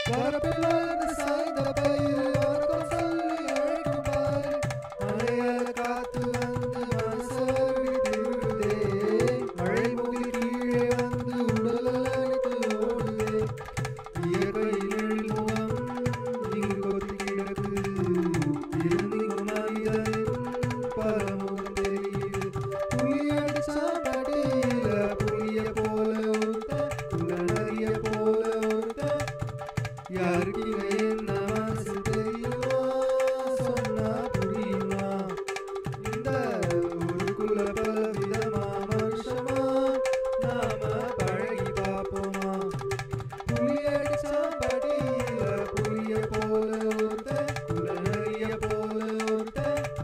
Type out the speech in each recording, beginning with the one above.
வரப்பில்லாத சாய்ந்த பயிர் வணக்கம் சொல்லி அழைக்கும் பாரு மலையால காத்து வந்து மனசோடி திருடுதே மழை முகில் கீழே வந்து உடல் அணைத்து ஓடுதே இயற்கையில் எழில்முகம் நீர் கொத்தி கிடக்கு இருந்திங்கும் மனிதனின் பரமுகம் தெரியுது புலி அடிச்சா படியில புலிய போல ஒருத்த குலநரிய போல ஒருத்த யாருக்கு இவன் என்ன மனசு தெரியுமா சொன்னா புரியுமா இந்த ஊருக்குள்ள பல விதமா மனுஷமா நாம பழகி பார்ப்போமா புலி அடிச்சா படியில புலிய போல ஒருத்த குலநரிய போல ஒருத்த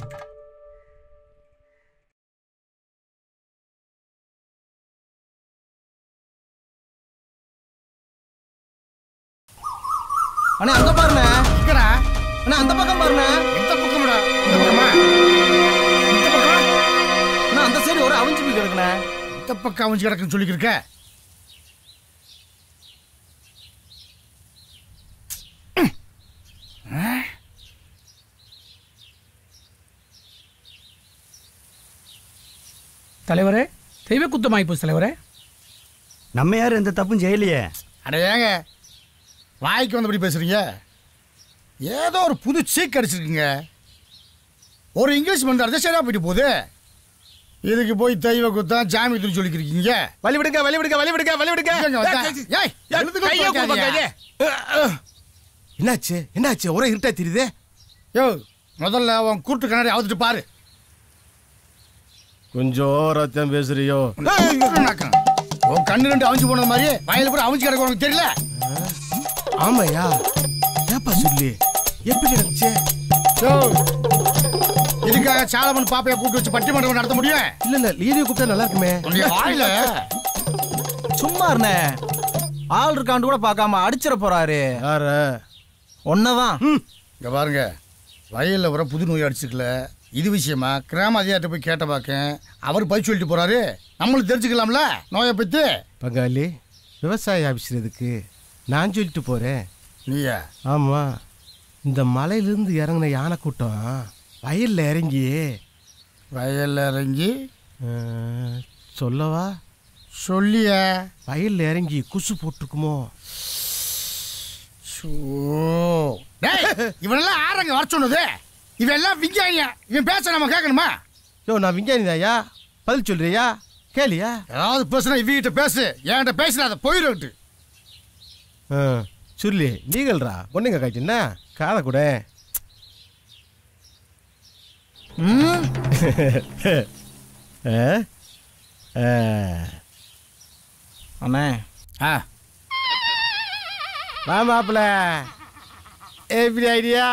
அண்ணா அங்க பாருண்ணே எங்கடா அண்ணா அந்த பக்கம் பாருண்ணே எந்த பக்கம்டா இந்த பக்கமா இந்த பக்கம் அண்ணா அந்த சைடு ஒரு அவிஞ்சு போய் கிடக்குண்ணே இந்த பக்கம் அவஞ்சு கிடக்குன்னு சொல்லிக்கிருக்க தலைவரே தெய்வ குத்தமாய் போச்சு தலைவரே நம்ம யாரும் எந்த தப்பும் செய்யலையே அட ஏங்க வாய்க்கு வந்தபடி பேசுறீங்க ஏதோ ஒரு புது சீக் அடிச்சிருக்குங்க ஒரு இங்கிலீஷ் மருந்து சரியா போயிட்டு போகுது இதுக்கு போய் தெய்வ குத்தம் ஜாமி துணி சொல்லிக்கிறீங்க வழி விடுங்க வழி விடுங்க வழி விடுங்க வழி விடுங்க இங்க வந்தா. ஏய், எழுந்துக்கோ, கையை கொடுப்பா, பார்க்காதீங்க. கையை. என்னாச்சு என்னாச்சு ஒரே இருட்டா தெரியுது யோ முதல்ல உன் கூட்டு கண்ணாடி அவுத்துட்டு பாரு கொஞ்சம் ஓரத்தான் பேசுறியோ நாக்கம். உன் கண்ணு ரெண்டு அவிஞ்சு போனது மாதிரி வயல கூட அவிஞ்சு கிடக்கு உனக்கு தெரியல ஆமாயா ஏப்பா சொல்லி எப்படி கிடந்துச்சு யோ, இதுக்காக சாலமன் பாப்பைய கூட்டு வச்சு பட்டிமன்றம் நடத்த முடியும் இல்ல இல்ல லீதியை கூப்பிட்டா நல்லா இருக்குமே உன்னுடைய வாயில சும்மா இருண்ணே ஆள் இருக்காண்டு கூட பார்க்காம அடிச்சிட போறாரு யாரு ஒன்னதான் இங்க பாருங்க வயல்ல வர புது நோய் அடிச்சுக்கல இது விஷயமா கிராம அதிகாரிட்ட போய் கேட்ட பார்க்கேன் அவர் பதில் சொல்லிட்டு போறாரு நம்மளும் தெரிஞ்சுக்கலாம்ல நோயை பத்தி பங்காளி விவசாய ஆபிஸ்றதுக்கு நான் சொல்லிட்டு போறேன் நீயா ஆமா இந்த மலையிலிருந்து இறங்கின யானை கூட்டம் வயல்ல இறங்கி வயல்ல இறங்கி அஹ், சொல்லவா சொல்லிய வயல்ல இறங்கி குசு போட்டுக்குமோ இவனெல்லாம் ஆரங்க வர சொன்னது இவன் எல்லாம் விஞ்ஞானியா இவன் பேச நம்ம கேட்கணுமா யோ நான் விஞ்ஞானி தாயா பதில் சொல்றியா கேளியா ஏதாவது பேசுனா இவகிட்ட பேசு என்கிட்ட பேசினாத போயிட்டு ஆ சொல்லி நீகள்ரா பொண்ணுங்க காய்ச்சுன்னா காதை கூட அண்ணே ஆ வா மாப்பிள எப்படி ஐடியா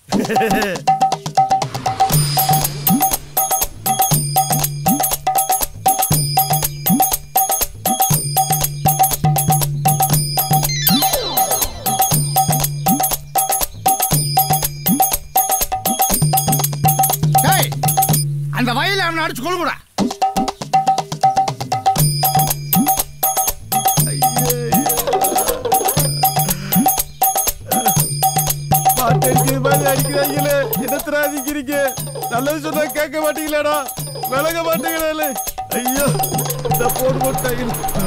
டேய் அந்த வயல்ல அவனை அடிச்சு கொள்ளுங்கடா பாட்டு அடிக்கிறது மாதிரி அடிக்கிறாங்களே என்னத்தரா அடிக்கிறீங்க நல்லது சொன்னா கேட்க மாட்டீங்களாடா விலக மாட்டீங்களே ஐயோ இந்த போடு போட்டாங்க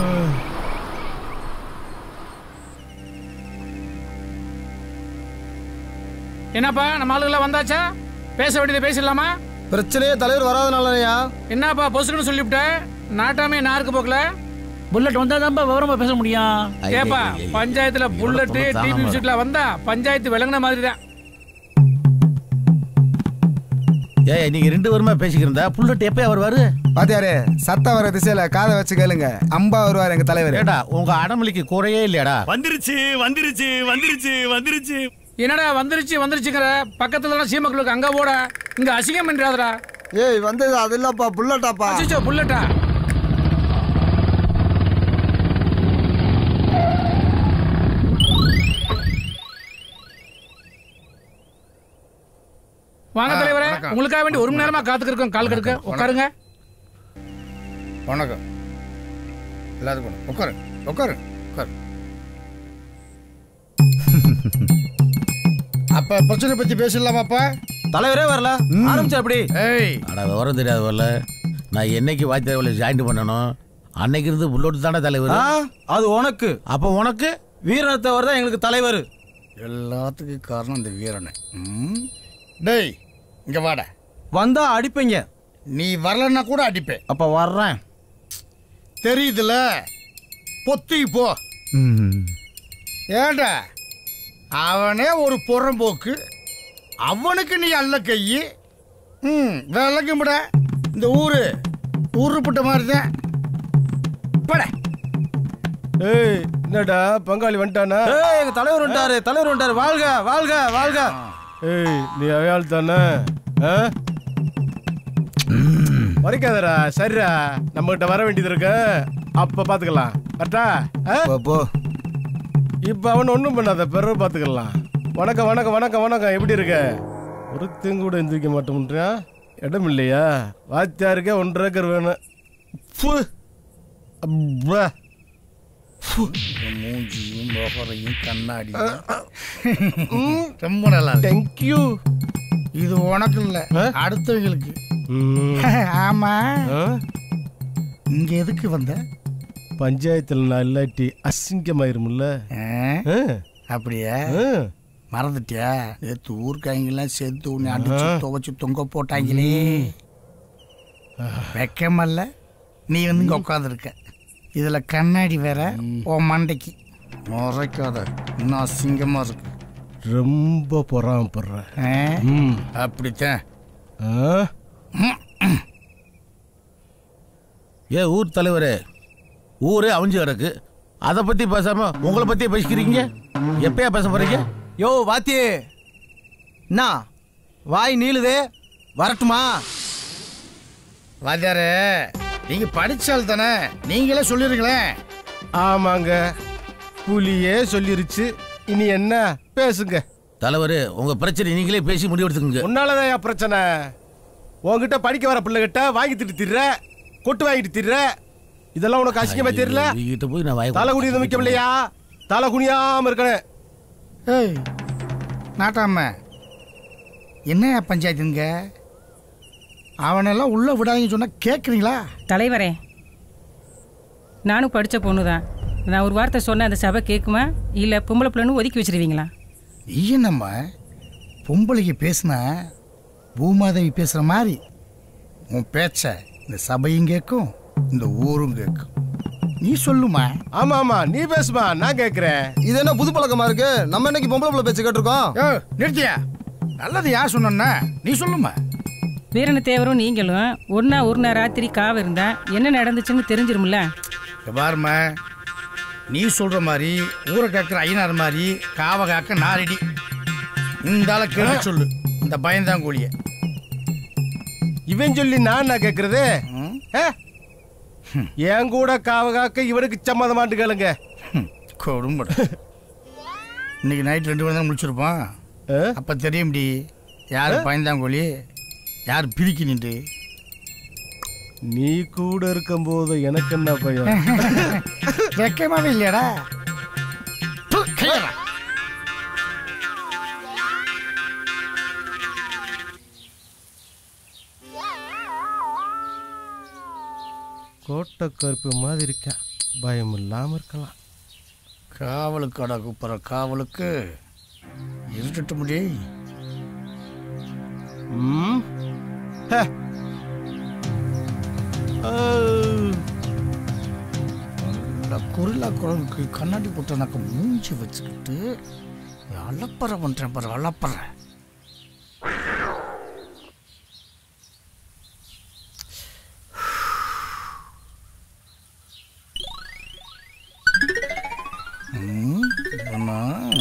என்னப்பா நம்ம ஆளுங்களாம் வந்தாச்சா பேச வேண்டியதை பேசிடலாமா பிரச்சனையே தலைவர் வராதனாலயா என்னப்பா பொசுக்குன்னு சொல்லிவிட்ட நாட்டாமே நாருக்கு போக்கல புல்லட் வந்தா தான் விவரமா பேச முடியும் ஏப்பா பஞ்சாயத்துல புல்லட்டு டிபி சீட்ல வந்தா பஞ்சாயத்து விளங்குன மாதிரி தான் ஏய் நீங்க ரெண்டு வருமா பேசிக்கிறதா புல்லட் எப்ப வருவாரு பாத்தியாரு சத்தம் வர திசையில காதை வச்சு கேளுங்க அம்பா வருவார் எங்க தலைவர் ஏடா உங்க அடமலிக்கு குறையே இல்லையாடா வந்துருச்சு வந்துருச்சு வந்துருச்சு வந்துருச்சு என்னடா வந்துருச்சு வந்துருச்சுங்கிற பக்கத்துல சீமக்களுக்கு அங்க போட இங்க அசிங்கம் பண்றாதடா ஏய் வந்தது அது இல்லப்பா புல்லட்டாப்பா அச்சோ புல்லட்டா வாங்க ஆ, தலைவரே வணக்கம். உங்களுக்காக வேண்டி ஒரு மணி நேரமா காத்துக்கு இருக்கோம் கால் கடுக்க வணக்கம். உட்காருங்க வணக்கம் எல்லாத்துக்கும் வணக்கம். உட்காரு உட்காரு உட்காரு அப்ப பிரச்சனை பத்தி பேசலாமாப்பா தலைவரே வரல ஆரம்பிச்சா அப்படி ஏய் ஆனா விவரம் தெரியாத வரல நான் என்னைக்கு வாத்தியார் ஜாயின் பண்ணணும் அன்னைக்கு இருந்து புல்லோட்டு தானே தலைவர் அது உனக்கு அப்போ உனக்கு வீரத்தவர் தான் எங்களுக்கு தலைவர் எல்லாத்துக்கும் காரணம் இந்த வீரனை ம்? டேய் இங்க வாடா வந்தா அடிப்பீங்க நீ வரலன்னா கூட அடிப்பேன் அப்ப வர்றேன் தெரியுதுல பொத்தி போ ஏண்டா அவனே ஒரு புறம்போக்கு அவனுக்கு நீ அல்ல கையி ம் விளங்கும்ட இந்த ஊரு ஊருப்பட்ட மாதிரி தான் பட ஏய் என்னடா பங்காளி வந்துட்டானா ஏய் எங்க தலைவர் வந்துட்டாரு தலைவர் வந்துட்டாரு வாழ்க வாழ்க வாழ்க ஏய் நீ அவையாள் தானே ஆ? மறைக்காதடா சரிடா நம்ம கிட்ட வர வேண்டியது இருக்கு அப்ப பாத்துக்கலாம் கரெக்டா ஆ? போ இப்ப அவன் ஒண்ணும் பண்ணாத பிறகு பாத்துக்கலாம் வணக்கம் வணக்கம் வணக்கம் வணக்கம் எப்படி இருக்க ஒருத்தங்க கூட எந்திரிக்க மாட்டோம்ன்றான் இடம் இல்லையா வாத்தியாருக்கே ஒன்றரை ஏக்கர் வேணும் ஃபு. அப்பா. மூஞ்சியும் முகரையும் கண்ணாடியும் ரொம்ப நல்லா இருக்கு Thank you. இது உனக்கு இல்ல அடுத்தவங்களுக்கு ம். ஆமா ஆ? இங்க எதுக்கு வந்த பஞ்சாயத்துல நான் இல்லாட்டி அசிங்கமாயிரும்ல ஆ? ஆ? அப்படியா ஆ. மறந்துட்டியா நேற்று ஊர்க்காய்ங்கெல்லாம் சேர்த்து உன்னை அடிச்சு துவைச்சு தொங்க போட்டாங்களே வெக்கமல்ல நீ வந்து இங்க உட்காந்துருக்க இதுல கண்ணாடி வேற உன் மண்டைக்கு முறைக்காத இன்னும் அசிங்கமா இருக்கு ரொம்ப பொறாமப்படுறேன் ஆ? ம். அப்படித்தான் ஆ? ஏ ஊர் தலைவரே ஊரே அவிஞ்சு கிடக்கு அதை பத்தி பேசாம உங்களை பத்தியே பேசிக்கிறீங்க எப்பயா பேச போறீங்க யோ வாத்தியே என்ன வாய் நீளுதே வரட்டுமா வாத்தியாரே நீங்க படிச்சால் தானே நீங்களே சொல்லிருங்களேன் ஆமாங்க புலியே சொல்லிருச்சு இனி என்ன பேசுங்க தலைவரே உங்க பிரச்சனை நீங்களே பேசி முடிவெடுத்துக்குங்க உன்னாலதான் என் பிரச்சனை உன்கிட்ட படிக்க வர பிள்ளைகிட்ட வாங்கி திட்டு திர்ற கொட்டு வாங்கிட்டு திர்ற இதெல்லாம் உனக்கு அசிங்கமா தெரியல கிட்ட போய் நான் வாய் தலை குனியது முக்கியம் இல்லையா தலை குனியாம இருக்கணும் ஏய் நாட்டாம என்ன பஞ்சாயத்துங்க அவனெல்லாம் உள்ள விடாதீங்கன்னு சொன்னா கேட்குறீங்களா தலைவரே நானும் படித்த பொண்ணு தான் நான் ஒரு வார்த்தை சொன்ன அந்த சபை கேட்குமா இல்லை பொம்பளை பிள்ளைன்னு ஒதுக்கி வச்சிருவீங்களா நீ என்னம்மா பொம்பளைக்கு பேசுனா பூமாதேவி பேசுற மாதிரி உன் பேச்ச இந்த சபையும் கேட்கும் இந்த ஊரும் கேட்கும் நீ சொல்லுமா ஆமா ஆமா நீ பேசுமா நான் கேக்குறேன் இது என்ன புது பழக்கமா இருக்கு நம்ம இன்னைக்கு பொம்பளை பிள்ளை பேச்சு கேட்டிருக்கோம் ஏ நிறுத்தியா நல்லது யார் சொன்னா நீ சொல்லுமா வீரன தேவரும் நீங்களும் ஒன்றா ஒரு நாள் ராத்திரி காவு இருந்தா என்ன நடந்துச்சுன்னு தெரிஞ்சிரும்ல இங்க பாரும்மா நீ சொல்ற மாதிரி ஊரை கேட்குற ஐயனார் மாதிரி காவ காக்க நாரடி இந்த ஆளை கேட்க சொல்லு இந்த பயந்தாங்கோழிய இவன் சொல்லி நான் நான் கேக்குறது ஆ? என் கூட காவ காக்க இவனுக்கு சம்மதமாட்டு கேளுங்க கொடும்பட இன்னைக்கு நைட் ரெண்டு மணி தான் முடிச்சிருப்பான் ஆ? அப்ப தெரியும்டி யார் பயந்தாங்கோழி யார் பிரிக்கி நின்று நீ கூட இருக்கும்போது எனக்கு என்ன பையன் வெக்கமாவே இல்லையாடா ப்பு, கையறா. கோட்டை கருப்பு மாதிரி இருக்கேன் பயம் இல்லாம இருக்கலாம் காவலுக்கு அடா கூப்பிட்ற காவலுக்கு இருட்டுட்டு முடி ம்? ஹே. ஆ. இந்த குரிலா குரலுக்கு கண்ணாடி போட்டனாக்க மூஞ்சி வச்சுக்கிட்டு அலப்பறை பண்றேன் பாரு அலப்பறை ம், இவனா?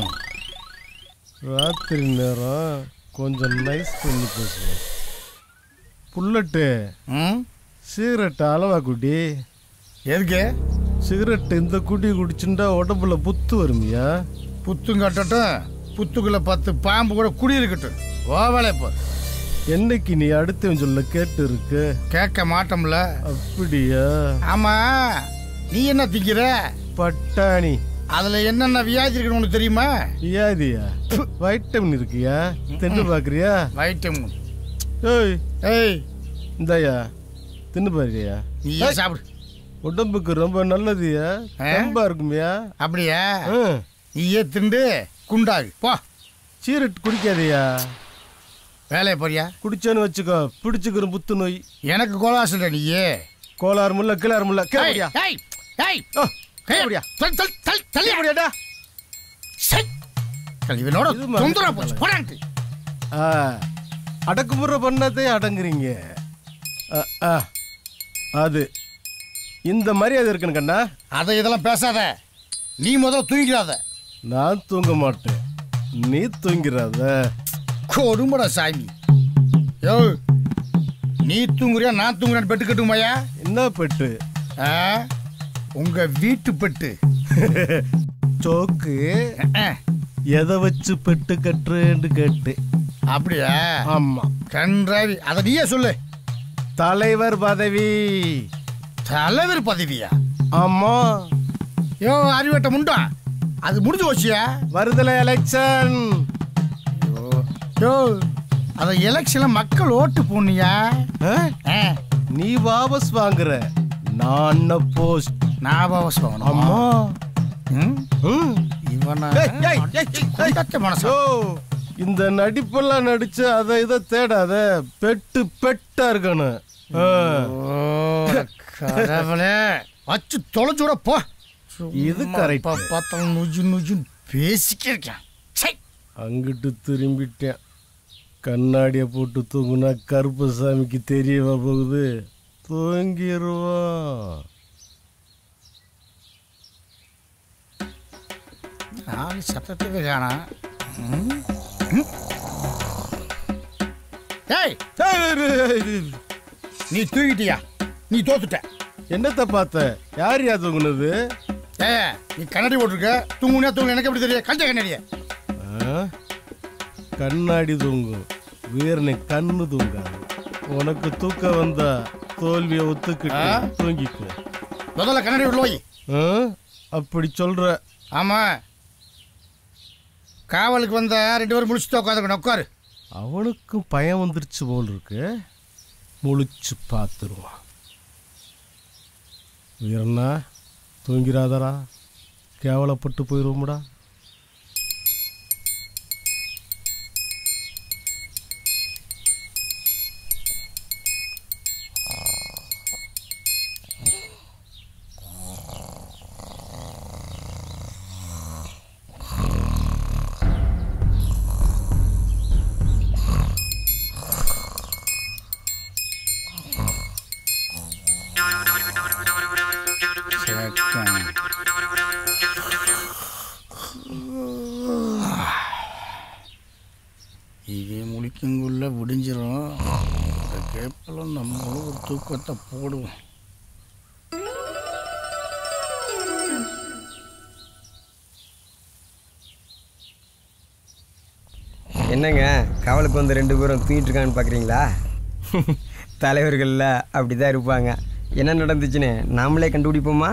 ராத்திரி நேரம் கொஞ்சம் நைஸ் பண்ணி பேசுவோம் புல்லட்டு ம் சிகரெட் அளவா குடி எதுக்கு சிகரெட் இந்த குடி குடிச்சுட்டா உடம்புல புத்து வருமியா புத்தும் கட்டட்டும் புத்துக்குள்ள பத்து பாம்பு கூட குடி இருக்கட்டும் ஓவலை இப்போ என்னைக்கு நீ அடுத்தவன் சொல்ல கேட்டு இருக்கு கேட்க மாட்டோம்ல அப்படியா ஆமா நீ என்ன திங்கிற பட்டாணி அதுல என்னென்ன வியாதி இருக்குன்னு உனக்கு தெரியுமா வியாதியா வைட்டமின் இருக்கியா தின்னு பாக்குறியா வைட்டமின் ஏய் ஏய் இந்தாயா தின்னு பாக்குறியா நீ ஏன் சாப்பிடு உடம்புக்கு ரொம்ப நல்லதுயா ஆ? ரொம்ப இருக்குமியா அப்படியா ம். நீயே திண்டு குண்டாகு போ சீரட் குடிக்காதயா வேலையை போறியா குடிச்சேன்னு வச்சுக்கோ பிடிச்சுக்கிற புத்து நோய் எனக்கு கோலாசல் நீயே கோளாறு முல்ல கிளாறு முல்ல கேப்படியா ஏய் ஏய் ஓ கையப்படியா தல் தல் தல் தள்ளியப்படியாடா இவனோட இது மாதிரி தொந்தரா போச்சு போடான்ட்டு ஆ அடக்குமுறை பண்ணதே அடங்குறீங்க ஆ, ஆ. அது இந்த மரியாதை இருக்குன்னு கண்ணா அதை இதெல்லாம் பேசாத நீ முதல்ல தூங்கிடாத நான் தூங்க மாட்டேன் நீ தூங்கிறாத கொடுமடா சாமி யோ நீ தூங்குறியா நான் தூங்குறேன் பெட்டு கட்டுமாயா என்ன பெட்டு ஆ? உங்க வீட்டு பெட்டு சோக்கு அஹ், எதை வச்சு பெட்டு கட்டுறேன்னு கேட்டு அப்படியா ஆமா கன்றாவி அதை நீயே சொல்லு தலைவர் பதவி தலைவர் பதவியா ஆமா யோ அறிவட்ட முண்டா அது முடிஞ்சு போச்சியா வருதல எலெக்ஷன் யோ அத எலெக்ஷன்ல மக்கள் ஓட்டு போனியா ஆ? நீ வாபஸ் வாங்குற நான் போஸ்ட் நான் வாபஸ் வாங்கணும் அம்மா ம்? ம். இவனா ஏய், ஏய், ஏய், ஏய், கொண்டாட்ட மனசு ஓ இந்த நடிப்பெல்லாம் நடிச்சு அதை இதை தேடாத பெட்டு பெட்டா இருக்கணும் ஆ. ஓ, கடவுளே வச்சு தொலைச்சு விட போ இது correct. பார்த்தாலும் நுஜு நுஜுன்னு பேசிக்க இருக்கேன் சை அங்கிட்டு திரும்பிட்டேன் கண்ணாடியை போட்டு தூங்குனா கருப்பசாமிக்கு தெரியவா போகுது தூங்கிடுவான் நாலு சத்தத்துக்கு காணா ஏய் நீ தூங்கிட்டியா நீ தோத்துட்ட என்னத்த பார்த்த யார் யா தூங்குனது ஏய் நீ கண்ணாடி போட்டிருக்க தூங்குனியா தூங்கு எனக்கு எப்படி தெரியும் கஞ்ச கண்ணாடிய ஆ? கண்ணாடி தூங்கும் வீரனை கண்ணு தூங்காது உனக்கு தூக்கம் வந்தா தோல்வியை ஒத்துக்கிட்டு ஆ? தூங்கிக்க முதல்ல கண்ணாடி உள்ள போய் ஆ? அப்படி சொல்ற ஆமா காவலுக்கு வந்த ரெண்டு பேரும் முடிச்சுட்டு உட்காந்துக்கணும் உட்காரு அவனுக்கும் பயம் வந்துருச்சு போல் இருக்கு முழிச்சு பார்த்துருவான் வீரண்ணா தூங்கிறாதரா கேவலப்பட்டு போயிடுவோம்டா இது முழிக்குங்குள்ள விடிஞ்சிரும் இந்த கேப்பில் நம்மளும் ஒரு தூக்கத்தை போடுவோம் என்னங்க காவலுக்கு வந்து ரெண்டு பேரும் தூங்கிட்டு இருக்கான்னு பார்க்குறீங்களா தலைவர்களில் அப்படி தான் இருப்பாங்க என்ன நடந்துச்சுன்னு நாமளே கண்டுபிடிப்போமா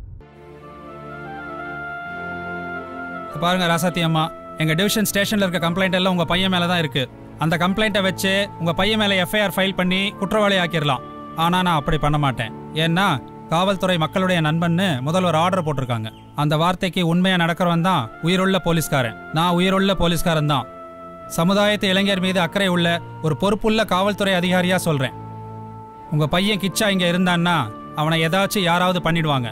பாருங்க ராசாத்தி அம்மா எங்க டிவிஷன் ஸ்டேஷன்ல இருக்க கம்ப்ளைண்ட் எல்லாம் உங்க பையன் மேல தான் இருக்கு அந்த கம்ப்ளைண்ட்டை வச்சு உங்க பையன் மேல எஃப்ஐஆர் ஃபைல் பண்ணி குற்றவாளி ஆக்கிடலாம் ஆனா நான் அப்படி பண்ண மாட்டேன் ஏன்னா காவல்துறை மக்களுடைய நண்பன்னு முதல்வர் ஆர்டர் போட்டிருக்காங்க அந்த வார்த்தைக்கு உண்மையா நடக்கிறவன் தான் உயிருள்ள போலீஸ்காரன் நான் உயிருள்ள போலீஸ்காரன் தான் சமுதாயத்து இளைஞர் மீது அக்கறை உள்ள ஒரு பொறுப்புள்ள காவல்துறை அதிகாரியா சொல்றேன் உங்க பையன் கிச்சா இங்க இருந்தான்னா அவனை ஏதாச்சும் யாராவது பண்ணிடுவாங்க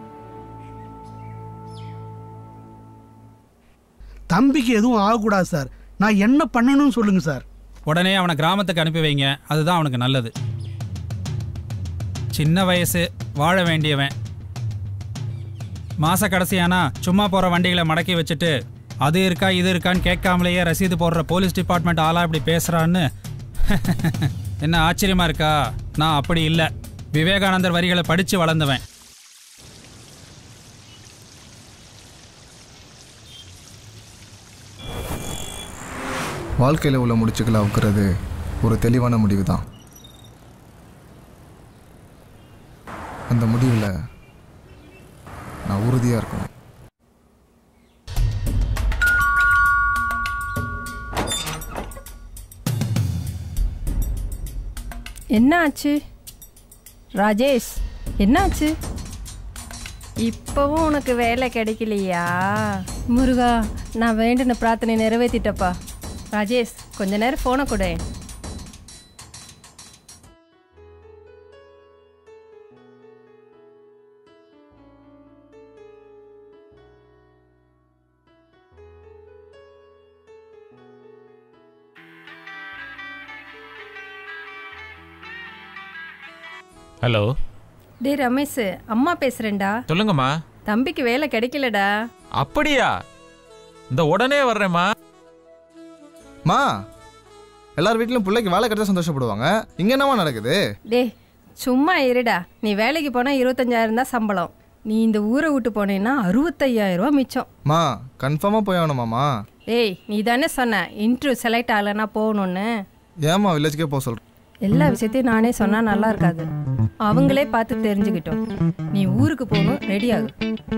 தம்பிக்கு எதுவும் ஆகக்கூடாது சார் நான் என்ன பண்ணணும்னு சொல்லுங்க சார் உடனே அவனை கிராமத்துக்கு அனுப்பி வைங்க அதுதான் அவனுக்கு நல்லது சின்ன வயசு வாழ வேண்டியவன் மாச கடைசியானா சும்மா போற வண்டிகளை மடக்கி வச்சுட்டு அது இருக்கா இது இருக்கான்னு கேட்காமலேயே ரசீது போடுற போலீஸ் டிபார்ட்மெண்ட் ஆளா இப்படி பேசுறான்னு என்ன ஆச்சரியமா இருக்கா நான் அப்படி இல்லை விவேகானந்தர் வரிகளை படிச்சு வளர்ந்தவன் வாழ்க்கையில் உள்ள முடிச்சுக்களை அவுக்கிறது ஒரு தெளிவான முடிவு தான் அந்த முடிவில் நான் உறுதியாக இருக்கணும் என்ன ஆச்சு ராஜேஷ் என்ன ஆச்சு இப்போவும் உனக்கு வேலை கிடைக்கலையா முருகா நான் வேண்டின பிரார்த்தனை நிறைவேற்றிட்டப்பா ராஜேஷ் கொஞ்ச நேரம் ஃபோனை கொடு ஹலோ டேய் ரமேஷ் அம்மா பேசுறேன்டா சொல்லுங்கம்மா தம்பிக்கு வேலை கிடைக்கலடா அப்படியா இந்த உடனே வர்றேம்மா மா எல்லார் வீட்லயும் பிள்ளைக்கு வேலை கிடைச்சா சந்தோஷப்படுவாங்க இங்க என்னமா நடக்குது டேய் சும்மா இருடா நீ வேலைக்கு போனால் இருபத்தஞ்சாயிரம் தான் சம்பளம் நீ இந்த ஊரை விட்டு போனேன்னா அறுபத்தையாயிரம் ரூபா மிச்சம் மா கன்ஃபார்மா போய் ஆகணுமாமா டேய் நீ தானே சொன்ன இன்டர்வியூ செலக்ட் ஆகலைன்னா போகணுன்னு ஏமா வில்லேஜ்க்கே போக சொல்ற எல்லா விஷயத்தையும் நானே சொன்னா நல்லா இருக்காது அவங்களே பார்த்து தெரிஞ்சுக்கிட்டோம் நீ ஊருக்கு போகணும் ரெடி ஆகு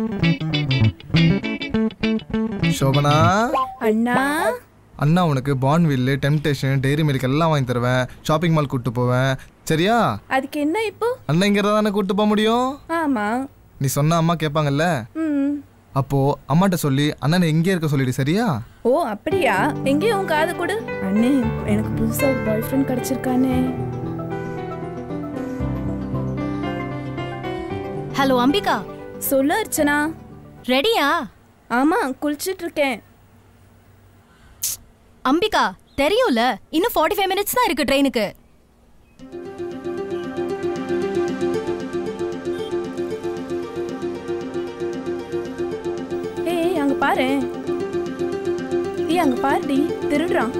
சோபனா அண்ணா அண்ணா உனக்கு பான்வில்லு டெம்டேஷன் டெய்ரி மில்க் எல்லாம் வாங்கி தருவேன் ஷாப்பிங் மால் கூட்டு போவேன் சரியா அதுக்கு என்ன இப்போ அண்ணன் இங்க தானே கூட்டு போக முடியும் ஆமா நீ சொன்ன அம்மா கேட்பாங்கல்ல ம் அப்போ அம்மாட்ட சொல்லி அண்ணனை எங்கே இருக்க சொல்லிடு சரியா ஓ அப்படியா எங்கேயும் உன் காது கொடு அண்ணே எனக்கு புதுசா ஒரு பாய் ஃப்ரெண்ட் கிடைச்சிருக்கானே ஹலோ அம்பிகா சொல்லு அர்ச்சனா ரெடியா ஆமா குளிச்சிட்டு இருக்கேன் அம்பிகா தெரியும்ல இன்னும் ஃபார்ட்டி ஃபைவ் மினிட்ஸ் தான் இருக்கு ட்ரெயினுக்கு ஏய் அங்க பாரு ஏய் அங்க பாருடி திருடுறான்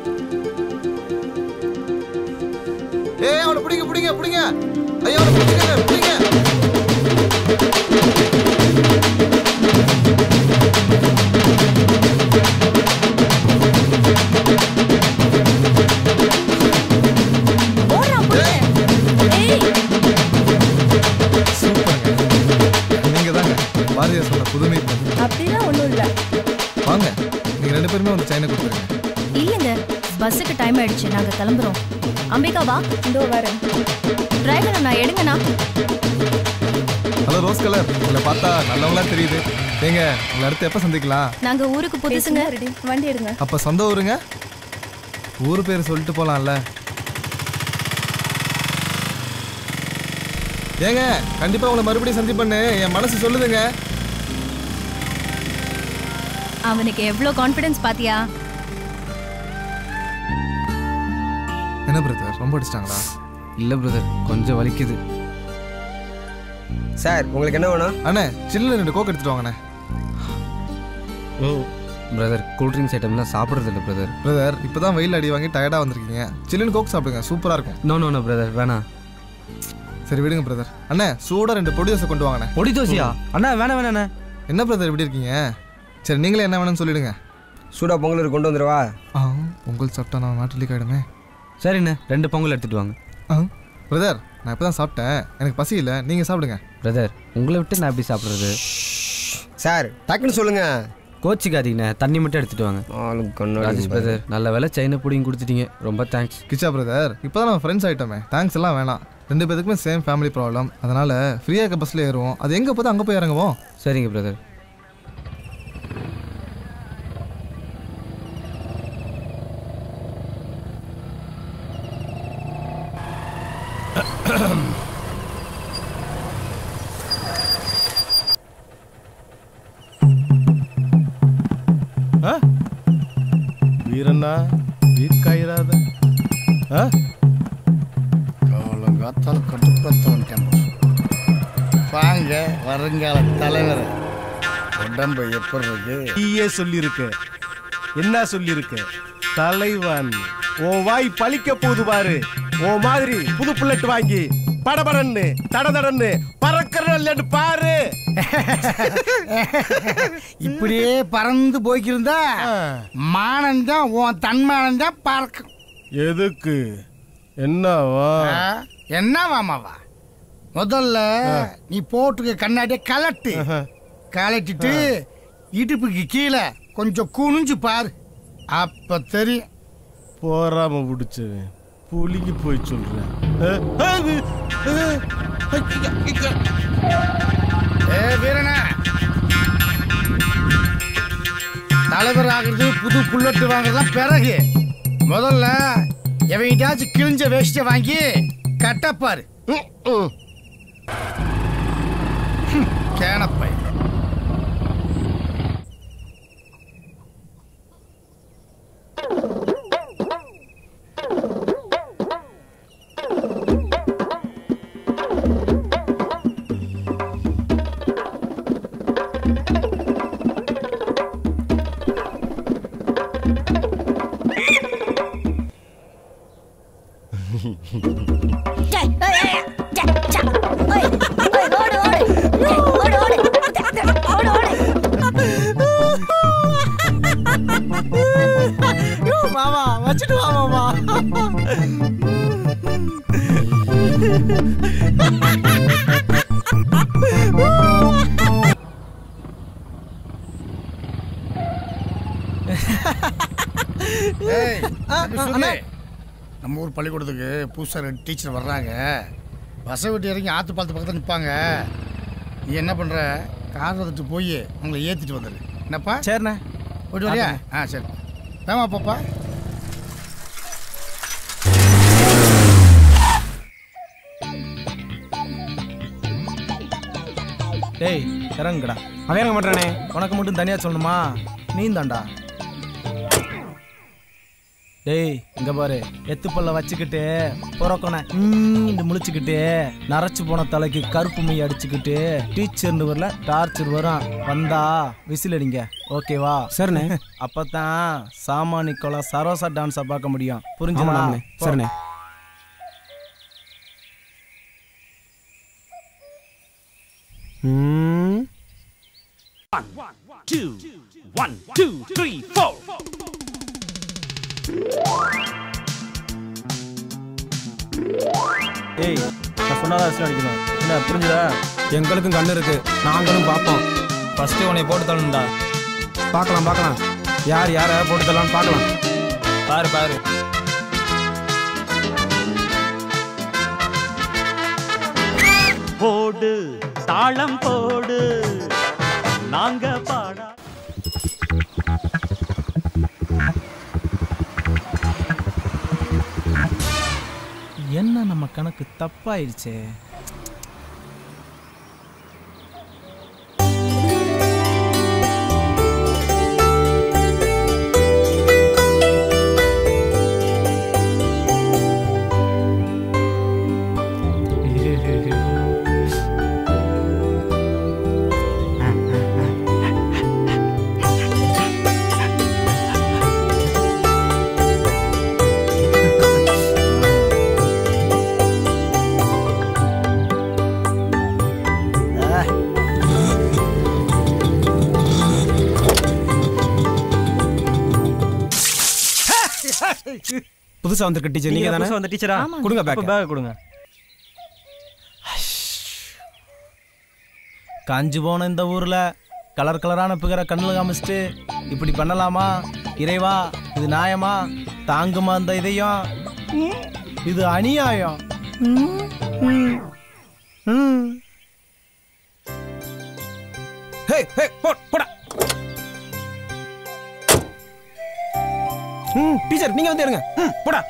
ஏய் அவனை பிடிங்க பிடிங்க பிடிங்க ஐயா அவனை பிடிங்க பிடிங்க நீங்க தாங்க பாரதியார் சொன்ன புதுமை பெண். அப்படிலாம் ஒண்ணும் இல்ல வாங்க நீங்க ரெண்டு பேருமே வந்து சைனை கொடுத்துருங்க இல்லைங்க பஸ்ஸுக்கு டைம் ஆயிடுச்சு நாங்க கிளம்புறோம் அம்பிகா வா இதோ வரேன் டிரைவர் நான் எடுங்கண்ணா ஹலோ ரோஸ் கலர் உங்களை பார்த்தா நல்லவங்களா தெரியுது ஏங்க உங்களை அடுத்து எப்போ சந்திக்கலாம் நாங்க ஊருக்கு புதுசுங்க வண்டி எடுங்க அப்ப சொந்த ஊருங்க ஊர் பேர் சொல்லிட்டு போலாம்ல ஏங்க கண்டிப்பா உங்களை மறுபடியும் சந்திப்பண்ணு என் மனசு சொல்லுதுங்க அவனுக்கு எவ்வளவு கான்ஃபிடன்ஸ் பாத்தியா என்ன பிரதர் ரொம்ப அடிச்சிட்டாங்களா இல்லை பிரதர் கொஞ்சம் வலிக்குது சார் உங்களுக்கு என்ன வேணும் அண்ணே சில்லுன்னு ரெண்டு கோக் எடுத்துட்டு வாங்கண்ணே ஓ பிரதர் கூல்ட்ரிங்க்ஸ் ஐட்டம்லாம் சாப்பிட்றது இல்லை பிரதர் பிரதர் இப்பதான் வெயில் அடி வாங்கி டயர்டா வந்திருக்கீங்க சில்லுன்னு கோக் சாப்பிடுங்க சூப்பரா இருக்கும் நோ நோ நோ பிரதர் வேணாம் சரி விடுங்க பிரதர் அண்ணே சூடா ரெண்டு பொடி தோசை கொண்டு வாங்கண்ணே பொடி தோசையா அண்ணா வேணாம் வேணாண்ணே என்ன பிரதர் இப்படி இருக்கீங்க சரி நீங்களே என்ன வேணும்னு சொல்லிடுங்க சூடா பொங்கல் கொண்டு வந்துடுவா ஆ பொங்கல் சாப்பிட்டா நான் நாட்டு லீக் ஆயிடுமே சரிண்ணே ரெண்டு பொங்கல் எடுத்துட்டு வாங்க ஆ பிரதர் நான் இப்போ தான் சாப்பிட்டேன் எனக்கு பசி இல்லை நீங்கள் சாப்பிடுங்க பிரதர் உங்களை விட்டு நான் எப்படி சாப்பிட்றது சார் டக்குன்னு சொல்லுங்க கோச்சிக்காதீங்கண்ணே தண்ணி மட்டும் எடுத்துட்டு வாங்க ராஜேஷ் பிரதர் நல்ல வேலை சைனை பிடிங்கி கொடுத்துட்டீங்க ரொம்ப தேங்க்ஸ் கிச்சா பிரதர் இப்போ தான் நம்ம ஃப்ரெண்ட்ஸ் ஆகிட்டோமே தேங்க்ஸ் எல்லாம் வேணாம் ரெண்டு பேத்துக்குமே சேம் ஃபேமிலி ப்ராப்ளம் அதனால் ஃப்ரீயாக இருக்க பஸ்ஸில் ஏறுவோம் அது எங்கே போதோ அங்கே போய் இறங்குவோம் சரிங்க பிரதர் ஆ? வீரண்ணா வீக்காயிராத ஆ காலங்காத்தால கட்டுப்படுத்த வந்துட்டேன் வாங்க வருங்கால தலைவர் உடம்பு எப்படி இருக்கு நீயே சொல்லியிருக்க என்ன சொல்லியிருக்க தலைவன் உன் வாய் பழிக்க போகுது பாரு உன் மாதிரி புது புல்லட் வாங்கி படபடன்னு தடதடன்னு பறக்கிறன்னு பாரு இப்படியே பறந்து போய்க்கிருந்தா மானந்தான் உன் தன்மானந்தான் பறக்கும் எதுக்கு என்னவா ஆ, என்ன மாமாவா முதல்ல நீ போட்டுக்க கண்ணாடிய கலட்டு கலட்டிட்டு இடுப்புக்கு கீழே கொஞ்சம் குனிஞ்சு பாரு அப்ப தெரியும் போறாம பிடிச்சவன் புலிக்கு போய் சொல்றேன் ஏ வீரனே தலைவர் ஆகுறது புது புல்லட்டு வாங்குறதுலாம் பிறகு முதல்ல எவங்கிட்டாச்சும் கிழிஞ்ச வேஷ்டியை வாங்கி கட்டப்பாரு கேனப்பை மாமா வச்சுட்டு வா மாமா ஏய், தம்பி சொல்லு. நம்ம ஊர் பள்ளிக்கூடத்துக்கு புதுசாக ரெண்டு டீச்சர் வர்றாங்க பஸ்ஸை விட்டு இறங்கி ஆற்று பாலத்து பக்கத்தில் நிற்பாங்க நீ என்ன பண்ணுற கார் வந்துட்டு போய் அவங்கள ஏற்றிட்டு வந்துடு என்னப்பா சரிண்ணே போயிட்டு வரியா ஆ சரி வேமா பாப்பா டேய் இறங்குடா அவன் இறங்க மாட்டானே உனக்கு மட்டும் தனியா சொல்லணுமா நீ தாண்டா டேய் இங்க பாரு எத்து பல்ல வச்சுக்கிட்டு புறக்கண இந்த முழிச்சுக்கிட்டு நரைச்சு போன தலைக்கு கருப்பு மை அடிச்சுக்கிட்டு டீச்சர்னு வரல டார்ச்சர் வரும் வந்தா விசில் அடிங்க ஓகேவா சரிண்ணே அப்பதான் சாமானி கொலை சரோசா டான்ஸை பார்க்க முடியும் புரிஞ்சுமா ஆமாண்ணே. சரிண்ணே. ம் two, one, two, three, four. ஏய் நான் சொன்னாதான் விசில் அடிக்கணும் என்ன புரிஞ்சுதா எங்களுக்கும் கண்ணு இருக்கு நாங்களும் பார்ப்போம் ஃபர்ஸ்ட் உன்னை போட்டு தள்ளணும்டா பார்க்கலாம் பார்க்கலாம் யார் யாரை போட்டு தள்ளலாம்னு பார்க்கலாம் பாரு பாரு போடு தாளம் போடு நாங்க பாடா என்ன நம்ம கணக்கு தப்பாயிருச்சே புதுசா வந்திருக்க டீச்சர் நீங்க நீங்க தானே புதுசா வந்த டீச்சரா? ஆமாங்க. கொடுங்க அப்ப பேக் பேக் கொடுங்க காஞ்சு போன இந்த ஊர்ல கலர் கலரான பிகரை கண்ணில் காமிச்சிட்டு இப்படி பண்ணலாமா இறைவா இது நியாயமா தாங்குமா இந்த இதயம் இது அநியாயம் ஹே ஹே போ போடா ம் டீச்சர் நீங்க வந்து இருங்க ம் போடா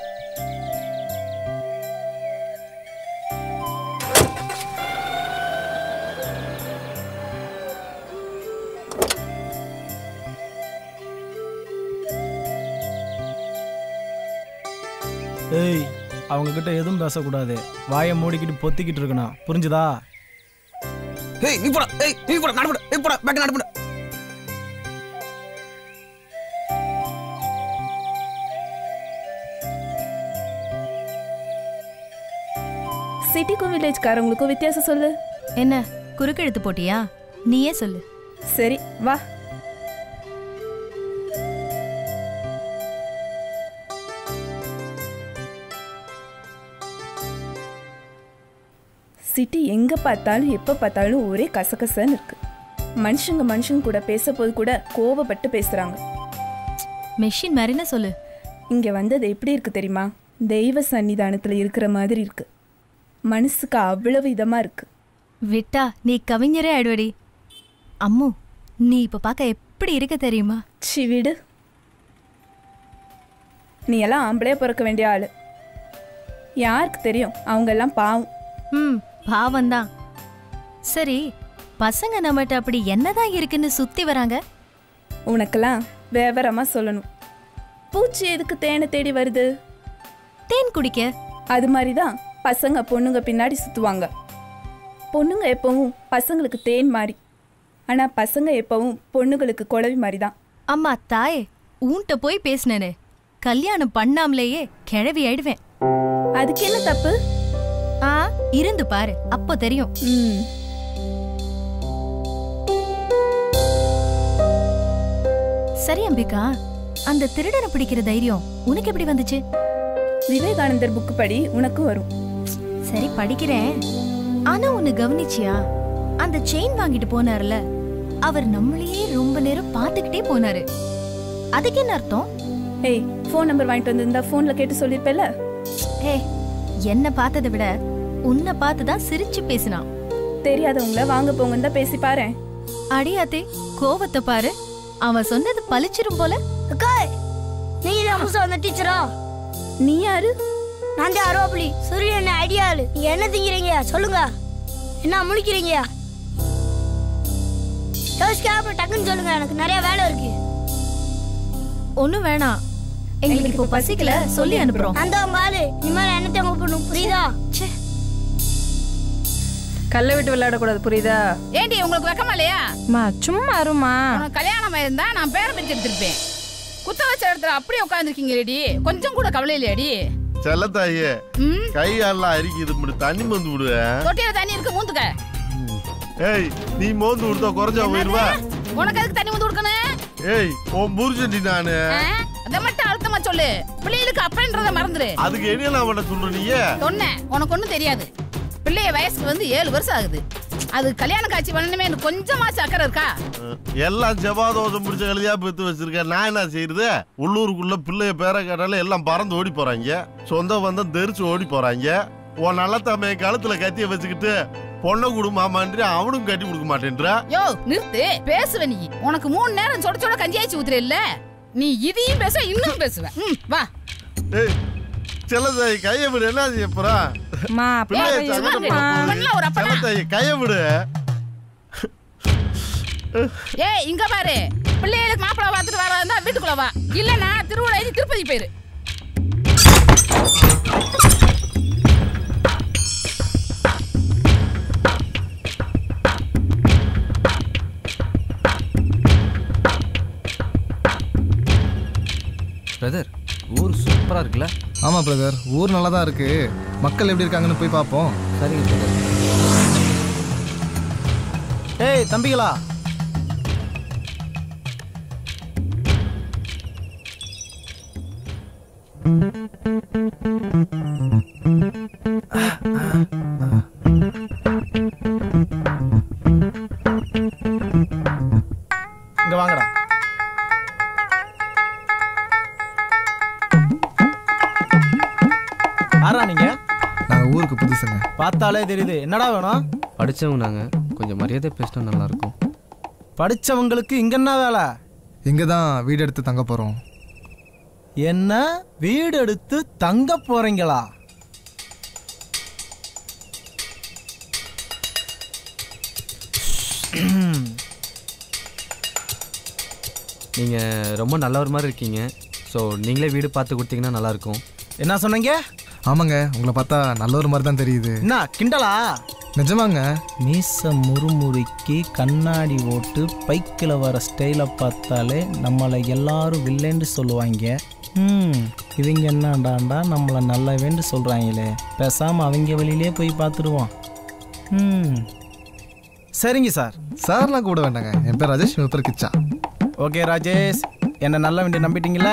ஏய் அவங்க கிட்ட எதுவும் பேசக்கூடாது வாயை மூடிக்கிட்டு பொத்திக்கிட்டு இருக்கணும் புரிஞ்சுதா ஏய் நீ போடா ஏய் நீ போடா நடு போடா ஏய் போடா பேக் நடு போடா சிட்டிக்கும் வில்லேஜ்காரங்களுக்கும் வித்தியாசம் சொல்லு என்ன குறுக்கெழுத்து போட்டியா நீயே சொல்லு சரி வா சிட்டி எங்க பார்த்தாலும் எப்ப பார்த்தாலும் ஒரே கசகசன்னு இருக்கு மனுஷங்க மனுஷங்க கூட பேச கூட கோவப்பட்டு பேசுறாங்க மெஷின் மாதிரின்னு சொல்லு இங்க வந்தது எப்படி இருக்கு தெரியுமா தெய்வ சன்னிதானத்துல இருக்கிற மாதிரி இருக்கு மனசுக்கு அவ்வளவு இதமா இருக்கு விட்டா நீ கவிஞரே ஆயிடுவடி அம்மு நீ இப்ப பார்க்க எப்படி இருக்க தெரியுமா சி விடு நீ எல்லாம் ஆம்பளையா பிறக்க வேண்டிய ஆளு யாருக்கு தெரியும் அவங்க எல்லாம் பாவம் ம் பாவம்தான் சரி பசங்க நம்மகிட்ட அப்படி என்னதான் இருக்குன்னு சுத்தி வராங்க உனக்கெல்லாம் விவரமா சொல்லணும் பூச்சி எதுக்கு தேனை தேடி வருது தேன் குடிக்க அது மாதிரி தான் பசங்க பொண்ணுங்க பின்னாடி சுத்துவாங்க பொண்ணுங்க எப்பவும் பசங்களுக்கு தேன் மாதிரி ஆனா பசங்க எப்பவும் பொண்ணுங்களுக்கு குழவி மாதிரி தான் அம்மா தாயே உன்கிட்ட போய் பேசினேனே கல்யாணம் பண்ணாமலேயே கிழவி ஆயிடுவேன் அதுக்கு என்ன தப்பு ஆ இருந்து பாரு அப்போ தெரியும் சரி அம்பிகா அந்த திருடனை பிடிக்கிற தைரியம் உனக்கு எப்படி வந்துச்சு விவேகானந்தர் புக்கு படி உனக்கும் வரும் சரி படிக்கிறேன் ஆனா உன்னை கவனிச்சியா அந்த செயின் வாங்கிட்டு போனார்ல அவர் நம்மளையே ரொம்ப நேரம் பார்த்துக்கிட்டே போனாரு அதுக்கு என்ன அர்த்தம் ஏய் ஃபோன் நம்பர் வாங்கிட்டு வந்திருந்தா ஃபோன்ல கேட்டு சொல்லிருப்பேல ஏ என்ன பார்த்ததை விட உன்னை பார்த்து தான் சிரிச்சு பேசினான் தெரியாதவங்கள வாங்க போங்கன்னு தான் பேசி பாரு அடியாத்தே கோவத்தை பாரு அவன் சொன்னது பளிச்சிரும் போல அக்கா நீங்க தான் அம்சா வந்த டீச்சரா நீ யாரு நான் தான் அருவாப்புலி சூரியன் ஐடியாலு நீங்க என்ன திங்கிறீங்க சொல்லுங்க என்ன முழிக்கிறீங்க யோசிக்கா அப்புறம் டக்குன்னு சொல்லுங்க எனக்கு நிறைய வேலை இருக்கு ஒண்ணும் வேணாம் எங்களுக்கு இப்போ பசிக்கல சொல்லி அனுப்புறோம் அந்த உங்க ஆளு இனிமேல் என்னத்தை கூப்பிடணும் புரியுதா கல்லை விட்டு விளையாடக்கூடாது புரியுதா ஏண்டி உங்களுக்கு வெக்கமா இல்லையா மா சும்மா இருமா உனக்கு கல்யாணம் இருந்தா நான் பேரம் பிரிச்சு எடுத்திருப்பேன் குத்த வச்ச இடத்துல அப்படியே உட்காந்துருக்கீங்களேடி கொஞ்சம் கூட கவலை இல்லையாடி செல்லத்தாயே கை காலெல்லாம் அரிக்குது இப்படி தண்ணி மந்து விடுவேன் தொட்டியில தண்ணி இருக்கு மூந்துக்க ஏய் நீ மோந்து விடுத்தா குறைஞ்சா போயிருவா உனக்கு அதுக்கு தண்ணி வந்து கொடுக்கணும் ஏய் உன் புருஷன்டி நானு ஆ? அதை மட்டும் அழுத்தமா சொல்லு பிள்ளைகளுக்கு அப்பன்றத மறந்துரு அதுக்கு என்ன நான் பண்ண சொல்ற நீயே சொன்னேன் உனக்கு ஒண்ணும் தெரியாது பிள்ளைய வயசுக்கு வந்து ஏழு வருஷம் ஆகுது அது கல்யாண காட்சி பண்ணணுமே எனக்கு கொஞ்சமாச்சு அக்கறை இருக்கா எல்லாம் செவ்வாதோசம் பிடிச்ச கழுதியா பெத்து வச்சிருக்கேன் நான் என்ன செய்யறது உள்ளூருக்குள்ள பிள்ளைய பேரை கேட்டாலே எல்லாம் பறந்து ஓடி போறாங்க சொந்த பந்தம் தெரிச்சு ஓடி போறாங்க உன் நல்ல தம்மைய கழுத்துல கத்திய வச்சுக்கிட்டு பொண்ணை குடுமாமான்றி அவனும் கட்டி கொடுக்க மாட்டேன்றா யோ நிறுத்து பேசுவ நீ உனக்கு மூணு நேரம் சொட சொட கஞ்சியாச்சு ஊத்துற இல்ல நீ இதையும் பேச இன்னும் பேசுவ ம், வா ஏய் செல்லத்தாய் கையை விடு என்ன செய்ய போறா மா பிள்ளைய அப்பா, சங்கடப்படுத்த சும்மா போகுது. பண்ணல ஒரு அப்பனா. செல்லத்தாய் கையை விடு ஏய் இங்க பாரு பிள்ளைகளுக்கு மாப்பிள்ளை பார்த்துட்டு வரதா இருந்தா வீட்டுக்குள்ள வா இல்லனா திருவிழா எழுதி திருப்பதி போயிரு பிரதர் ஊர் சூப்பராக இருக்குல்ல ஆமாம் பிரதர் ஊர் நல்லா தான் இருக்கு மக்கள் எப்படி இருக்காங்கன்னு போய் பார்ப்போம் சரிங்க பிரதர் ஏய் தம்பிகளா இங்க வாங்கடா ஆறா நீங்க நாங்கள் ஊருக்கு புதுசுங்க பார்த்தாலே தெரியுது என்னடா வேணும் படித்தவங்க நாங்கள் கொஞ்சம் மரியாதை பேசினா நல்லாயிருக்கும் படிச்சவங்களுக்கு இங்க என்ன வேலை இங்கே தான் வீடு எடுத்து தங்க போகிறோம் என்ன வீடு எடுத்து தங்க போறீங்களா நீங்கள் ரொம்ப நல்லவர் மாதிரி இருக்கீங்க ஸோ நீங்களே வீடு பார்த்து கொடுத்தீங்கன்னா நல்லாயிருக்கும் என்ன சொன்னீங்க ஆமாங்க உங்களை பார்த்தா நல்ல ஒரு மாதிரி தான் தெரியுது என்ன கிண்டலா நிஜமாங்க மீச முறுமுறுக்கி கண்ணாடி ஓட்டு பைக்கில் வர ஸ்டைலை பார்த்தாலே நம்மளை எல்லாரும் வில்லேன்னு சொல்லுவாங்க ம் இவங்க என்னடாண்டா நம்மளை நல்லவேன்னு சொல்கிறாங்களே பேசாமல் அவங்க வழியிலே போய் பார்த்துடுவோம் ம் சரிங்க சார் சார்லாம் கூட வேண்டாங்க என் பேர் ராஜேஷ் இவன் பேர் கிச்சா ஓகே ராஜேஷ் என்ன நல்ல வேண்டி நம்பிட்டீங்களா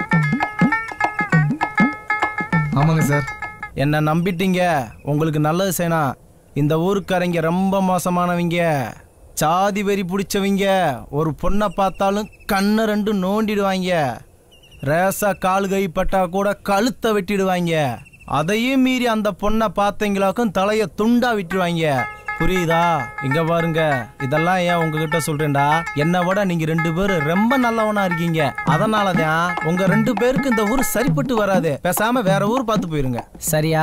ஆமாங்க சார் என்ன நம்பிட்டீங்க உங்களுக்கு நல்லது செய்யணும் இந்த ஊருக்காரங்க ரொம்ப மோசமானவங்க சாதி வெறி பிடிச்சவங்க ஒரு பொண்ணை பார்த்தாலும் கண்ணை ரெண்டும் நோண்டிடுவாங்க ரேசா கால் கை பட்டா கூட கழுத்தை வெட்டிடுவாங்க அதையும் மீறி அந்த பொண்ணை பார்த்தீங்களாக்கும் தலைய துண்டா விட்டுருவாங்க புரியுதா இங்க பாருங்க இதெல்லாம் ஏன் உங்ககிட்ட சொல்றேன்டா என்னை விட நீங்க ரெண்டு பேரும் ரொம்ப நல்லவனா இருக்கீங்க அதனாலதான் உங்க ரெண்டு பேருக்கு இந்த ஊர் சரிப்பட்டு வராது பேசாம வேற ஊர் பார்த்து போயிருங்க சரியா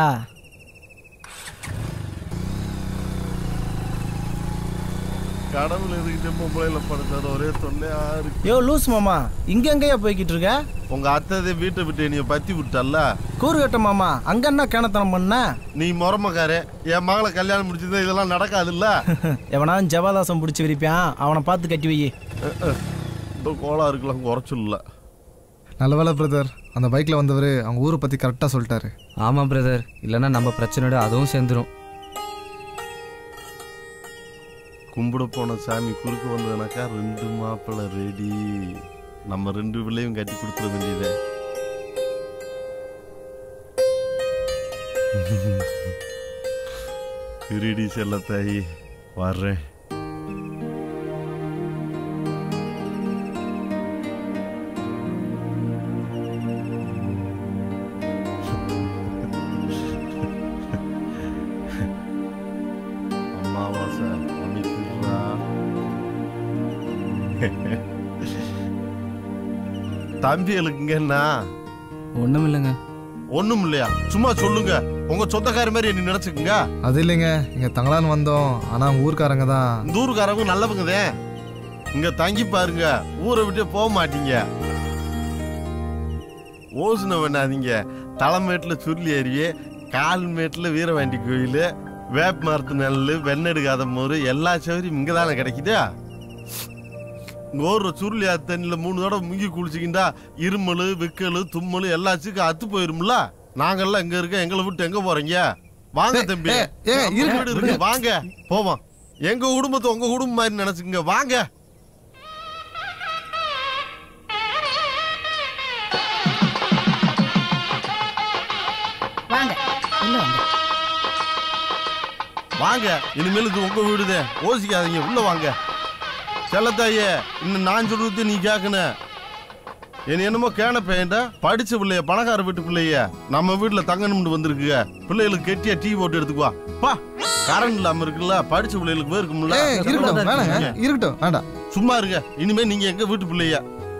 கடவுள் இருக்கிட்ட பொம்பளையில படுத்தாரு ஒரே தொல்லையா இருக்கு யோ லூஸ் மாமா இங்க எங்கேயா போய்கிட்டு இருக்க உங்க அத்தை வீட்டை விட்டு நீ பத்தி விட்டல்ல கூறுகட்ட மாமா அங்க என்ன கிணத்தனம் பண்ண நீ முறமக்காரு என் மகளை கல்யாணம் முடிச்சது இதெல்லாம் நடக்காதுல்ல எவனாலும் ஜவாதாசம் பிடிச்சி விரிப்பான் அவனை பார்த்து கட்டி வை இந்த கோலா இருக்கலாம் குறைச்சுல்ல நல்ல வேலை பிரதர் அந்த பைக்கில் வந்தவர் அவங்க ஊரை பற்றி கரெக்டாக சொல்லிட்டாரு ஆமாம் பிரதர் இல்லைன்னா நம்ம பிரச்சனையோட அதுவும் சேர்ந்துரும் கும்பிட போன சாமி குறுக்க வந்ததுனாக்கா ரெண்டு மாப்பிள்ளை ரெடி நம்ம ரெண்டு பிள்ளையும் கட்டி கொடுத்துட வேண்டியதே இருடி செல்லத்தாயி வர்றேன் அம்மாவாசை அமைக்கிறா தம்பிகளுக்குங்க என்ன ஒன்றும் இல்லைங்க ஒண்ணும் இல்லையா சும்மா சொல்லுங்க உங்க சொந்தக்கார மாதிரி என்ன நினைச்சுக்குங்க அது இல்லைங்க இங்கே தங்கலான்னு வந்தோம் ஆனால் அவங்க ஊர்க்காரங்க தான் இந்த ஊருக்காரங்க நல்லவங்கதே இங்க தங்கி பாருங்க ஊரை விட்டு போக மாட்டீங்க ஓசுன வேணாதீங்க தலைமேட்டில் சுருளி அருவி கால்மேட்டில் வீரவாண்டி கோயில் வேப்ப மரத்து நெல் வெண்ணெடுக்காத மோர் எல்லா சௌகரியம் இங்கே தானே கிடைக்குதா இங்கே ஓடுற சுருளி ஆத்து தண்ணியில் மூணு தடவை முங்கி குளிச்சிக்கிண்டா இருமல் விக்கல் தும்மல் எல்லாச்சுக்கும் அத்து போயிரும்ல நாங்கெல்லாம் இங்கே இருக்க எங்களை விட்டு எங்கே போறீங்க வாங்க தம்பி ஏய், ஏய், நம்ம இருங்க, வீடு இருக்கு வாங்க போவோம் எங்க குடும்பத்தை உங்க குடும்பம் மாதிரி நினைச்சுங்க வாங்க வாங்க உள்ள வாங்க வாங்க இனிமேல் இது உங்க வீடுதே யோசிக்காதீங்க உள்ள வாங்க செல்லத்தாயே இன்னும் நான் சொல்றது நீ கேட்கணும் என்ன என்னமோ கேன பையன்டா படிச்ச பிள்ளைய பணக்கார வீட்டு பிள்ளைய நம்ம வீட்டுல தங்கணும்னு வந்திருக்குங்க பிள்ளைகளுக்கு கெட்டியா டீ போட்டு எடுத்துக்குவா பா கரண்ட் இல்லாம இருக்குல்ல படிச்ச பிள்ளைகளுக்கு போயிருக்கும்ல ஏய், இருக்கட்டும் வேணாங்க இருக்கட்டும் வேண்டாம் சும்மா இருங்க இனிமே நீங்க எங்க வீட்டு பிள்ளைய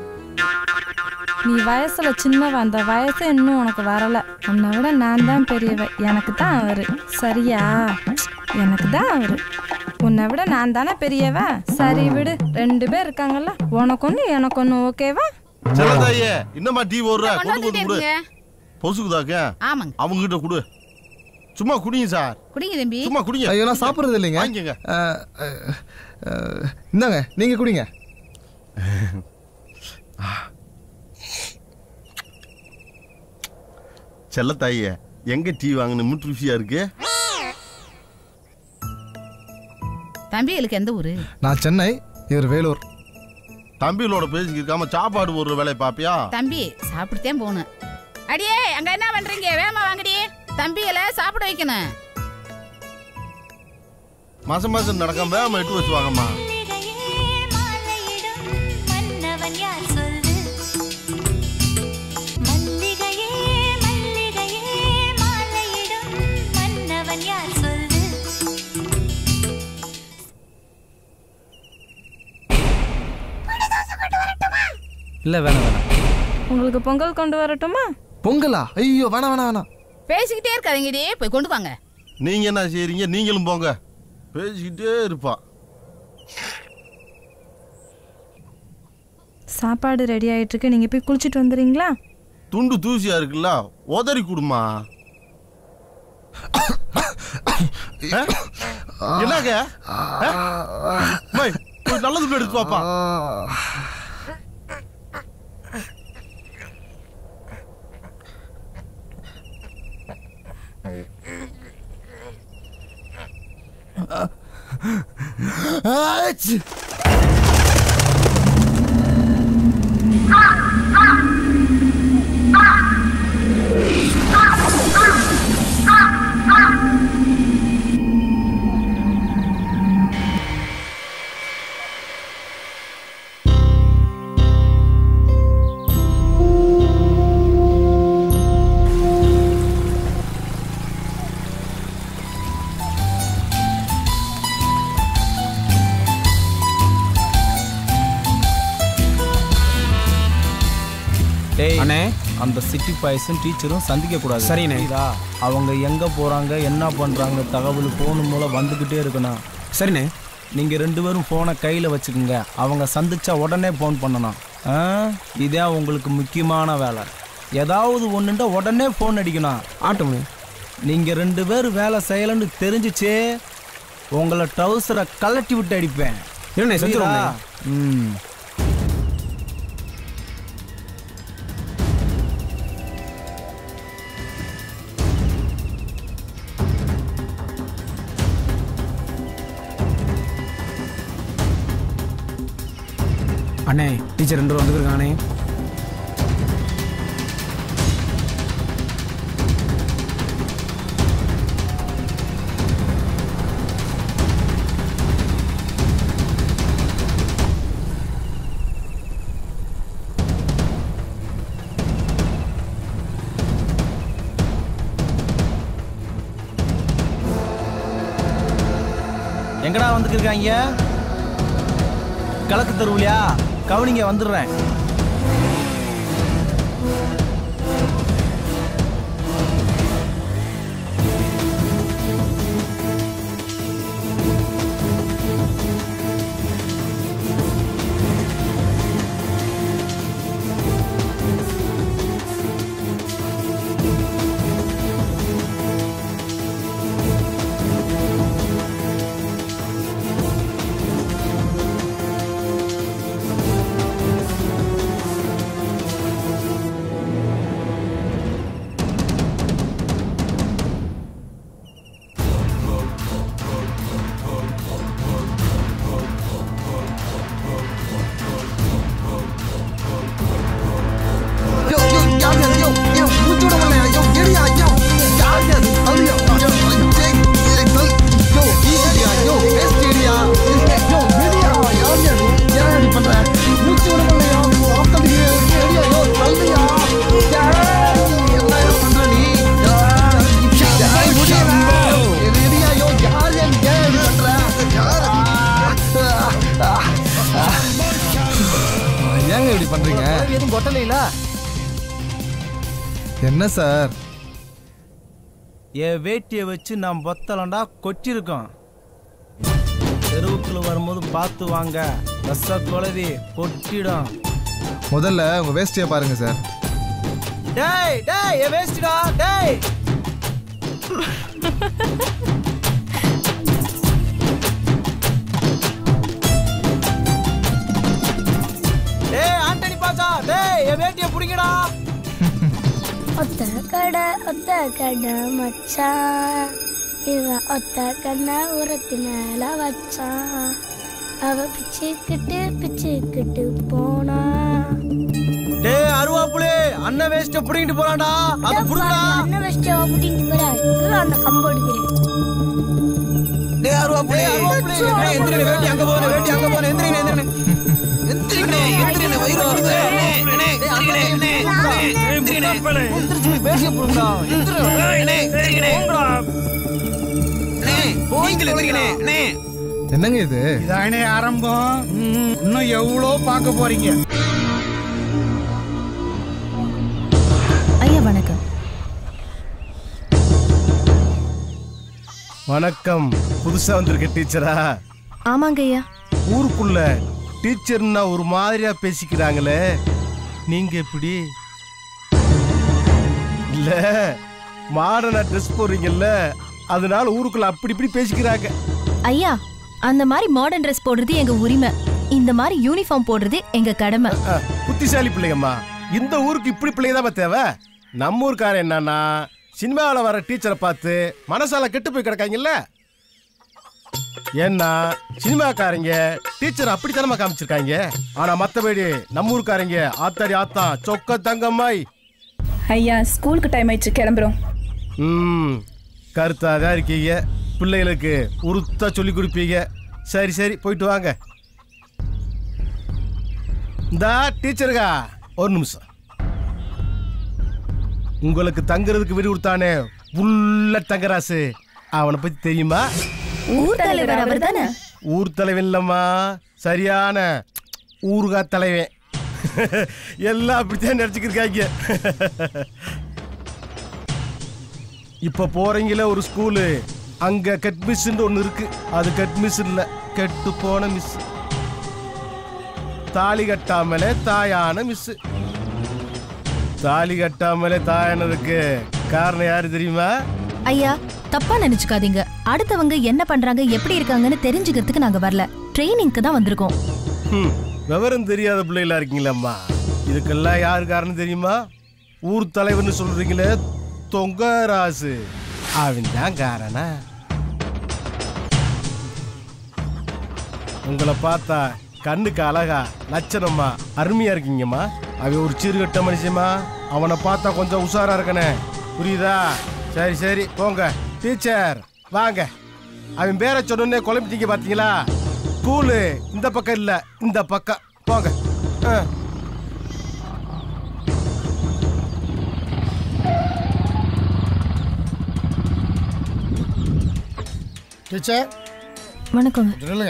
நீ வயசுல சின்னவ அந்த வயசு இன்னும் உனக்கு வரல உன்னை விட நான் தான் பெரியவ எனக்கு தான் அவரு சரியா எனக்கு தான் அவரு உன்னை விட நான் தானே பெரியவ சரி விடு ரெண்டு பேர் இருக்காங்கல்ல உனக்கு ஒன்று எனக்கு ஒன்று ஓகேவா செல்லத்தாயே இன்னமா டீ போடுற கொண்டு கொண்டு வந்துட்டே வந்து கொடு இருக்குங்க பொசுக்குதாக்க ஆமாங்க அவங்க கிட்ட கொடு சும்மா குடிங்க சார் குடிங்க தம்பி சும்மா குடிங்க ஐயோ நான் சாப்பிட்றது இல்லைங்க வாங்கிக்கங்க. அஹ், அஹ், அஹ், இந்தாங்க நீங்கள் குடிங்க செல்லத்தாயே எங்க டீ வாங்கின முட்டு ருசியா இருக்கு தம்பிகளுக்கு எந்த ஊரு நான் சென்னை இவர் வேலூர் தம்பிகளோட பேசிக்கிருக்காம சாப்பாடு போடுற வேலையை பாப்பியா தம்பி சாப்பிட்டுதான் போகணும் அடியே அங்க என்ன பண்றீங்க வேகமா வாங்கடி தம்பிகளை சாப்பிட வைக்கணும் மாசம் மாசம் நடக்காம வேகமா எட்டு வச்சு வாங்கம்மா மன்னவன் யார் சொல்லு மல்லிகையே மல்லிகையே மாலையிடும் மன்னவன் யார் சொல்லு இல்லை வேணாம் வேணாம் உங்களுக்கு பொங்கல் கொண்டு வரட்டுமா பொங்கலா ஐயோ வேணாம் வேணாம் வேணாம் பேசிக்கிட்டே இருக்காதீங்கடி போய் கொண்டு வாங்க நீங்க என்ன செய்றீங்க நீங்களும் போங்க பேசிக்கிட்டே இருப்பா சாப்பாடு ரெடி ஆயிட்டு இருக்கு நீங்க போய் குளிச்சிட்டு வந்துடுறீங்களா துண்டு தூசியா இருக்குல்ல உதறி குடுமா என்னங்க ஆ? மை, போய் நல்ல துண்டு எடுத்து பாப்பா டேய் அண்ணே அந்த சிட்டி பாய்ஸும் டீச்சரும் சந்திக்க கூடாது சரிண்ணே. புரியுதா? அவங்க எங்க போறாங்க என்ன பண்றாங்க தகவல் போன் மூலம் வந்துகிட்டே இருக்கணும் சரிண்ணே நீங்க ரெண்டு பேரும் போனை கையில வச்சுக்கோங்க அவங்க சந்திச்சா உடனே போன் பண்ணணும் ஆ? இதே உங்களுக்கு முக்கியமான வேலை ஏதாவது ஒண்ணுண்டா உடனே போன் அடிக்கணும் ஆட்டோண்ணே நீங்க ரெண்டு பேரும் வேலை செய்யலன்னு தெரிஞ்சுச்சே உங்களை ட்ரௌசரை கலட்டி விட்டு அடிப்பேன் இல்லண்ணே, செஞ்சிருவோண்ணே. புரியுதா? ம் அண்ணே டீச்சர் ரெண்டு பேரும் வந்துருக்கானே எங்கடா வந்துருக்காங்க கிழக்கு தெருவுலையா கவனிங்க வந்துடுறேன் ஏங்க இப்படி பண்றீங்க எதுவும் கொட்டலையில என்ன சார் என் வேட்டியை வச்சு நான் பொத்தலண்டா கொட்டியிருக்கோம் தெருவுக்குள்ள வரும்போது பார்த்து வாங்க ரச குழவி கொட்டிடும் முதல்ல உங்க வேஸ்டியை பாருங்க சார் டேய் டேய் என் வேஸ்டா டேய் டேய் ஆண்டனி பாச்சா டேய் என் வேட்டியை புடிங்கடா ஒத்த கடை ஒத்த கடை மச்சான் இவ ஒத்த கண்ணை உரத்து மேல வச்சான் அவ பிச்சுக்கிட்டு பிச்சுக்கிட்டு போனா டேய் அருவாப்புளே அண்ணன் வேஸ்ட புடிங்கிட்டு போறான்டா அது புடுங்கடா அண்ணன் வச்சு அப்படின்ட்டு போறா இதுல அந்த கம்பு அடிக்கிறேன் டேய் அருவாப்புளே டேய் எந்திரனே வேட்டி அங்க போறே வேட்டி அங்க போறே எந்திரனே எந்திரனே எந்திரனே எந்திரனே வயிறு வருது அண்ணே அண்ணே எந்திரனே அண்ணே எந்திரனே எந்திரச்சு பேசிய புடுங்கடா அண்ணே எந்திரனே அண்ணே நீங்களே எந்திரனே அண்ணே என்னங்க இது இதானே ஆரம்பம் இன்னும் எவ்வளோ பார்க்க போறீங்க ஐயா வணக்கம் வணக்கம் புதுசா வந்திருக்க டீச்சரா ஆமாங்க ஐயா ஊருக்குள்ள டீச்சர்னா ஒரு மாதிரியா பேசிக்கிறாங்களே நீங்க எப்படி இல்ல மாடர்னா ட்ரெஸ் போடுறீங்கல்ல அதனால ஊருக்குள்ள அப்படி இப்படி பேசிக்கிறாங்க ஐயா அந்த மாதிரி மாடர்ன் ட்ரெஸ் போடுறது எங்க உரிமை இந்த மாதிரி யூனிஃபார்ம் போடுறது எங்க கடமை அஹ், புத்திசாலி பிள்ளைங்கம்மா இந்த ஊருக்கு இப்படி பிள்ளைங்க தான் தேவை நம்ம ஊருக்காரன் என்னன்னா சினிமாவில் வர டீச்சரை பார்த்து மனசால கெட்டு போய் கிடக்காங்கல்ல ஏன்னா சினிமாக்காரங்க டீச்சர் அப்படித்தானமா காமிச்சிருக்காங்க ஆனா மத்தபடி நம்ம ஊருக்காரங்க ஆத்தாடி ஆத்தா சொக்க தங்கம்மாய் ஐயா ஸ்கூலுக்கு டைம் ஆயிடுச்சு கிளம்புறோம் ம் கருத்தாதான் இருக்கீங்க பிள்ளைகளுக்கு உருத்தா சொல்லி கொடுப்பீங்க சரி சரி போயிட்டு வாங்க இந்தா டீச்சருக்கா ஒரு நிமிஷம் உங்களுக்கு தங்குறதுக்கு வீடு கொடுத்தானே உள்ள தங்கராசு அவனை பத்தி தெரியுமா ஊர் தலைவர் அவர் தானே ஊர் தலைவன் இல்லம்மா சரியான ஊருகா தலைவன் எல்லாம் அப்படித்தான் நினச்சிக்கிருக்காங்க இப்போ போறீங்களே ஒரு ஸ்கூலு அங்க கட் மிஸ்ன்னு ஒன்று இருக்கு அது கட் மிஸ் இல்ல கெட்டு போன மிஸ் தாலி கட்டாமலே தாயான மிஸ் தாலி கட்டாமலே தாயானதுக்கு காரணம் யாரு தெரியுமா ஐயா தப்பா நினைச்சுக்காதீங்க அடுத்தவங்க என்ன பண்றாங்க எப்படி இருக்காங்கன்னு தெரிஞ்சுக்கிறதுக்கு நாங்க வரல ட்ரைனிங்க்கு தான் வந்திருக்கோம் ஹம், விவரம் தெரியாத பிள்ளைகளா இருக்கீங்களம்மா இதுக்கெல்லாம் யாரு காரணம் தெரியுமா ஊர் தலைவர்னு சொல்றீங்களே தொங்க ராசு அவன் தான் காரணம் உங்களை பார்த்தா கண்ணுக்கு அழகா லட்சணமா அருமையா இருக்கீங்கம்மா அவன் ஒரு சிறுகட்ட மனுஷமா அவனை பார்த்தா கொஞ்சம் உஷாரா இருக்கனே புரியுதா சரி சரி போங்க டீச்சர் வாங்க அவன் பேரை சொன்னோன்னே குழம்பிட்டீங்க பாத்தீங்களா ஸ்கூலு இந்த பக்கம் இல்ல இந்த பக்கம் போங்க ஆ. டீச்சர் வணக்கங்க சொல்லுங்க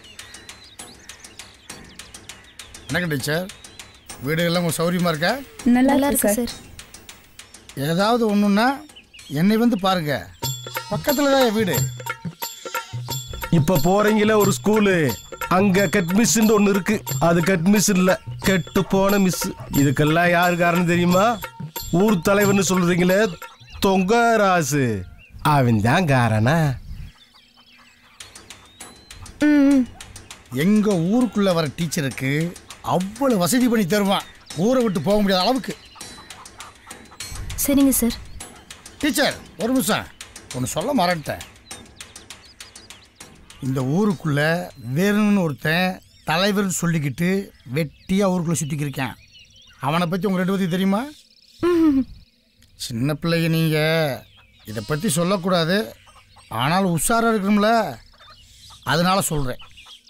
வணக்கம் டீச்சர் வீடு எல்லாம் உங்களுக்கு சௌரியமா இருக்கா நல்லா இருக்கு சார் ஏதாவது ஒன்றுன்னா என்னை வந்து பாருங்க பக்கத்தில் தான் என் வீடு இப்ப போறீங்களே ஒரு ஸ்கூலு அங்க கட் மிஸ்ன்னு ஒண்ணு இருக்கு அது கட் மிஸ் இல்ல கெட்டு போன மிஸ் இதுக்கெல்லாம் யாரு காரணம் தெரியுமா ஊர் தலைவர்னு சொல்றீங்களே தொங்க ராசு அவன் தான் காரணம் எங்க ஊருக்குள்ள வர டீச்சருக்கு அவ்வளவு வசதி பண்ணி தருவான் ஊரை விட்டு போக முடியாத அளவுக்கு சரிங்க சார் டீச்சர் ஒரு நிமிஷம் ஒன்று சொல்ல மறந்துட்டேன் இந்த ஊருக்குள்ள வேணும்னு ஒருத்தன் தலைவர்னு சொல்லிக்கிட்டு வெட்டியாக ஊருக்குள்ளே சுற்றிக்கிருக்கேன் அவனை பற்றி உங்க ரெண்டு பற்றி தெரியுமா சின்ன பிள்ளைங்க நீங்கள் இதை பற்றி சொல்லக்கூடாது ஆனால் உஷாராக இருக்கணும்ல அதனால சொல்கிறேன்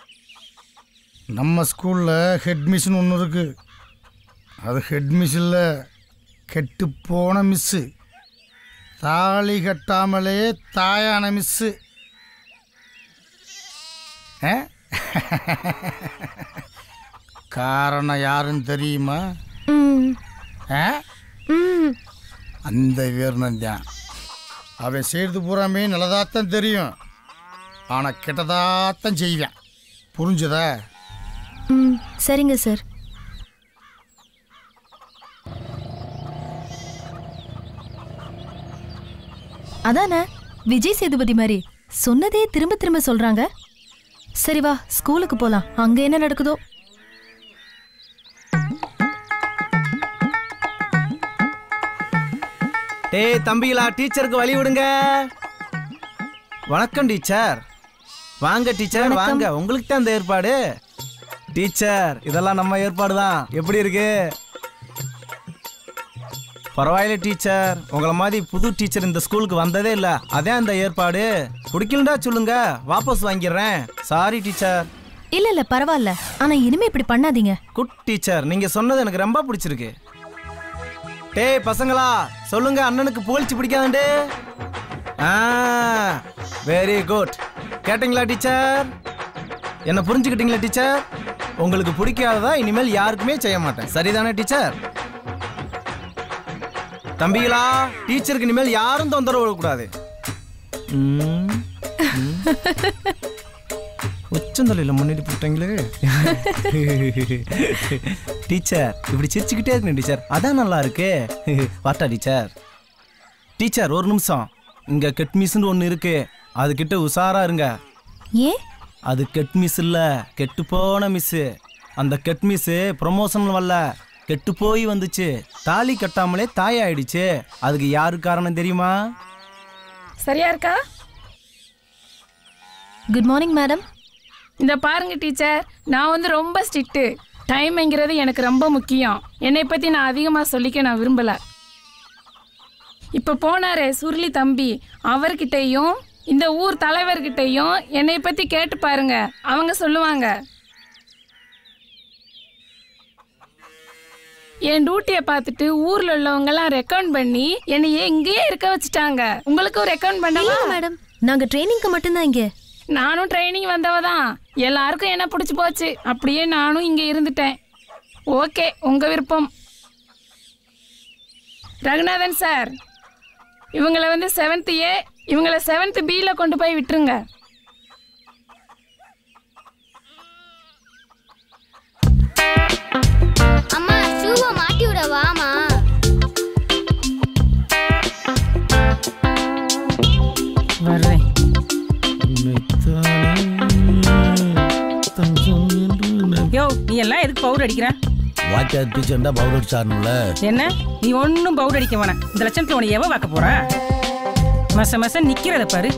நம்ம ஸ்கூலில் ஹெட் மிஸ்னு ஒன்று இருக்குது அது ஹெட் மிஸ் இல்லை கெட்டு போன மிஸ்ஸு தாலி கட்டாமலே தாயான மிஸ்ஸு ஆ? காரணம் யாருன்னு தெரியுமா ஆ? அந்த வீரனன் தான் அவன் செய்கிறது பூராமே நல்லதாத்தான் தெரியும் ஆனால் கெட்டதாத்தான் செய்வேன் புரிஞ்சுதா ம் சரிங்க சார் அதானே விஜய் சேதுபதி மாதிரி சொன்னதே திரும்ப திரும்ப சொல்றாங்க சரி வா ஸ்கூலுக்கு போலாம் அங்க என்ன நடக்குதோ டேய் தம்பிகளா டீச்சருக்கு வழி விடுங்க வணக்கம் டீச்சர் வாங்க டீச்சர் வாங்க உங்களுக்கு தான் இந்த ஏற்பாடு டீச்சர் இதெல்லாம் நம்ம ஏற்பாடு தான் எப்படி இருக்கு பரவாயில்ல டீச்சர் உங்களை மாதிரி புது டீச்சர் இந்த ஸ்கூலுக்கு வந்ததே இல்லை அதான் இந்த ஏற்பாடு பிடிக்கலண்டா சொல்லுங்க வாபஸ் வாங்கிடுறேன் சாரி டீச்சர் இல்ல இல்ல பரவாயில்ல ஆனா இனிமே இப்படி பண்ணாதீங்க குட் டீச்சர் நீங்க சொன்னது எனக்கு ரொம்ப பிடிச்சிருக்கு டேய் பசங்களா சொல்லுங்க அண்ணனுக்கு புகழ்ச்சி பிடிக்காதே ஆ வெரி குட் கேட்டிங்களா டீச்சர் என்ன புரிஞ்சுக்கிட்டீங்களா டீச்சர் உங்களுக்கு பிடிக்காததா இனிமேல் யாருக்குமே செய்ய மாட்டேன் சரிதானே டீச்சர் தம்பிகளா டீச்சருக்கு இனிமேல் யாரும் தொந்தரவு விடக்கூடாது ம், ம். உச்சந்தலையில் முன்னாடி போட்டாங்களே டீச்சர் இப்படி சிரிச்சுக்கிட்டே இருக்கணும் டீச்சர் அதான் நல்லா இருக்கு வாட்டா டீச்சர் டீச்சர் ஒரு நிமிஷம் இங்க கெட் மிஸ்ன்னு ஒன்று இருக்கு அதுகிட்ட உஷாரா இருங்க ஏன் அது கெட் மிஸ் இல்ல கெட்டு போன மிஸ் அந்த கெட் மிஸ் ப்ரொமோஷன் வரல கெட்டு போய் வந்துச்சு தாலி கட்டாமலே தாய் ஆயிடுச்சு அதுக்கு யாரு காரணம் தெரியுமா சரியா இருக்கா குட் மார்னிங் மேடம் இந்த பாருங்க டீச்சர் நான் வந்து ரொம்ப ஸ்ட்ரிக்ட்டு டைம்ங்கிறது எனக்கு ரொம்ப முக்கியம் என்னை பற்றி நான் அதிகமாக சொல்லிக்க நான் விரும்பலை இப்போ போனாரே சுருளி தம்பி அவர்கிட்டயும் இந்த ஊர் தலைவர்கிட்டயும் என்னை பற்றி கேட்டு பாருங்க அவங்க சொல்லுவாங்க என் டியூட்டியை பார்த்துட்டு ஊர்ல உள்ளவங்கலாம் ரெக்கமெண்ட் பண்ணி என்னைய இங்கேயே இருக்க வச்சுட்டாங்க உங்களுக்கும் ரெக்கமெண்ட் பண்ணவா மேடம் நாங்க ட்ரைனிங்க்கு மட்டும்தான் இங்க நானும் ட்ரைனிங் வந்தவ தான் எல்லாருக்கும் என்ன பிடிச்சி போச்சு அப்படியே நானும் இங்கே இருந்துட்டேன் ஓகே உங்க விருப்பம் ரகுநாதன் சார் இவங்கள வந்து செவன்த் ஏ இவங்கள செவன்த் பியில் கொண்டு போய் விட்டுருங்க அம்மா ஷூவை மாட்டி விட வாமா வர்றேன் யோ நீ எல்லாம் எதுக்கு பவுடர் அடிக்கிற வாத்தியார் டீச்சர்ண்டா பவுடர் அடிச்சாருல என்ன நீ ஒன்றும் பவுடர் அடிக்க வேணாம் இந்த லட்சணத்தில் உன்னை எவ பார்க்க போறா மச மச நிக்கிறத பாரு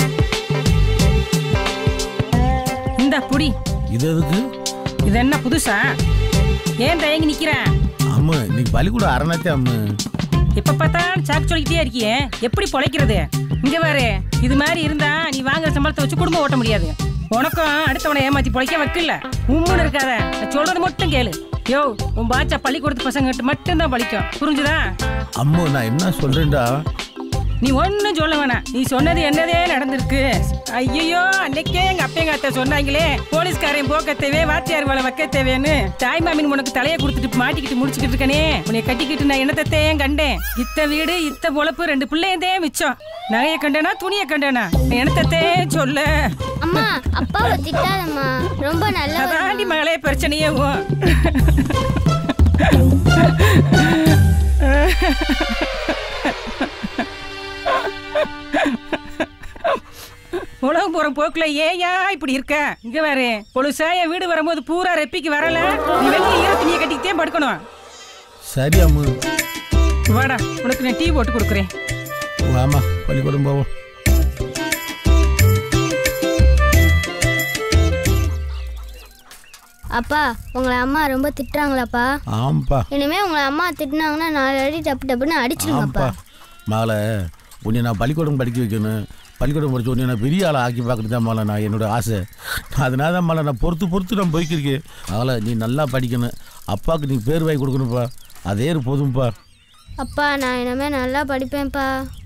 இந்த புடி இது எதுக்கு இது என்ன புதுசா ஏன் தயங்கி நிக்கிற அம்மு இன்னைக்கு பள்ளிக்கூடம் அரணாத்தே அம்மு எப்ப பார்த்தாலும் சாக்கு சொல்லிக்கிட்டே இருக்கியே எப்படி பொழைக்கிறது இங்க பாரு இது மாதிரி இருந்தா நீ வாங்குற சம்பளத்தை வச்சு குடும்பம் ஓட்ட முடியாது உனக்கும் அடுத்தவனை ஏமாத்தி பொழைக்க வைக்கல உம்முன்னு இருக்காத நான் சொல்றது மட்டும் கேளு யோ உன் பாச்சா பள்ளிக்கூடத்து பசங்கிட்ட மட்டும்தான் பழிக்கும் புரிஞ்சுதா அம்மு நான் என்ன சொல்றேன்டா நீ ஒன்றும் சொல்ல வேணாம் நீ சொன்னது என்னதே நடந்திருக்கு ஐயோ அன்னைக்கே எங்க அப்பா எங்க அத்தை சொன்னாங்களே போலீஸ்காரன் போக்க தேவை வாத்தியார் வேலை வைக்க தேவைன்னு தாய் மாமின் உனக்கு தலையை கொடுத்துட்டு மாட்டிக்கிட்டு முடிச்சுக்கிட்டு இருக்கனே உன்னை கட்டிக்கிட்டு நான் என்னத்தையும் கண்டேன் இத்த வீடு இத்த பொழப்பு ரெண்டு பிள்ளையந்தே மிச்சம் நகையை கண்டேனா துணியை கண்டேனா என்னத்தே சொல்ல அம்மா அப்பாவை திட்டாதம்மா ரொம்ப நல்ல அதாண்டி மகளே பிரச்சனையே ஓ உலகம் போற போக்குல ஏயா இப்படி இருக்க இங்க வேற பொழுசா என் வீடு வரும்போது பூரா ரெப்பிக்கு வரல நீ வெளியே ஈர துணியை கட்டிக்கிட்டே படுக்கணும் சரி அம்மு வாடா உனக்கு நான் டீ போட்டு கொடுக்குறேன் வாமா பள்ளிக்கூடம் போவோம் அப்பா உங்களை அம்மா ரொம்ப திட்டுறாங்களாப்பா ஆமாப்பா இனிமே உங்களை அம்மா திட்டினாங்கன்னா நாலு அடி டப்பு டப்புன்னு அடிச்சிருங்கப்பா ஆமாப்பா மகளை உன்னை நான் பள்ளிக்கூடம் படிக்க வைக்கணும் பள்ளிக்கூடம் படிச்சு உன்னை நான் பெரிய ஆளை ஆக்கி பார்க்கறது தான் மலை நான் என்னோட ஆசை அதனால தான் மலை நான் பொறுத்து பொறுத்து நான் போய்க்கிருக்கேன் மகளை நீ நல்லா படிக்கணும் அப்பாவுக்கு நீ பேர் வாங்கி கொடுக்கணும்ப்பா அதே இரு போதும்ப்பா அப்பா நான் இனிமே நல்லா படிப்பேன்ப்பா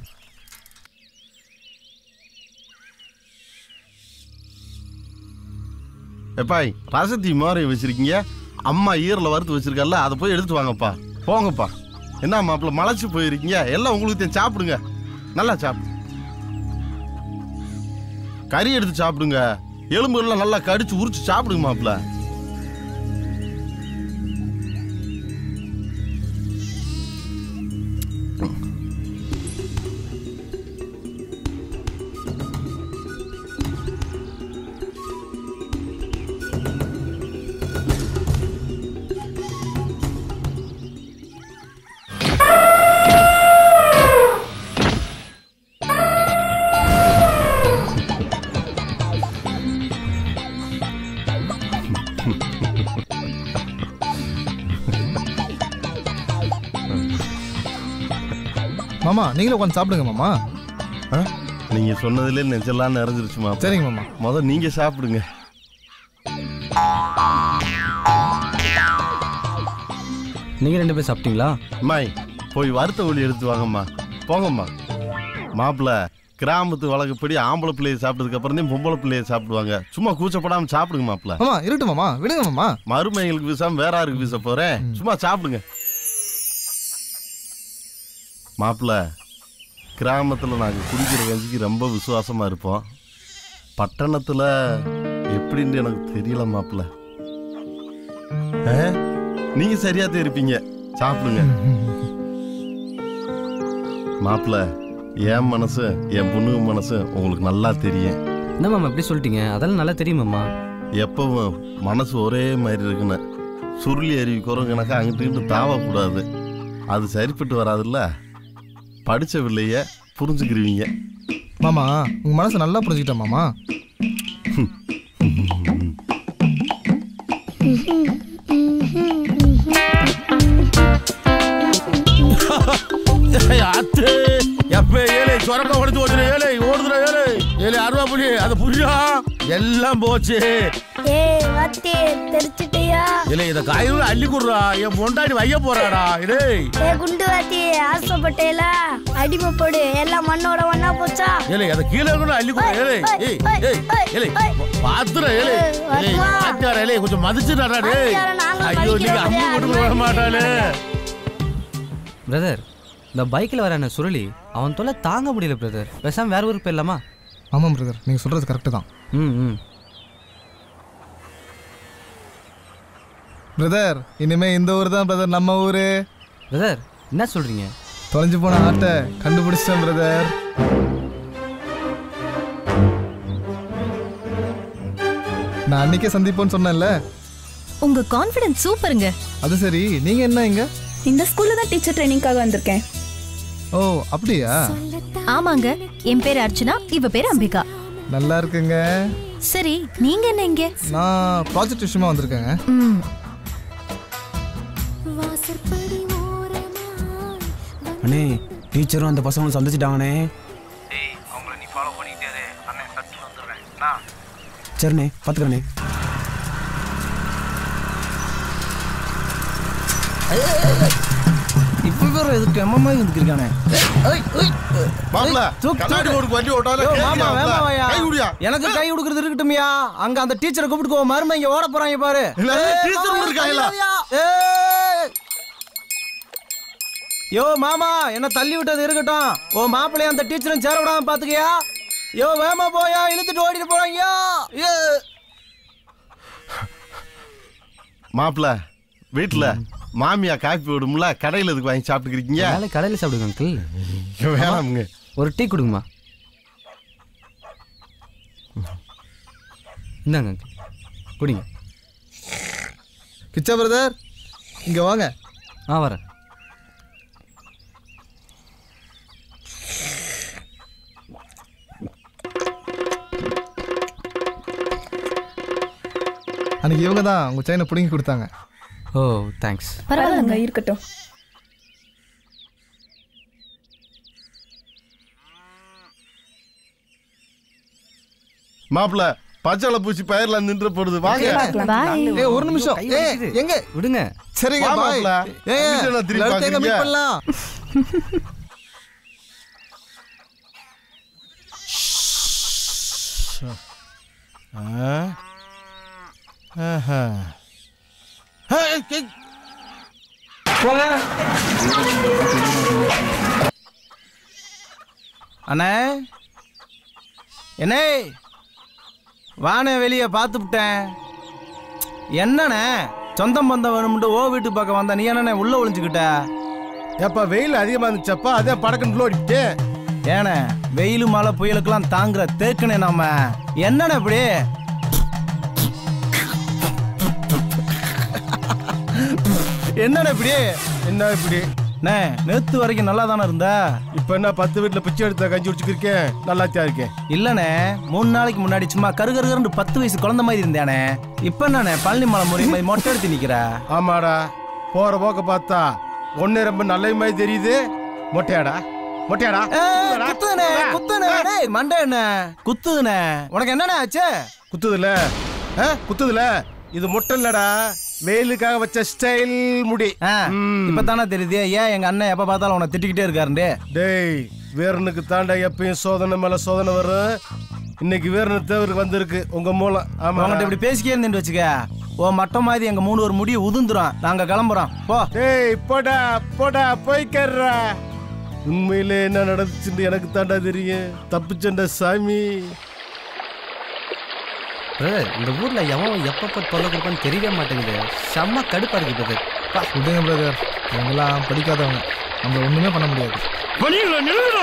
எப்பாய் ரசத்தி மாதிரி வச்சிருக்கீங்க அம்மா ஈரில் வறுத்து வச்சிருக்கல அதை போய் எடுத்து வாங்கப்பா போங்கப்பா என்ன மாப்பிள்ள மலைச்சு போயிருக்கீங்க எல்லாம் உங்களுக்கு தான் சாப்பிடுங்க நல்லா சாப்பிடு கறி எடுத்து சாப்பிடுங்க எலும்புகள்லாம் நல்லா கடிச்சு உரிச்சு சாப்பிடுங்க மாப்பிள்ள மாமா நீங்களும் உட்காந்து சாப்பிடுங்க மாமா நீங்க சொன்னதுல நெஞ்செல்லாம் நிறைஞ்சிருச்சு மாப்பிள்ள சரிங்க மாமா முத நீங்க சாப்பிடுங்க நீங்க ரெண்டு பேரும் சாப்பிட்டீங்களா அம்மாய் போய் வறுத்த ஒளி எடுத்து வாங்கம்மா போங்கம்மா மாப்பிள்ள கிராமத்து வழக்கப்படி ஆம்பளை பிள்ளைய சாப்பிட்டதுக்கு அப்புறம் தான் பொம்பளை பிள்ளைய சாப்பிடுவாங்க சும்மா கூச்சப்படாம சாப்பிடுங்க மாப்பிள்ள மாமா இருட்டு மாமா விடுங்க மாமா மருமைகளுக்கு வீசாம வேற யாருக்கு வீச போறேன் சும்மா சாப்பிடுங்க மாப்பிள்ள கிராமத்தில் நாங்கள் குடிக்கிற கஞ்சிக்கு ரொம்ப விசுவாசமா இருப்போம் பட்டணத்தில் எப்படின்னு எனக்கு தெரியல மாப்பிள்ள ஆ? நீங்க சரியா தான் இருப்பீங்க சாப்பிடுங்க மாப்பிள்ள என் மனசு என் பொண்ணுங்க மனசு உங்களுக்கு நல்லா தெரியும் என்ன மாமா எப்படி சொல்லிட்டீங்க அதெல்லாம் நல்லா தெரியுமாம்மா எப்பவும் மனசு ஒரே மாதிரி இருக்குன்னு சுருளி அருவி குரங்கணக்கா அங்கிட்டு இங்கிட்டு தாவக்கூடாது அது சரிப்பட்டு வராதுல்ல படிச்ச பிள்ளைய புரிஞ்சுக்கிருவீங்க மாமா உங்க மனசை நல்லா புரிஞ்சுக்கிட்டேன் மாமா ஏய், அத்து எப்ப ஏழை சொரக்க உடச்சு ஓடுற ஏழை ஓடுதுற ஏழை ஏழை அருவா புலி அது புரியா எல்லாம் போச்சு ஏய் வாத்தி தெரிச்சிட்டியா இல்ல இத காய்கறி அள்ளி குடுறா என் பொண்டாடி வைய போறாடா டேய் ஏ குண்டு வாத்தி ஆசைப்பட்டேல அடிமை போடு எல்லாம் மண்ணோட மண்ணா போச்சா ஏலே அத கீழே கூட அள்ளி குடுறா ஏலே ஏய் ஏய் ஏலே பாத்துற ஏலே ஏய் பாத்தார ஏலே கொஞ்சம் மதிச்சுடாடா டேய் வாத்தியார நாங்க ஐயோ நீங்க அம்மு மட்டும் வர மாட்டாளே பிரதர் இந்த பைக்கில் வரான சுருளி அவன் தொல்லை தாங்க முடியல பிரதர் பேசாம வேற ஊருக்கு போயிடலாமா ஆமாம் பிரதர் நீங்கள் சொல்கிறது கரெக்டு தான் ம் ம் பிரதர் இனிமே இந்த ஊர் தான் பிரதர் நம்ம ஊரு பிரதர் என்ன சொல்றீங்க தொலைஞ்சு போன ஆட்டை கண்டுபிடிச்சிட்டேன் பிரதர் நான் அன்னைக்கே சந்திப்போன்னு சொன்னேன்ல உங்க கான்ஃபிடன்ஸ் சூப்பருங்க அது சரி நீங்க என்ன இங்க இந்த ஸ்கூல்ல தான் டீச்சர் ட்ரைனிங்காக வந்திருக்கேன் ஓ அப்படியா ஆமாங்க என் பேர் அர்ச்சனா இவ பேர் அம்பிகா நல்லா இருக்குங்க சரி நீங்க என்ன இங்க நான் ப்ராஜெக்ட் விஷயமா வந்திருக்கேங்க ம் அண்ணே டீச்சரும் அந்த பசங்களும் சந்திச்சிட்டாங்கண்ணே அவங்கள நீ ஃபாலோ பண்ணிக்கிட்டே இரு அண்ணன் சட்டு வந்துடுறேன் சரிண்ணே பார்த்துக்கிறேண்ணே இப்போ வேற எதுக்கு எம்மம்மா வந்துருக்கானே மாப்ள, கண்ணாடி போட்டு வண்டி ஓட்டாத கேக்குறியா மாப்ள? கை குடியா? எனக்கு கை கொடுக்கறது இருக்கட்டும்யா அங்க அந்த டீச்சரை கூப்பிட்டு உன் மருமை இங்க ஓட போறாங்க பாரு இல்ல, இல்ல, ஏய், டீச்சர் மாமா, இருக்காங்களா? ஏய். யோ மாமா என்ன தள்ளி விட்டது இருக்கட்டும் ஓ மாப்பிள்ளைய அந்த டீச்சரும் சேர விடாம பாத்துக்கியா யோ வேமா போயா இழுத்துட்டு ஓடிட்டு போறாங்க மாப்ள வீட்டுல மாமியா காப்பி விடும்ல கடையில எதுக்கு வாங்கி சாப்பிட்டுக்கிறீங்க வேலை கடையில் சாப்பிடுங்க அங்கிள் வேணாமுங்க ஒரு டீ கொடுங்கம்மா இந்தாங்க அங்கிள் குடிங்க கிச்சா பிரதர் இங்க வாங்க ஆ வரேன் அன்னைக்கு இவங்க தான் உங்க செயினை பிடுங்கி கொடுத்தாங்க ஓ தேங்க்ஸ் பரவாயில்லங்க இருக்கட்டும் மாப்ள பச்சளை பூச்சி பயிர்ல நின்று போடுது வாங்க ஏய் ஒரு நிமிஷம் ஏய் எங்க விடுங்க சரிங்க வா, பாய் மாப்ள. ஏய் எங்கிட்ட நான் திரும்பி லலிதா எங்க பார்க்கறீங்க? மீட் பண்ணலாம் ஆ? ஆஹா. ஏய், ஏய். அண்ணே என்னே வானே வெளியே பார்த்துவிட்டேன் என்னண்ணே சொந்தம் பந்தம் வேணும்ட்டு ஓ வீட்டு பக்கம் வந்தா நீ என்னண்ணே உள்ள ஒளிஞ்சுக்கிட்ட ஏப்பா வெயில் அதிகமா இருந்துச்சப்பா அதே படக்குன்னு ஓடிட்டேன் ஏண்ணே வெயில் மழை புயலுக்கெல்லாம் தாங்குற தேக்குனே நாம என்னண்ணே இப்படி என்னண்ணே இப்படி என்ன இப்படி அண்ணே நேத்து வரைக்கும் நல்லா தானே இருந்த இப்ப என்ன பத்து வீட்டுல பிச்சை எடுத்த கஞ்சி குடிச்சுக்கிருக்கேன் நல்லாத்தியா இருக்கேன் இல்லண்ணே மூணு நாளைக்கு முன்னாடி சும்மா கருகருகருன்னு பத்து வயசு குழந்தை மாதிரி இருந்தேனே இப்ப என்னண்ணே பழனி மலை முறை மாதிரி மொட்டை எடுத்து நிக்கிற ஆமாடா போற போக்க பார்த்தா ஒண்ணு ரொம்ப நல்ல மாதிரி தெரியுது மொட்டையாடா மொட்டையாடா குத்துதுனே குத்துனே டேய் மண்டை என்ன குத்துதுனே உனக்கு என்னண்ணே ஆச்சு குத்துதுல ஆ, குத்துதுல இது முட்டை இல்லடா வெயிலுக்காக வச்ச ஸ்டைல் முடி இப்பதானே தெரியுது ஏன் எங்க அண்ணன் எப்ப பார்த்தாலும் உன்னை திட்டிக்கிட்டே இருக்காருண்டே டேய் வீரனுக்கு தாண்டா எப்பயும் சோதனை மேல சோதனை வரும் இன்னைக்கு வீரனு தேவருக்கு வந்திருக்கு உங்க மூலம் ஆமா உங்கள்கிட்ட இப்படி பேசிக்கே இருந்துட்டு வச்சுக்க ஓ மட்டம் மாதிரி எங்க மூணு ஒரு முடிய உதுந்துரும் நாங்க கிளம்புறோம் போ டேய் போடா போடா போய்க்கறா உண்மையிலே என்ன நடந்துச்சுன்னு எனக்கு தாண்டா தெரியும் தப்பிச்சண்ட சாமி பிரதர் இந்த ஊர்ல எவன் எப்பப்ப தொல்லை கொடுப்பான்னு தெரியவே மாட்டேங்குது செம்ம கடுப்பா இருக்கு பிரதர் விடுங்க பிரதர் இவங்கெல்லாம் படிக்காதவங்க நம்ம ஒண்ணுமே பண்ண முடியாது பண்ணிங்களா நிறுவனா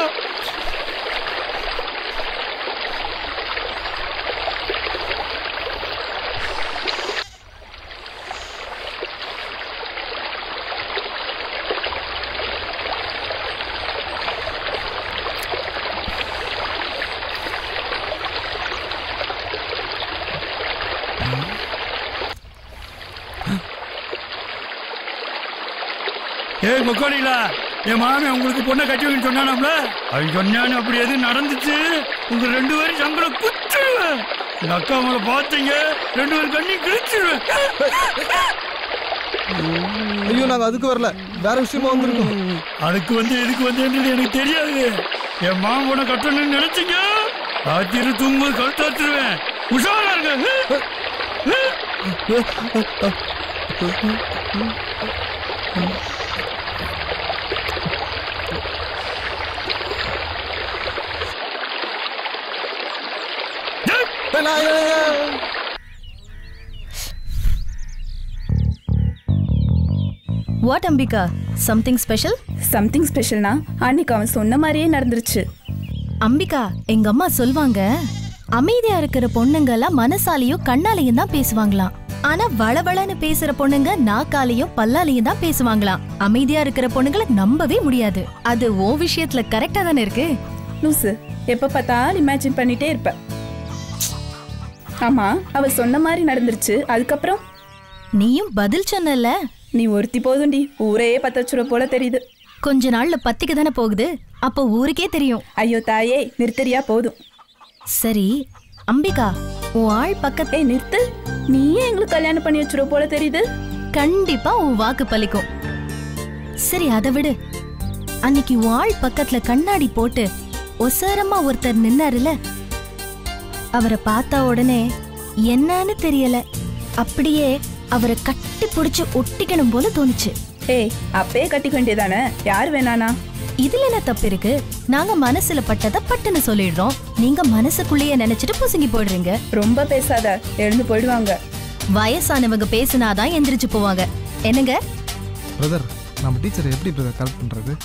ஏய் முக்கோடிங்களா என் மாமி உங்களுக்கு பொண்ணை கட்டி வைக்கணும்னு சொன்னானாம்ல அவன் சொன்னான்னு அப்படி எதுவும் நடந்துச்சு உங்க ரெண்டு பேரும் சங்கல குச்சிடுவேன் எங்க அக்கா அவங்கள பார்த்தீங்க ரெண்டு பேரும் கண்ணி கிழிச்சிடுவேன் ஐயோ நாங்க அதுக்கு வரல வேற விஷயமா வந்திருக்கோம் அதுக்கு வந்து எதுக்கு வந்தேன்றது எனக்கு தெரியாது என் மாமன் பொண்ணை கட்டணும்னு நினைச்சீங்க ராத்திரி தூங்கும்போது கழுத்தாத்துருவேன் உஷாரா இருங்க what Ambika something special something ஸ்பெஷல்னா அன்னைக்கு அவன் சொன்ன மாதிரியே நடந்துருச்சு அம்பிகா எங்க அம்மா சொல்வாங்க அமைதியா இருக்கிற பொண்ணுங்க எல்லாம் மனசாலையும் கண்ணாலையும் தான் பேசுவாங்களாம் ஆனா வளவளன்னு பேசுற பொண்ணுங்க நாக்காலையும் பல்லாலையும் தான் பேசுவாங்களாம் அமைதியா இருக்கிற பொண்ணுங்களை நம்பவே முடியாது அது ஓ விஷயத்துல கரெக்டா தானே இருக்கு லூசு எப்ப பார்த்தாலும் இமேஜின் பண்ணிட்டே இருப்ப ஆமா அவ சொன்ன மாதிரி நடந்துருச்சு அதுக்கப்புறம் நீயும் பதில் சொன்னல நீ ஒருத்தி போதும்டி ஊரையே பத்தச்சுர போல தெரியுது கொஞ்ச நாள்ல பத்திக்கு தானே போகுது அப்போ ஊருக்கே தெரியும் ஐயோ தாயே நிறுத்தறியா போதும் சரி அம்பிகா உன் ஆள் பக்கத்தை நிறுத்து நீயே எங்களுக்கு கல்யாணம் பண்ணி வச்சிருவ போல தெரியுது கண்டிப்பா உன் வாக்கு பலிக்கும் சரி அதை விடு அன்னைக்கு உன் ஆள் பக்கத்துல கண்ணாடி போட்டு ஒசரமா ஒருத்தர் நின்னாருல அவரை பார்த்த உடனே என்னன்னு தெரியல அப்படியே அவரை கட்டி பிடிச்சு ஒட்டிக்கணும் போல தோணுச்சு ஏய் அப்பயே கட்டிக்க வேண்டியதானே யார் வேணானா இதுல என்ன தப்பு இருக்கு நாங்க மனசுல பட்டத பட்டுன்னு சொல்லிடுறோம் நீங்க மனசுக்குள்ளேயே நினைச்சிட்டு புசுங்கி போயிடுறீங்க ரொம்ப பேசாத எழுந்து போயிடுவாங்க வயசானவங்க பேசினாதான் எந்திரிச்சு போவாங்க என்னங்க பிரதர் நம்ம டீச்சரை எப்படி பிரதர் கரெக்ட் பண்ணுறது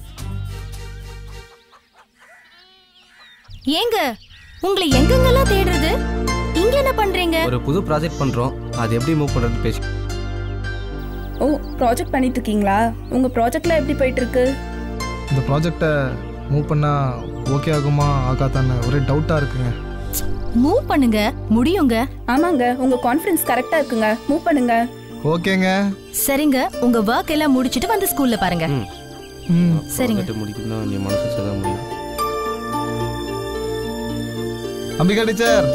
ஏங்க உங்களை எங்கெங்கெல்லாம் தேடுறது இங்க என்ன பண்றீங்க ஒரு புது ப்ராஜெக்ட் பண்றோம் அது எப்படி மூவ் பண்றது பேசி ஓ ப்ராஜெக்ட் பண்ணிட்டு இருக்கீங்களா உங்க ப்ராஜெக்ட்ல எப்படி போயிட்டு இருக்கு இந்த ப்ராஜெக்டை மூவ் பண்ணால் ஓகே ஆகுமா ஆகாதான்னு ஒரே டவுட்டாக இருக்குங்க மூவ் பண்ணுங்க முடியுங்க ஆமாங்க உங்க கான்ஃபிடன்ஸ் கரெக்டா இருக்குங்க மூவ் பண்ணுங்க ஓகேங்க சரிங்க உங்க ஒர்க் எல்லாம் முடிச்சிட்டு வந்து ஸ்கூல்ல பாருங்க ம் சரிங்க ப்ராஜெக்ட் முடிக்கணும் நீ மனசு வச்சாதான் முடியும் அம்பிகா டீச்சர்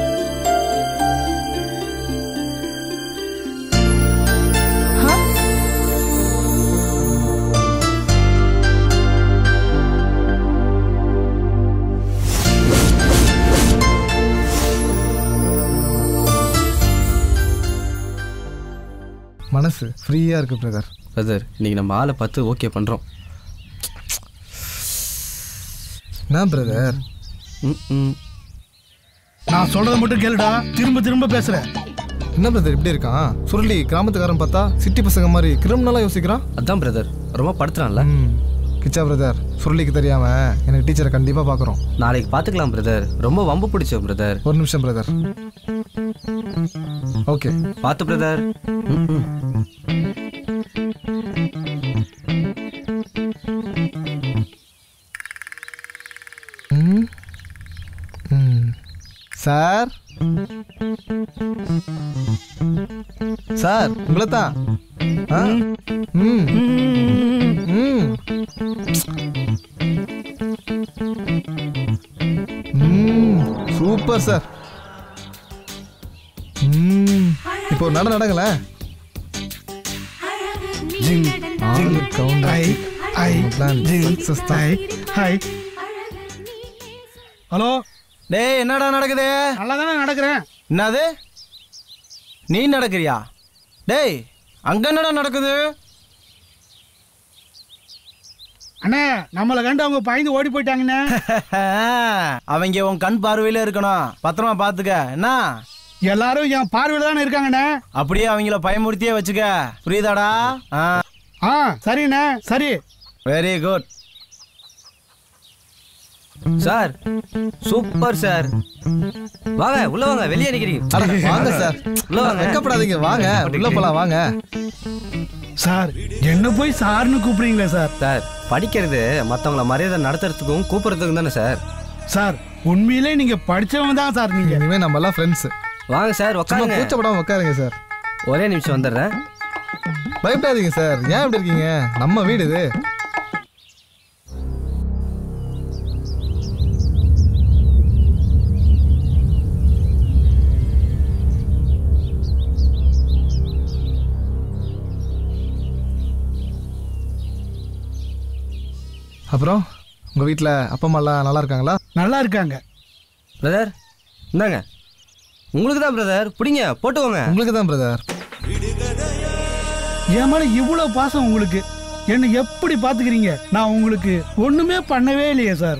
மனசு ஃப்ரீயாக இருக்கு பிரதர் பிரதர் இன்னைக்கு நம்ம ஆளை பார்த்து ஓகே பண்றோம் என்ன பிரதர் நான் சொல்றதை மட்டும் கேளுடா திரும்ப திரும்ப பேசுறேன் என்ன பிரதர் இப்படி இருக்கான் சுருளி கிராமத்துக்காரன் பார்த்தா சிட்டி பசங்க மாதிரி கிரிமினலாக யோசிக்கிறான் அதான் பிரதர் ரொம்ப படுத்துறான்ல கிச்சா பிரதர் சுருளிக்கு தெரியாம எனக்கு டீச்சரை கண்டிப்பாக பார்க்குறோம் நாளைக்கு பார்த்துக்கலாம் பிரதர் ரொம்ப வம்பு பிடிச்ச பிரதர் ஒரு நிமிஷம் பிரதர் ஓகே பார்த்து பிரதர் ம் ம் சார் சார் உங்களை தான் ஆ ம் ம் ம் சூப்பர் சார் ம் இப்போ ஒரு நட நடங்களேன் ஜிங் ஜிங் கவுண்ட் ஐ ஐ பிளான் சக்சஸ் தான் ஹாய் ஹலோ டேய் என்னடா நடக்குது நல்லா தானே நடக்கிறேன் என்னது நீ நடக்கிறியா டேய் அங்க என்னடா நடக்குது அண்ணே நம்மளை கண்டு அவங்க பயந்து ஓடி போயிட்டாங்கண்ணே அவங்க உன் கண் பார்வையில இருக்கணும் பத்திரமா பாத்துக்க என்ன எல்லாரும் என் பார்வையில் தானே இருக்காங்கண்ணே அப்படியே அவங்கள பயமுறுத்தியே வச்சுக்க புரியுதாடா ஆ ஆ சரிண்ணே சரி very good sir super sir வாங்க உள்ள வாங்க வெளியே நிக்கிறீங்க அட, வாங்க சார் உள்ள வாங்க வெக்கப்படாதீங்க வாங்க உள்ள போலாம் வாங்க சார் என்ன போய் சார்னு கூப்பிடுறீங்களே சார் சார் படிக்கிறது மற்றவங்கள மரியாதை நடத்துறதுக்கும் கூப்பிடுறதுக்கும் தானே சார் சார் உண்மையிலே நீங்க படிச்சவங்க தான் சார் நீங்க இனிமே நம்ம எல்லாம் ஃப்ரெண்ட்ஸ் வாங்க சார் சும்மா உட்காருங்க கூச்சப்படாம உட்காருங்க சார் ஒரே நிமிஷம் வந்துடுறேன் பயப்படாதீங்க சார் ஏன் இப்படி இருக்கீங்க நம்ம வீடு இது அப்புறம் உங்க வீட்டில் அப்பா அம்மாலாம் நல்லா இருக்காங்களா நல்லா இருக்காங்க பிரதர் இந்தாங்க உங்களுக்கு தான் பிரதர் பிடிங்க போட்டுக்கோங்க உங்களுக்கு தான் பிரதர் என் மேல இவ்வளவு பாசம் உங்களுக்கு என்னை எப்படி பாத்துக்கிறீங்க நான் உங்களுக்கு ஒண்ணுமே பண்ணவே இல்லையே சார்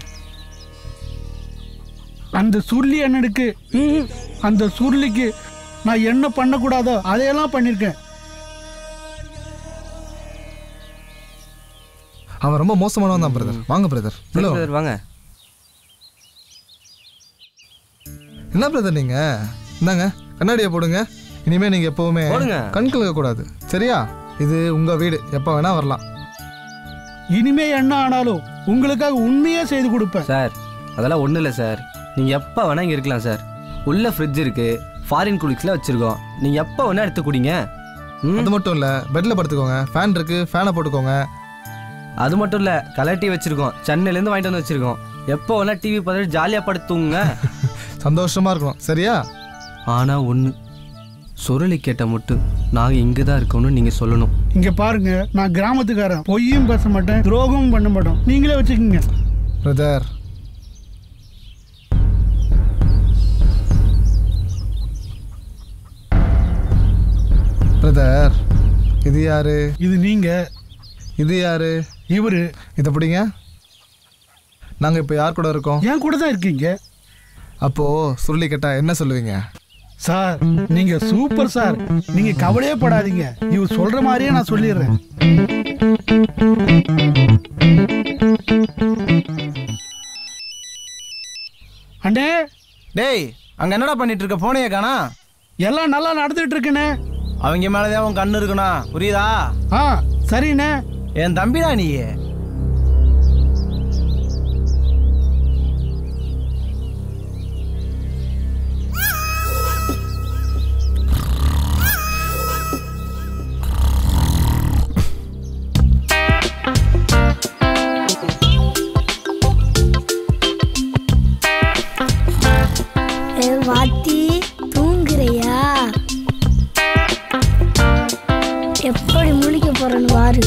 அந்த சுருளி அண்ணனுக்கு ம்ஹும், அந்த சுருளிக்கு நான் என்ன பண்ணக்கூடாதோ அதையெல்லாம் பண்ணிருக்கேன் அவன் ரொம்ப மோசமானவன் தான் பிரதர் வாங்க பிரதர் உள்ள வாங்க. வாங்க என்ன பிரதர் நீங்க இந்தாங்க கண்ணாடியை போடுங்க இனிமே நீங்க எப்பவுமே போடுங்க. கண் கலக்க கூடாது சரியா இது உங்க வீடு எப்ப வேணா வரலாம் இனிமே என்ன ஆனாலும் உங்களுக்காக உண்மையே செய்து கொடுப்பேன் சார் அதெல்லாம் ஒன்றும் இல்லை சார் நீங்கள் எப்போ வேணால் இங்கே இருக்கலாம் சார் உள்ள ஃப்ரிட்ஜ் இருக்கு ஃபாரின் குளிக்ஸில் வச்சுருக்கோம் நீங்கள் எப்போ வேணால் எடுத்து குடிங்க அது மட்டும் இல்ல பெட்ல படுத்துக்கோங்க ஃபேன் இருக்கு ஃபேனை போட்டுக்கோங்க அது மட்டும் இல்லை கலர் டிவி வச்சுருக்கோம் சென்னையிலேருந்து வாங்கிட்டு வந்து வச்சுருக்கோம் எப்போ வேணால் டிவி பார்த்துட்டு ஜாலியாக படுத்துங்க சந்தோஷமா இருக்கணும் சரியா ஆனால் ஒன்று சுரளி கேட்ட மட்டும் நாங்கள் இங்கே தான் இருக்கோம்னு நீங்கள் சொல்லணும் இங்க பாருங்க நான் கிராமத்துக்காரன் பொய்யும் பேச மாட்டேன் துரோகமும் பண்ண மாட்டோம் நீங்களே வச்சுக்கோங்க பிரதர் பிரதர் இது யாரு இது நீங்க இது யாரு இவரு இதை பிடிங்க நாங்க இப்போ யார் கூட இருக்கோம் என் கூட தான் இருக்கீங்க அப்போ சுருளி கேட்டா என்ன சொல்லுவீங்க சார் நீங்க சூப்பர் சார் நீங்க கவலையே படாதீங்க இவர் சொல்ற மாதிரியே நான் சொல்லிடுறேன் அண்ணே டேய் அங்க என்னடா பண்ணிட்டு இருக்க போனையே காணா எல்லாம் நல்லா நடந்துட்டு இருக்குண்ணே அவங்க மேலதான் உன் கண்ணு இருக்கணும் புரியுதா ஆ சரிண்ணே என் தம்பிடா நீ ஏ வாத்தி தூங்குறியா எப்படி முழிக்க போறேன்னு பாரு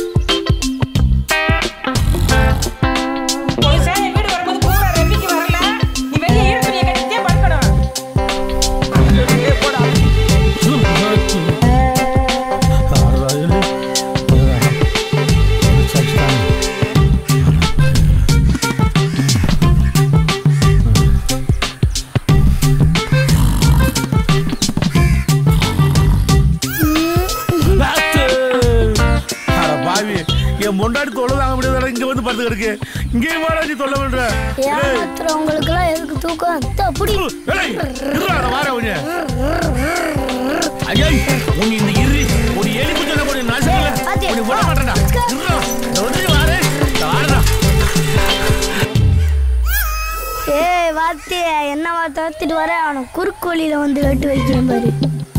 வீடு வரும்போது பூரா ரெப்பிக்கு வரல நீ வெளியே ஈரத்துணியை கட்டிட்டே படுக்கணும் அட பாவி என் முன்னாடி தொலை வாங்க முடியாத இங்க வந்து படுத்து கிடக்கு இங்கேயும் வாடா நீ தொல்லை பண்ற ஏமாத்துறவங்களுக்குலாம் எதுக்கு தூக்கம் அத்தை, புடி ஏய், இருடா, நான் வாரேன் உன்னை. ஐயா உன் இந்த இரு ஒரு எலி குஞ்சல கூட நாசிக்கல உன்னை விட மாட்டேன்டா இருடா, நான் வந்து வாரேன் நான் வாரேன்டா. ஏய் வாத்தி என்னவா துரத்திட்டு வர அவனை குறுக்கு வழியில வந்து வெட்டு வைக்கிறேன் பாரு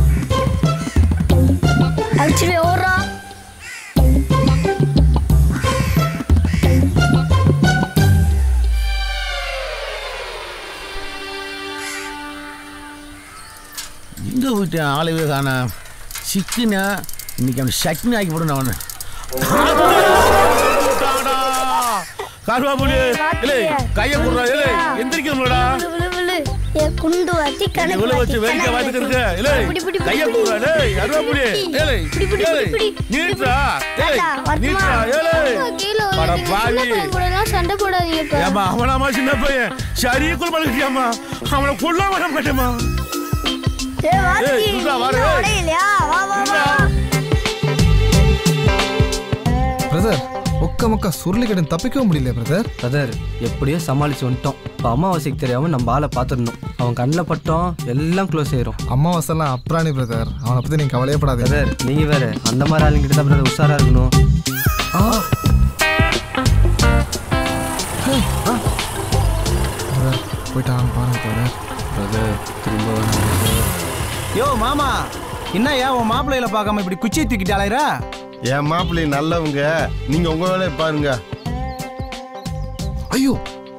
ஆக்சுவலி ஓடுறா எங்க போயிட்டேன் ஆளவே காணா சிக்கனா இன்னைக்கு அவன் சட்னி ஆக்கி போடணும் அவனை கார்வாபுலி இல்லை கையை போடுறா இல்லை எந்திரிக்கணும்லடா விழு விழு விழு ஏ குண்டு வாத்தி கணக்கு இவ்வளவு வச்சு வாத்தி, வேடிக்கை கணக்கு பார்த்துட்டு இருக்க இல்லை பிடி, பிடி, பிடி, கையை பிடி. போடுறா டேய் அருவாபுலி ஏலே பிடி, பிடி, ஏலே பிடி, நீட்ரா ஏய் வேண்டா, வருத்தமா? நீட்ரா ஏலே கீழே பட விழுந்து பாவி சின்ன பையன் கூடலாம் சண்டை போடாதீங்கப்பா ஏமா அவனாமா சின்ன பையன் சரியக்குள் பழகிட்டியாமா அவனை கொல்ல விட மாட்டேமா ஏ வாத்தி ஏய், சுந்தரா, வாரு, இன்னும் ஏய். உடையலையா வா வா வா பிரதர் ஒக்க மொக்க சுருளி கடன் தப்பிக்கவும் முடியல பிரதர் பிரதர் எப்படியோ சமாளிச்சு வந்துட்டோம் இப்போ அமாவாசைக்கு தெரியாம நம்ம ஆளை பார்த்துடணும் அவன் கண்ணில் பட்டோம் எல்லாம் க்ளோஸ் ஆயிரும் அம்மாவாசெல்லாம் அப்ராணி பிரதர் அவனை பத்தி நீங்க கவலையே படாதீங்க பிரதர் நீங்க வேற அந்த மாதிரி ஆளுங்கிட்ட தான் பிரதர் உஷாரா இருக்கணும் பிரதர் போயிட்டான் பாருங்க பிரதர் பிரதர் திரும்ப யோ மாமா என்ன ஏன் உன் மாப்பிள்ளையில பார்க்காம இப்படி குச்சியை தூக்கிட்டு அலையிற என் மாப்பிள்ளை நல்லவங்க நீங்க உங்க வேலையை பாருங்க ஐயோ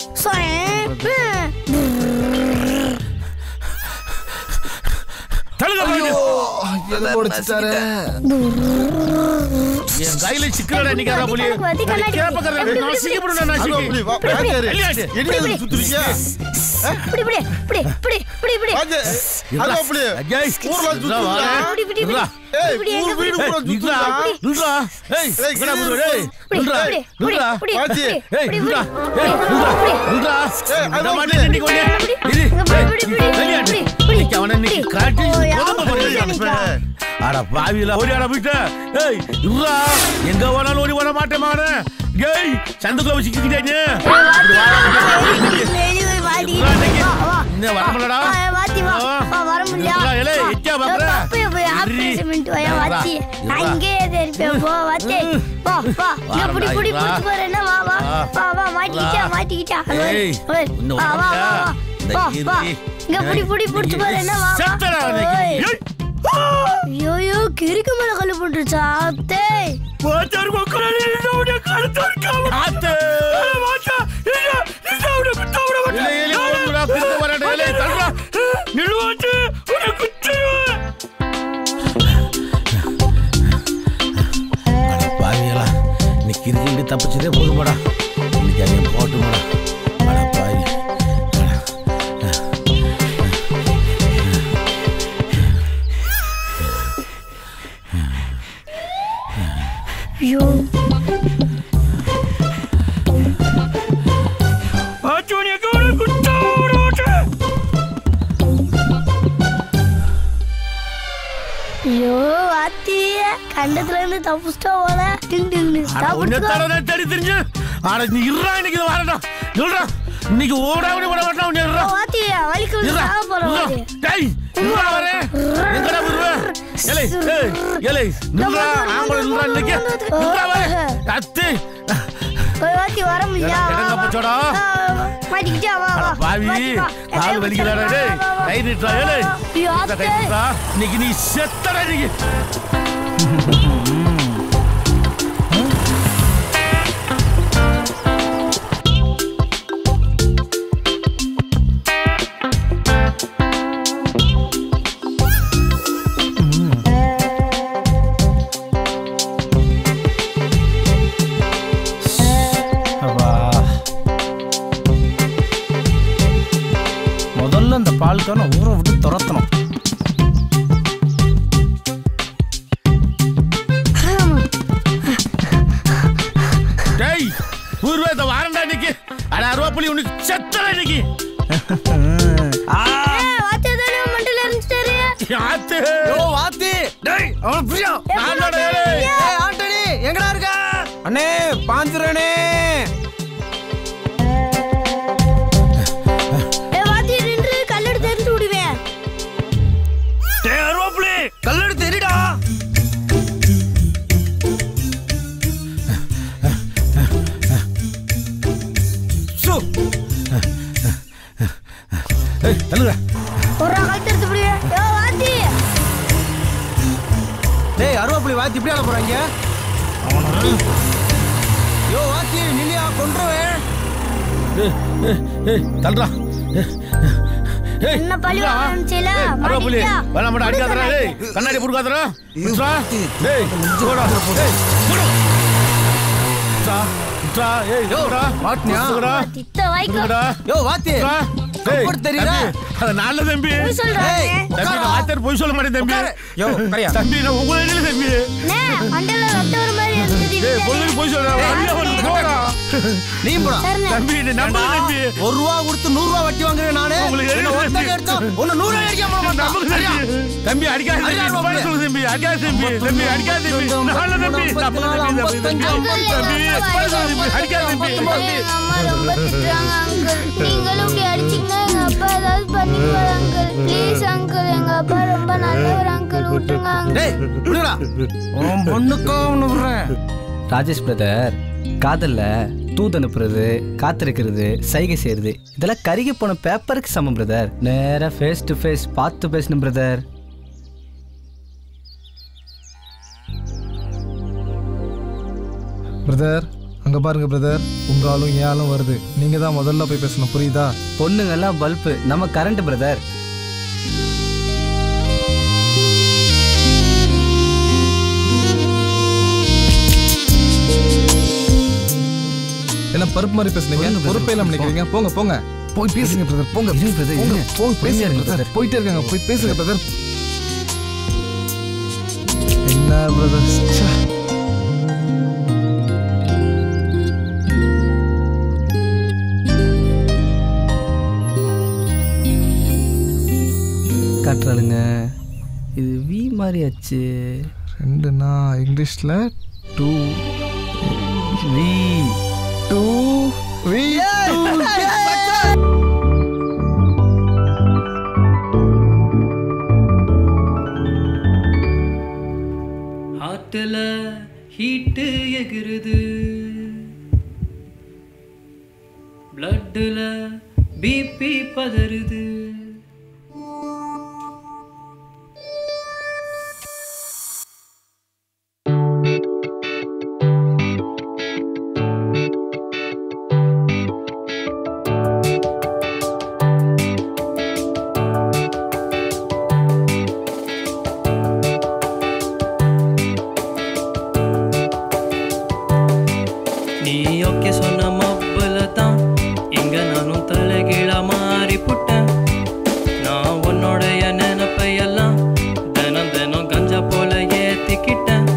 என் கையில சிக்கலடா இன்னைக்கு அருவாபுலி கணக்கு வாத்தி, கண்ணாடி கேப்ப வாத்தி. நான் சிக்கப்படுறேன் நான் அருவாபுலி, வா, சிக்கி வாத்தியாரு. வெளியாட்டு என்ன இது சுத்துறீங்க இப்படி இப்படி இப்படி இப்படி இப்படி இப்படி வாஜே, அது அப்படி. ஊர்ல சுத்துதா? இப்படி இப்படி இப்படி ஏய், இப்படி ஊர் எங்க வீடு இப்படி? கூட சுத்துதா? நில்றா. ஏய், ஏய், என்னடா பண்ணுற? ஏய், இப்படி, நில்றா. இப்படி, இப்படி, நில்றா. இப்படி, வாஜி. இப்படி, ஏய், இப்படி, நில்றா. இப்படி, ஏய், இப்படி, நில்றா. இப்படி. நில்றா. ஏய், அது இந்த அப்படி. மாதிரி இன்னைக்கு ஒண்ணு. இது, இப்படி, ஏய், இப்படி, இப்படி, வெளியாடு. இப்படி, இப்படி, இன்னைக்கு அவனை இன்னைக்கு இப்படி. காட்டி ஓ, கொலை யாரு போடுறது பண்ணி அனுப்பு. அனுப்பா? அட பாவில ஓடி ஆட போயிட்ட ஏய் இருடா எங்க வேணாலும் ஓடி வர மாட்டேன் மானே ஏய் சந்துக்குள்ள வச்சுக்கிட்டீங்க வெளியே வாடி. இருடா, இன்னைக்கு. வா, வா. இன்னும் வர முடியலடா வா, வாத்தி, வா. வா. வா, வர முடியல. இருடா, ஏலே, எச்சா பாக்குற? ஏய், அப்பயே போய் இரு. ஆபரேஷன் பண்ணிட்டு வாயா, இருடா, வாத்தி. நான் இருடா. இங்கேயே தான் இருப்பேன். போ, வாத்தி. வா, வா. இங்க வாடா, புடி, புடி, இருடா. புடிச்சு போறேன் என்ன? வா, வா. வா. வா, வா, மாட்டிக்கிட்டா, வா. மாட்டிக்கிட்டா. ஏய், ஓய், இன்னும் வா, வா, வா, வா. இந்த வா, இரு. வா. இங்க புடி, புடி, புடிச்சு போறேன் என்ன? வா, வா. செத்தடா இன்னைக்கு. ஓய். ஏய். ஐயோ, ஐயோ, கிறுக்கு மேல கல்லு போட்டுருச்சா அத்தே வாச்சார் கொக்கரடி உடைய கழுத்து இருக்காம ஆத்து. வாச்சா இல்ல இல்ல உடைய குத்த விட ஏலே, ஏலே, ஓடுடா, குறுக்க வராடா, ஏலே, தள்ளுடா. நில்வாச்சு உடைய குத்துருவேன் அட பாவிகளா இன்னைக்கு இருக்கு தப்பிச்சதே போதுமாடா இன்னைக்கு அதையும் போட்டுமாடா அட பாவி ஐயோ ஆச்சு உடைய கவலை குத்த விட மாட்டேன் ஐயோ வாத்தி கண்டத்துல இருந்து தப்புச்சிட்டா போல டிங் டிங் அட உன்னை தடவை தேடி தெரிஞ்சு அட நீ இருடா இன்னைக்கு இது வரடா சொல்றா இன்னைக்கு ஓடாமடி விட மாட்டான் உன்னை இருடா வாத்தி வலிக்கு வந்து இருடா, சாக போற இருடா. வாத்தி டேய், எங்கடா வர? எங்கடா வருவ? ஏலே, ஏய், ஏலே, நில்றா, ஆம்பளை நில்றா இன்னைக்கு. நில்றா வர. அத்து. போய் வாத்தி வர முடியா இடங்க போச்சோடா. மாட்டிக்கிட்டா வா அட வா பாவி, வாத்தி, வா. கால் வலிக்குதாடா, டேய். கை நீட்டுறா, ஏலே. ஐயோ, இந்த கை அத்தை. நீட்டுறா. இன்னைக்கு நீ செத்தடா இன்னைக்கு. அப்பா. முதல்ல இந்த பால்கான ஊரை விட்டு துரத்தணும் டேய், ஊர்வா, இந்த வாரண்டா இன்னைக்கு. அட, அருவாப்புலி, உனக்கு செத்தடா இன்னைக்கு. ஏய், வாத்தி தானே மண்டல இருந்துட்டாரு ஆத்து. யோ வாத்தி டேய் அவன் பிரியா நான்தாடா, ஏலே. ஏய் ஆண்டனி எங்கடா இருக்க அண்ணே பாஞ்சிரனே ஏ வாத்தி நின்று கல்லெடுத்து எரிஞ்சு விடுவேன் டேய் அருவாப்புலி கல்லெடுத்து எரிடா சு. ஏய், தள்ளுடா. ஒரு கழுத்து எடுத்து விடுவேன் ஏ வாத்தி டேய் அருவாப்புலி வாத்தி இப்படி ஆட போறாங்க யோ வாத்தி நில்லியா கொன்றுவேன் ஏய், ஏய், ஏய், தள்ளுடா. ஏய், ஏய், என்ன பழி தள்ளுடா. வாங்கிச்சல ஏய், அருவாப்புலி, வேணாம், வேணாம், அடிக்காதடா, ஏய், கண்ணாடி புடுக்காதடா. விட்றா. ஏய், போடா. ஏய், போடு. விட்றா, விட்றா, ஏய், விட்றா. மாட்டினியா? விட்றா. தித்த வாய்க்கோ விட்றா. யோ வாத்தி விட்றா. ஏய், கப்பல் தெரியுதா? தம்பி, அது நல்ல தம்பி பொய் சொல்றானே. ஏய், தம்பி உட்காரா. நான் வாத்தியார் பொய் சொல்ல மாட்டேன் தம்பி உட்காரு. யோ, உட்காரியா. தம்பி நான் உங்களை இல்லை தம்பி அண்ணே மண்டல ரத்தம் வர மாதிரி இருந்தது ஏய் பொழுது பொய் சொல்றேன் வெளிய வந்து போடா நீ போடா சரிண்ணே. தம்பி நீ நம்ப தம்பி ஒரு ரூபா கொடுத்து நூறு ரூபா வட்டி வாங்குறேன் நானு உங்களுக்கு என்ன எதுக்கு ஒருத்தங்க தம்பி? எடுத்தா ஒன்னு நூறு ரூபாய் அடிக்காம போட மாட்டான். நம்புங்க சரியா? தம்பி தம்பி அடிக்காத அடிக்காத தம்பி பாரு. பாரு சொல்லு தம்பி அடிக்காத தம்பி தம்பி அடிக்காத தம்பி நல்ல தம்பி நம்புங்க தம்பி தம்பி தம்பி தம்பி பாரு சொல்லு தம்பி அடிக்காத தம்பி தம்பி எங்க அம்மா ரொம்ப திட்டுறாங்க அங்கிள் நீங்களும் இப்படி அடிச்சீங்கன்னா எங்க அப்பா ஏதாவது பண்ணிக்குவாரு அங்கிள் ப்ளீஸ் அங்கிள் எங்க அப்பா ரொம்ப நல்லவர் அங்கிள் விட்டுருங்க அங்கிள் டேய் விடுடா உன் பொண்ணுக்கோ ஒன்று விடுறேன் ராஜேஷ் பிரதர் காதல்ல தூது அனுப்புறது காத்திருக்கிறது சைகை செய்யறது இதெல்லாம் கருகி போன பேப்பருக்கு சமம் பிரதர் நேரா ஃபேஸ் டு ஃபேஸ் பார்த்து பேசணும் பிரதர் பிரதர் அங்க பாருங்க பிரதர் உங்க ஆளும் என் ஆளும் வருது நீங்க தான் முதல்ல போய் பேசணும் புரியுதா பொண்ணுங்கெல்லாம் பல்பு நம்ம கரண்ட் பிரதர் என்ன பருப்பு மாதிரி பேசுனீங்க பொறுப்பே இல்லாம நினைக்கிறீங்க போங்க போங்க போய் பேசுங்க பிரதர் போங்க இருங்க brother, போங்க இருங்க. போங்க பொறுமையா பேசுங்க இருங்க பிரதர் போயிட்டே இருக்காங்க போய் பேசுங்க பிரதர் என்ன பிரதர் காட்டுறாளுங்க இது வி மாதிரி ஆச்சு ரெண்டுனா இங்கிலீஷ்ல டூ வி டூ வி ஆத்துல ஹீட்டு எகிருது பிளட்டுல பிபி பதறுது நீ ஓகே சொன்ன மப்புல தான் இங்க நானும் தலைகீழ மாறி புட்டேன் நான் உன்னுடைய நினைப்பையெல்லாம் தினம் தினம் கஞ்சா போல ஏத்திக்கிட்டேன்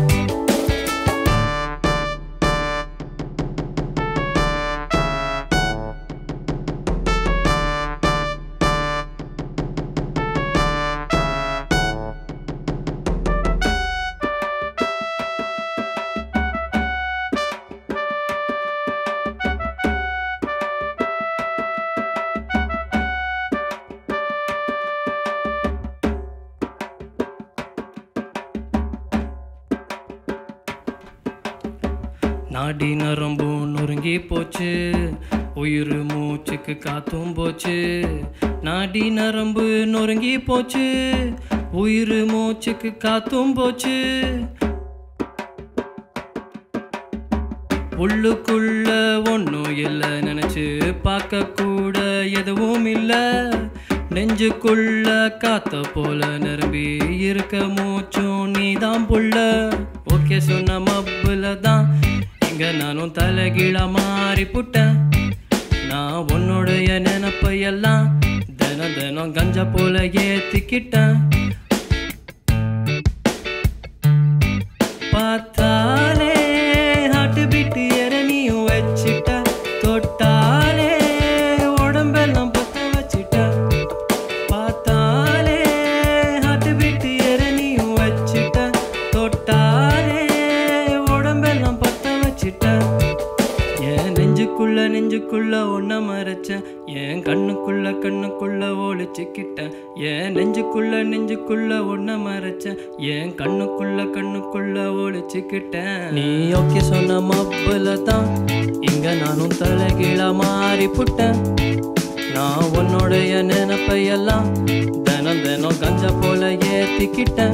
நாடி நரம்பும் நொறுங்கி போச்சு உயிர் மூச்சுக்கு காத்தும் போச்சு நாடி நரம்பு நொறுங்கி போச்சு உயிர் மூச்சுக்கு காத்தும் போச்சு உள்ளுக்குள்ள ஒன்றும் இல்லை நினைச்சு பார்க்க கூட எதுவும் இல்லை நெஞ்சுக்குள்ள காத்த போல நிரம்பி இருக்க மூச்சும் நீதான் புள்ள ஓகே சொன்ன மப்புல தான் இங்க நானும் தலைகீழ மாறி புட்டேன் நான் உன்னுடைய நினப்பையெல்லாம் தினம் தினம் கஞ்சா போல ஏத்திக்கிட்டேன் பார்த்தாலே ஹாட்டு பீட்டு எரணியும் வச்சிட்ட தொட்டாலே உடம்பெல்லாம் பத்த வச்சிட்ட பார்த்தாலே ஹாட்டு பீட்டு எரணியும் வச்சிட்ட தொட்டாலே உடம்பெல்லாம் பத்த வச்சிட்ட என் நெஞ்சுக்குள்ள நெஞ்சுக்குள்ள ஒன்ன மறைச்சேன் என் கண்ணுக்குள்ள கண்ணுக்குள்ள ஒளிச்சுக்கிட்டேன் என் நெஞ்சுக்குள்ள நெஞ்சுக்குள்ள ஒன்ன மறைச்சேன் என் கண்ணுக்குள்ள கண்ணுக்குள்ள ஒளிச்சுக்கிட்டேன் நீ ஓகே சொன்ன மப்புல தான் இங்க நானும் தலைகீழ மாறி புட்டேன் நான் உன்னுடைய நினைப்பையெல்லாம் தினம் தினம் கஞ்சா போல ஏத்திக்கிட்டேன்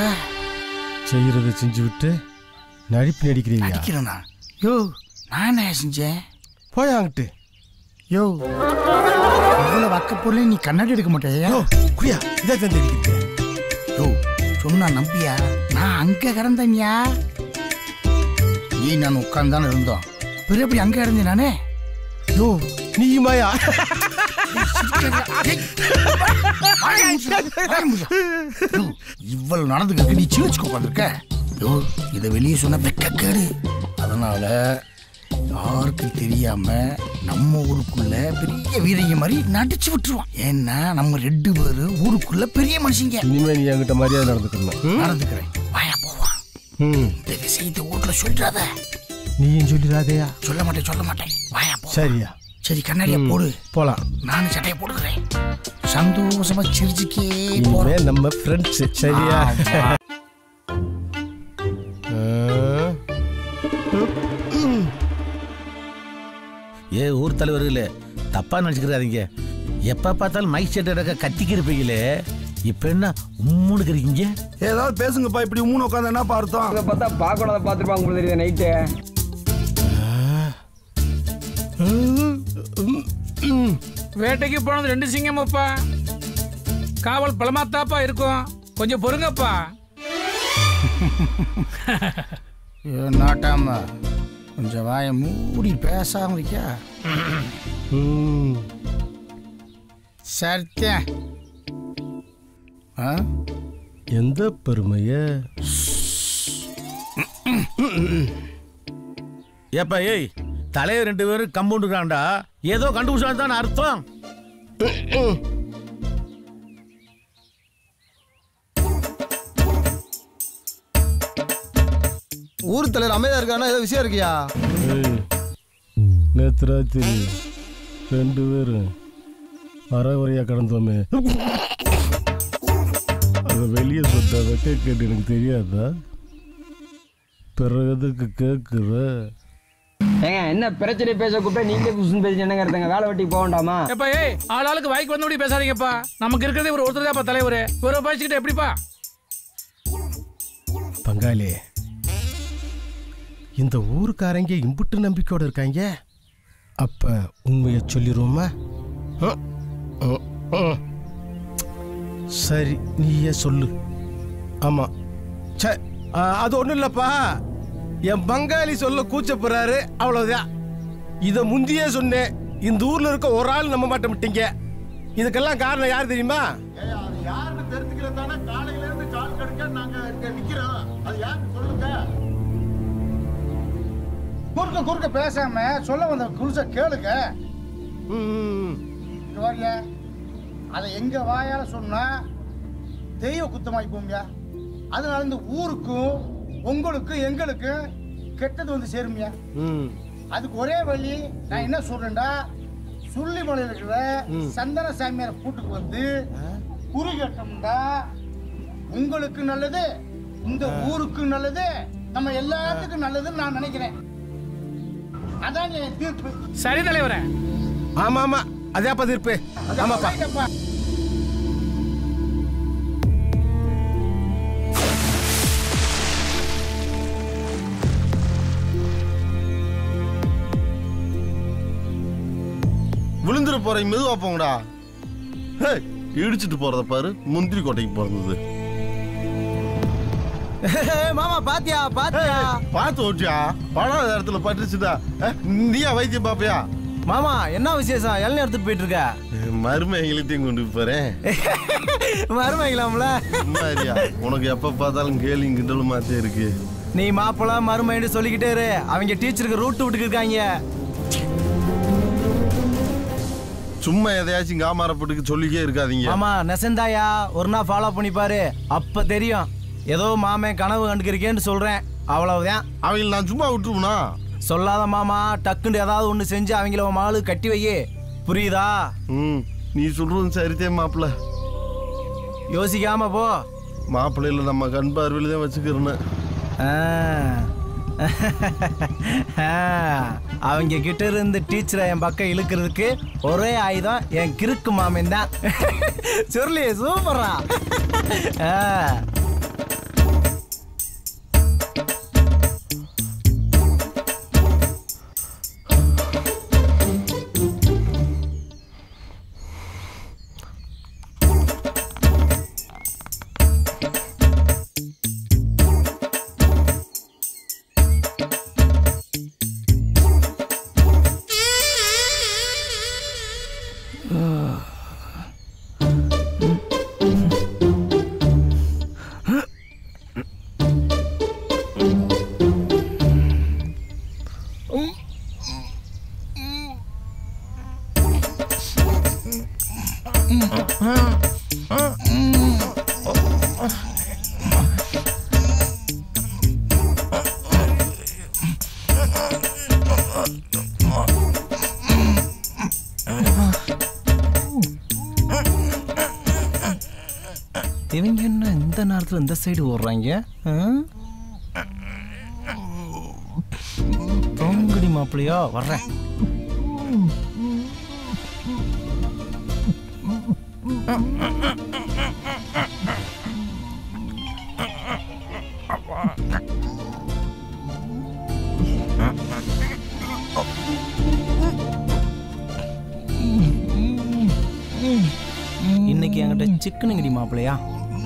செய்யறதை செஞ்சு விட்டு நடிப்பு நடிக்கிறீங்க நடிக்கிறேனா யோ நான் என்ன செஞ்சேன் போய் அங்கிட்டு யோ இவ்வளவு வக்க பொருளை நீ கண்ணாடி எடுக்க மாட்டேயா குடியா இதை தந்து அடிக்கிறது யோ சொன்னா நம்பியா நான் அங்க கிடந்தேன்யா நீ நான் உட்கார்ந்தானே இருந்தோம் பிறகு எப்படி அங்க கிடந்தேன் நானே யோ நீ மாயா இவ்வளவு நடந்துக்க நீ சீவச்சுக்கு உட்காந்துருக்க யோ இதை வெளியே சொன்ன வெக்கக்கேடு அதனால யாருக்கும் தெரியாம நம்ம ஊருக்குள்ள பெரிய வீரங்க மாதிரி நடிச்சு விட்டுருவான் ஏன்னா நம்ம ரெண்டு பேரும் ஊருக்குள்ள பெரிய மனுஷங்க இனிமே நீ என்கிட்ட மரியாதை நடந்துக்கணும் நடந்துக்கிறேன் வாயா போவான் ம் இந்த விஷயத்தை வீட்டுல சொல்றாத நீயும் சொல்லிடாதேயா சொல்ல மாட்டேன் சொல்ல மாட்டேன் வாயா போ சரியா சரி கண்ணாடிய ம், போடு போலாம் நானும் சட்டையை போட்டுக்கிறேன் சந்தோஷமா சிரிச்சுக்கே இனிமே போறோம் நம்ம ஃப்ரெண்ட்ஸ் சரியா ஆமா. ஏ ஊர் தலைவர்களே தப்பா நினச்சிக்கிறாதீங்க எப்போ பார்த்தாலும் மைக் செட் எடுக்க கத்திக்கிருப்பீங்களே இப்போ என்ன உம்முன்னு இருக்கிறீங்க ஏதாவது பேசுங்கப்பா இப்படி மூணு உட்காந்து என்ன பார்த்தோம் அதை பார்த்தா பார்க்கக்கூடாத பார்த்துருப்பாங்க போல தெரியுது நைட்டு வேட்டைக்கு போனது ரெண்டு சிங்கமப்பா காவல் பலமாத்தாப்பா இருக்கும் கொஞ்சம் பொறுங்கப்பா ஐயோ, நாட்டாம கொஞ்சம் வாயை மூடி பேசாம இருக்கியா சத்தியம் ஆ எந்த பெருமைய ஏப்பா ஏய் தலைவர் ரெண்டு பேரும் கம்பவுண்டுக்காண்டா ஏதோ கண்டுபிடிச்சா தான் அர்த்தம் ஊர் தலைவர் அமைதியா இருக்கானா ஏதோ விஷயம் இருக்கியா ஏய், நேத்து ராத்திரி ரெண்டு பேரும் அறகுறையா கடந்தோமே அதை வெளியே சொல்லிட்டு அதை கேட்டு எனக்கு தெரியாதா பிறகு எதுக்கு கேட்குற ஏங்க என்ன பிரச்சனை பேச கூப்பிட்டா நீங்க குசுன்னு பேசி என்னங்க இருந்தங்க வேலை வெட்டிக்கு போக வேண்டாமா எப்பா ஏய் ஆள் ஆளுக்கு வாய்க்கு வந்தபடி பேசாதீங்கப்பா நமக்கு இருக்கிறதே ஒரு ஒருத்தர் தான்ப்பா தலைவர் இவரை பேசிக்கிட்டு எப்படிப்பா பங்காளி இந்த ஊருக்காரங்க இம்புட்டு நம்பிக்கையோட இருக்காங்க அப்ப உண்மையை சொல்லிடுவோமா ம், ம், ம். சரி நீயே சொல்லு ஆமா சே ஆ, அது ஒண்ணும் இல்லப்பா என் பங்காளி சொல்ல கூச்சப்படுறாரு அவ்வளவுதான் இத முந்தியே சொன்னேன் இந்த ஊர்ல இருக்க ஒரு ஆள் நம்ப மாட்டேன் விட்டீங்க இதுக்கெல்லாம் காரணம் யார் தெரியுமா யாருன்னு தெரிஞ்சுக்கிறது தானே காலையில இருந்து கால் கடுக்க நாங்க இங்க நிக்கிறோம் அது யாருன்னு சொல்லுங்க குறுக்க குறுக்க பேசாம சொல்ல வந்த குருச கேளுங்க இங்க வாரியா அதை எங்க வாயால சொன்னா தெய்வ குத்தமாய் போங்க அதனால இந்த ஊருக்கும் உங்களுக்கும் எங்களுக்கும் கெட்டது வந்து சேருமியா ம் அதுக்கு ஒரே வழி நான் என்ன சொல்றேன்டா சுள்ளிமலையில் இருக்கிற சந்தன சாமியார் கூட்டுக்கு வந்து குறி கட்டம்டா உங்களுக்கு நல்லது இந்த ஊருக்கு நல்லது நம்ம எல்லாத்துக்கும் நல்லதுன்னு நான் நினைக்கிறேன் அதான் என் தீர்ப்பு சரி தலைவரே ஆமா ஆமா அதே அப்ப தீர்ப்பு ஆமாப்பா ரைட்டப்பா. விழுந்துட போறீங்க மெதுவா போங்கடா ஹே, இடிச்சிட்டு போறத பாரு முந்திரி கோட்டைக்கு பிறந்தது மாமா பாத்தியா பாத்தியா பார்த்து ஓட்டியா படாத இடத்துல பட்டுச்சுடா அஹ், நீயா வைத்தியம் பாப்பியா மாமா என்ன விசேஷம் இளநீ எடுத்துட்டு போயிட்டு இருக்க மருமைகளையும் கொண்டு போறேன் மருமைகளாம்ல சும்மாரியா உனக்கு எப்ப பார்த்தாலும் கேலியும் கிண்டலும் மாத்தே இருக்கு நீ மாப்பிள மருமைன்னு சொல்லிக்கிட்டே இரு அவங்க டீச்சருக்கு ரூட் விட்டுக்கு இருக்காங்க சும்மா எதையாச்சும் காமாரப்பட்டுக்கு சொல்லிக்கே இருக்காதீங்க மாமா நெசந்தாயா ஒரு நாள் ஃபாலோ பண்ணி பாரு அப்ப தெரியும் ஏதோ மாமன் கனவு கண்டுக்கிறீங்கன்னு சொல்றேன் அவ்வளவுதான் அவங்கள நான் சும்மா விட்டுருவனா சொல்லாத மாமா டக்குன்னு ஏதாவது ஒண்ணு செஞ்சு அவங்கள உன் மகளுக்கு கட்டி வையே புரியுதா ம் நீ சொல்றது சரித்தே மாப்பிள்ள யோசிக்காம போ மாப்பிள்ளையில நம்ம கண் பார்வையில தான் வச்சுக்கிறேன்னு ஆ. ஆ. அவங்க கிட்ட இருந்து டீச்சரை என் பக்கம் இழுக்கிறதுக்கு ஒரே ஆயுதம் என் கிறுக்கு மாமன் தான் சொல்லி சூப்பரா ஆ. இவங்க என்ன இந்த நேரத்தில் இந்த சைடு ஓடுறாங்க ஆ? தூங்குடி மாப்பிள்ளையா வர்றேன் இன்னைக்கு என்கிட்ட சிக்கனுங்கடி மாப்பிள்ளையா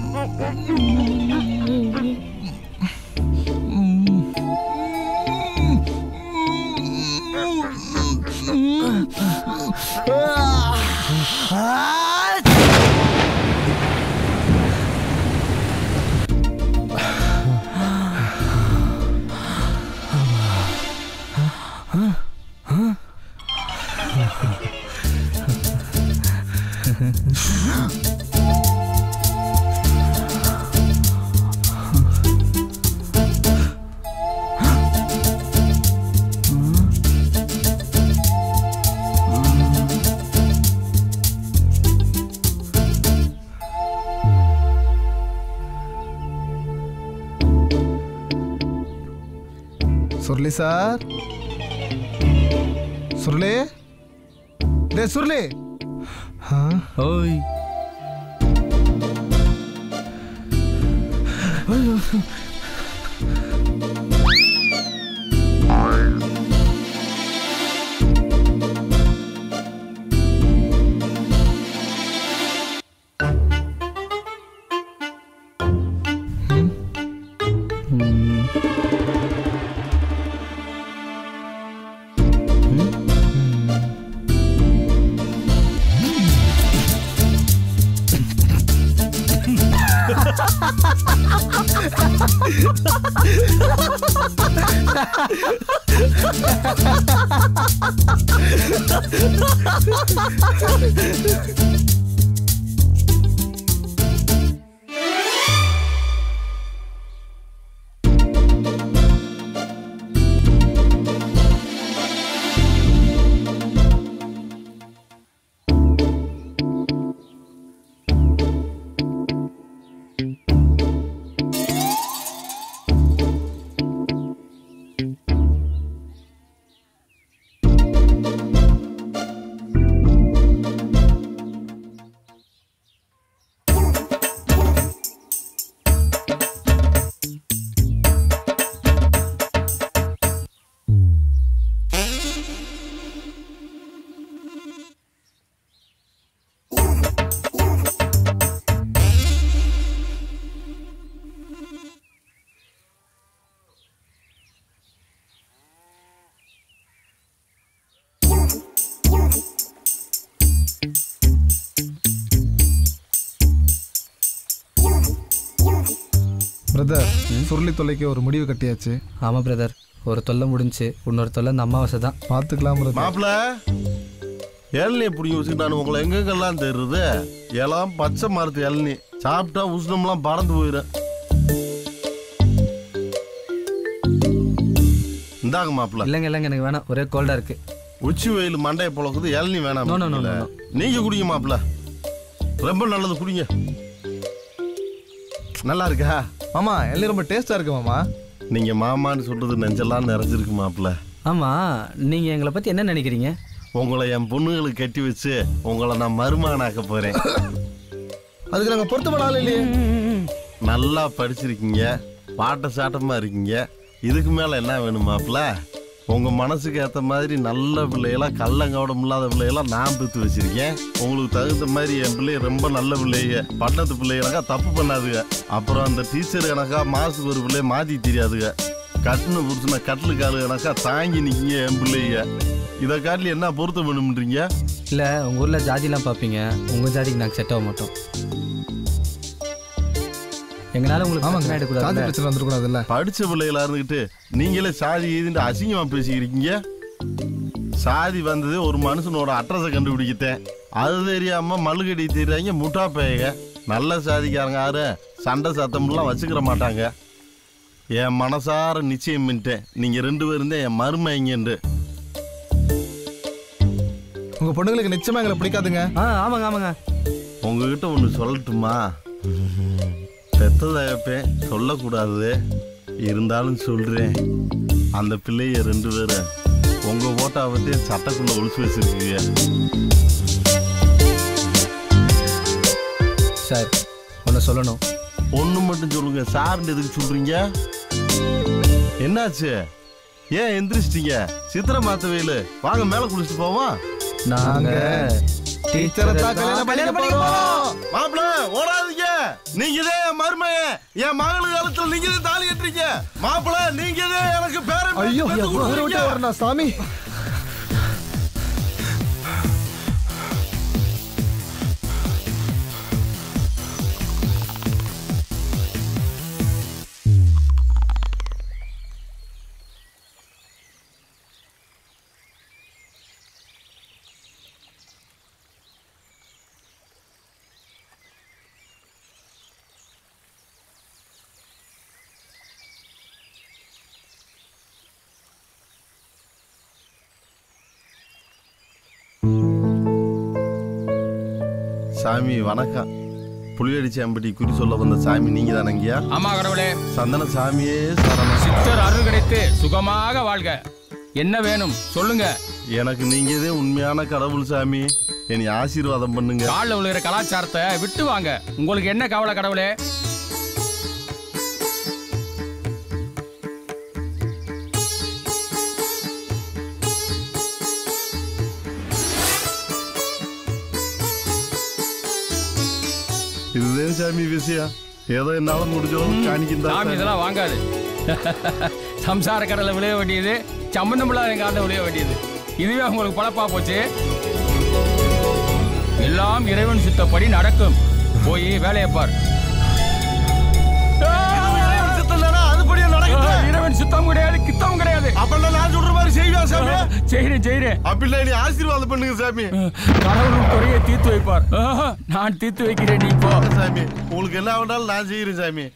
சுருளி சார் சுருளி டே சுருளி ஓய் பிரதர் சுருளி தொலைக்கு ஒரு முடிவு கட்டியாச்சு ஆமாம் பிரதர் ஒரு தொல்லை முடிஞ்சு இன்னொரு தொல்லை இந்த அமாவாசை தான் பார்த்துக்கலாம் பிரதர் மாப்பிள இளநீ பிடிங்கி வச்சுட்டு நான் உங்களை எங்கெங்கெல்லாம் தெரியுது எல்லாம் பச்சை மரத்து இளநீ சாப்பிட்டா உஷ்ணம்லாம் பறந்து போயிடும் இந்தாங்க மாப்பிள இல்லைங்க இல்லைங்க எனக்கு வேணாம் ஒரே கோல்டாக இருக்கு உச்சி வெயில் மண்டையை புழக்குது இளநீ வேணாம் No, no, no, இல்ல. no, no. நீங்க குடிங்க மாப்பிள ரொம்ப நல்லது குடிங்க நல்லா இருக்கா மாமா எல்லாம் ரொம்ப டேஸ்டா இருக்கு மாமா நீங்க மாமான்னு சொல்றது நெஞ்செல்லாம் நிறைஞ்சிருக்கு மாப்பிள ஆமாம் நீங்கள் எங்களை பற்றி என்ன நினைக்கிறீங்க உங்களை என் பொண்ணுங்களுக்கு கட்டி வச்சு உங்களை நான் மருமகனாக்க போறேன் அதுக்கு நாங்க பொருத்தமான ஆள் இல்லையே நல்லா படிச்சிருக்கீங்க பாட்ட சாட்டமா இருக்கீங்க இதுக்கு மேல என்ன வேணும் மாப்பிள உங்க மனசுக்கு ஏத்த மாதிரி நல்ல பிள்ளைகளா கள்ளங்கவடம் இல்லாத பிள்ளைகளா நான் பெற்று வச்சிருக்கேன் உங்களுக்கு தகுந்த மாதிரி என் பிள்ளைய ரொம்ப நல்ல பிள்ளைங்க பட்டணத்து பிள்ளைகளாக்கா தப்பு பண்ணாதுங்க அப்புறம் அந்த டீச்சர் கணக்கா மாசுக்கு ஒரு பிள்ளைய மாத்தி தெரியாதுங்க கட்டுன புருஷனை கட்டிலு காலு கணக்கா தாங்கி நிற்கிங்க என் பிள்ளைங்க இதை காட்டில் என்ன பொருத்தம் வேணும்ன்றீங்க இல்லை உங்கள் ஊரில் ஜாதிலாம் பார்ப்பீங்க உங்கள் ஜாதிக்கு நாங்கள் செட் ஆக மாட்டோம் எங்களால் உங்களுக்கு ஆமாங்க பிரச்சனை சாதி ஆயிடக்கூடாதுல்ல? பிரச்சனை வந்துடக்கூடாதுல்ல படிச்ச பிள்ளைகளா இருந்துகிட்டு நீங்களே சாதி இதுன்னு அசிங்கமா பேசிக்கிறீங்க சாதி வந்தது ஒரு மனுஷனோட அட்ரஸை கண்டுபிடிக்கத்தேன் அது தெரியாம மல்லுகடி தீர்றாங்க முட்டா பேயக நல்ல சாதிக்காரங்க யாரு சண்டை சத்தம்லாம் வச்சுக்கிற மாட்டாங்க என் மனசார நிச்சயம் பண்ணிட்டேன் நீங்க ரெண்டு பேரும் தான் என் மருமைங்கன்று உங்க பொண்ணுங்களுக்கு நிச்சயமா எங்களை பிடிக்காதுங்க ஆ ஆமாங்க ஆமாங்க உங்ககிட்ட ஒன்று சொல்லட்டுமா பெத்ததாகப்பேன் சொல்லக்கூடாது இருந்தாலும் சொல்றேன் அந்த பிள்ளைய ரெண்டு பேரும் உங்க ஓட்டாவத்தையும் சட்டக்குள்ள ஒழிச்சு வச்சிருக்கீங்க சார் ஒன்று சொல்லணும் ஒன்று மட்டும் சொல்லுங்க சார்னு எதுக்கு சொல்றீங்க என்னாச்சு ஏன் எந்திரிச்சிட்டீங்க சித்திரை மாத்த வெயில் வாங்க மேல குளிச்சுட்டு போவோம் நாங்க டீச்சரை தான் கல்யாணம் பண்ணிக்க போறோம் மாப்பிள ஓடாதீங்க நீங்க தான் என் மருமைய என் மகள் காலத்துல நீங்க தான் தாலி கட்டுறீங்க மாப்பிள நீங்க தான் எனக்கு பேரன் ஐயோ பெத்து ஊரை விட்டு கொடுக்குறீங்க. வரணும் சாமி சாமி வணக்கம் புலியடிச்சாம்பட்டி குறி சொல்ல வந்த சாமி நீங்க தானங்கய்யா ஆமா கடவுளே சந்தன சாமியே சரணம் சித்தர் அருள் கிடைத்து சுகமாக வாழ்க என்ன வேணும் சொல்லுங்க எனக்கு நீங்க தான் உண்மையான கடவுள் சாமி என்னை ஆசீர்வாதம் பண்ணுங்க காலில் விழுகிற கலாச்சாரத்தை விட்டு வாங்க உங்களுக்கு என்ன கவலை கடவுளே இதுதான் சாமி விஷயம் ஏதோ என்னால முடிஞ்சளவு காணிக்கின்றா சாமி இதெல்லாம் வாங்காது சம்சார கடலை விளைய வேண்டியது சம்பந்தம் இல்லாத காலில் விளைய வேண்டியது இதுவே உங்களுக்கு பழப்பா போச்சு எல்லாம் இறைவன் சித்தப்படி நடக்கும் போய் வேலையை பார் அதுபடியே நடக்கட்டும் இறைவன் சுத்தம் கிடையாது கித்தம் கிடையாது அப்பெல்லாம் நான் சொல்ற மாதிரி செய்வியா சாமி செய்கிறேன் செய்கிறேன் அப்படின்னா நீ ஆசீர்வாதம் பண்ணுங்க சாமி கடவுள் குறையை தீர்த்து வைப்பார் ஆஹா, நான் தீர்த்து வைக்கிறேன் நீ போ சாமி உங்களுக்கு என்ன வேணாலும் நான் செய்கிறேன் சாமி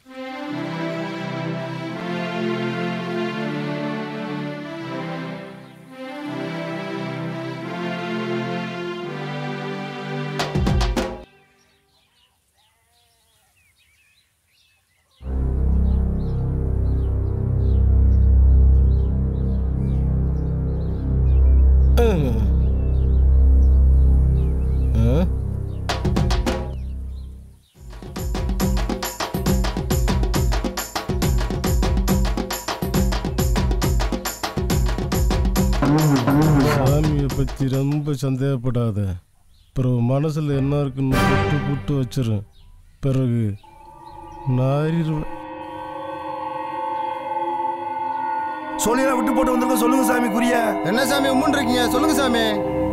சாமியை பற்றி ரொம்ப சந்தேகப்படாத பிறகு மனசில் என்ன இருக்குன்னு புட்டு புட்டு வச்சிரும் பிறகு நாரிடுவேன் சோனியா விட்டு போட்டு வந்துருங்க சொல்லுங்க சாமி குறிய என்ன சாமி உம்முன் இருக்கீங்க சொல்லுங்க சாமி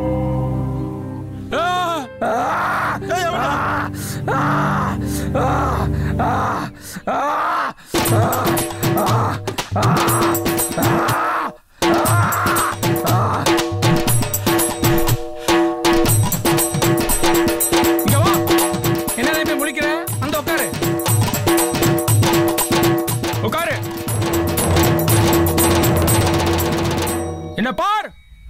இங்க வா என்ன போய் முழிக்கிற அந்த உட்காரு உட்காரு என்ன பார்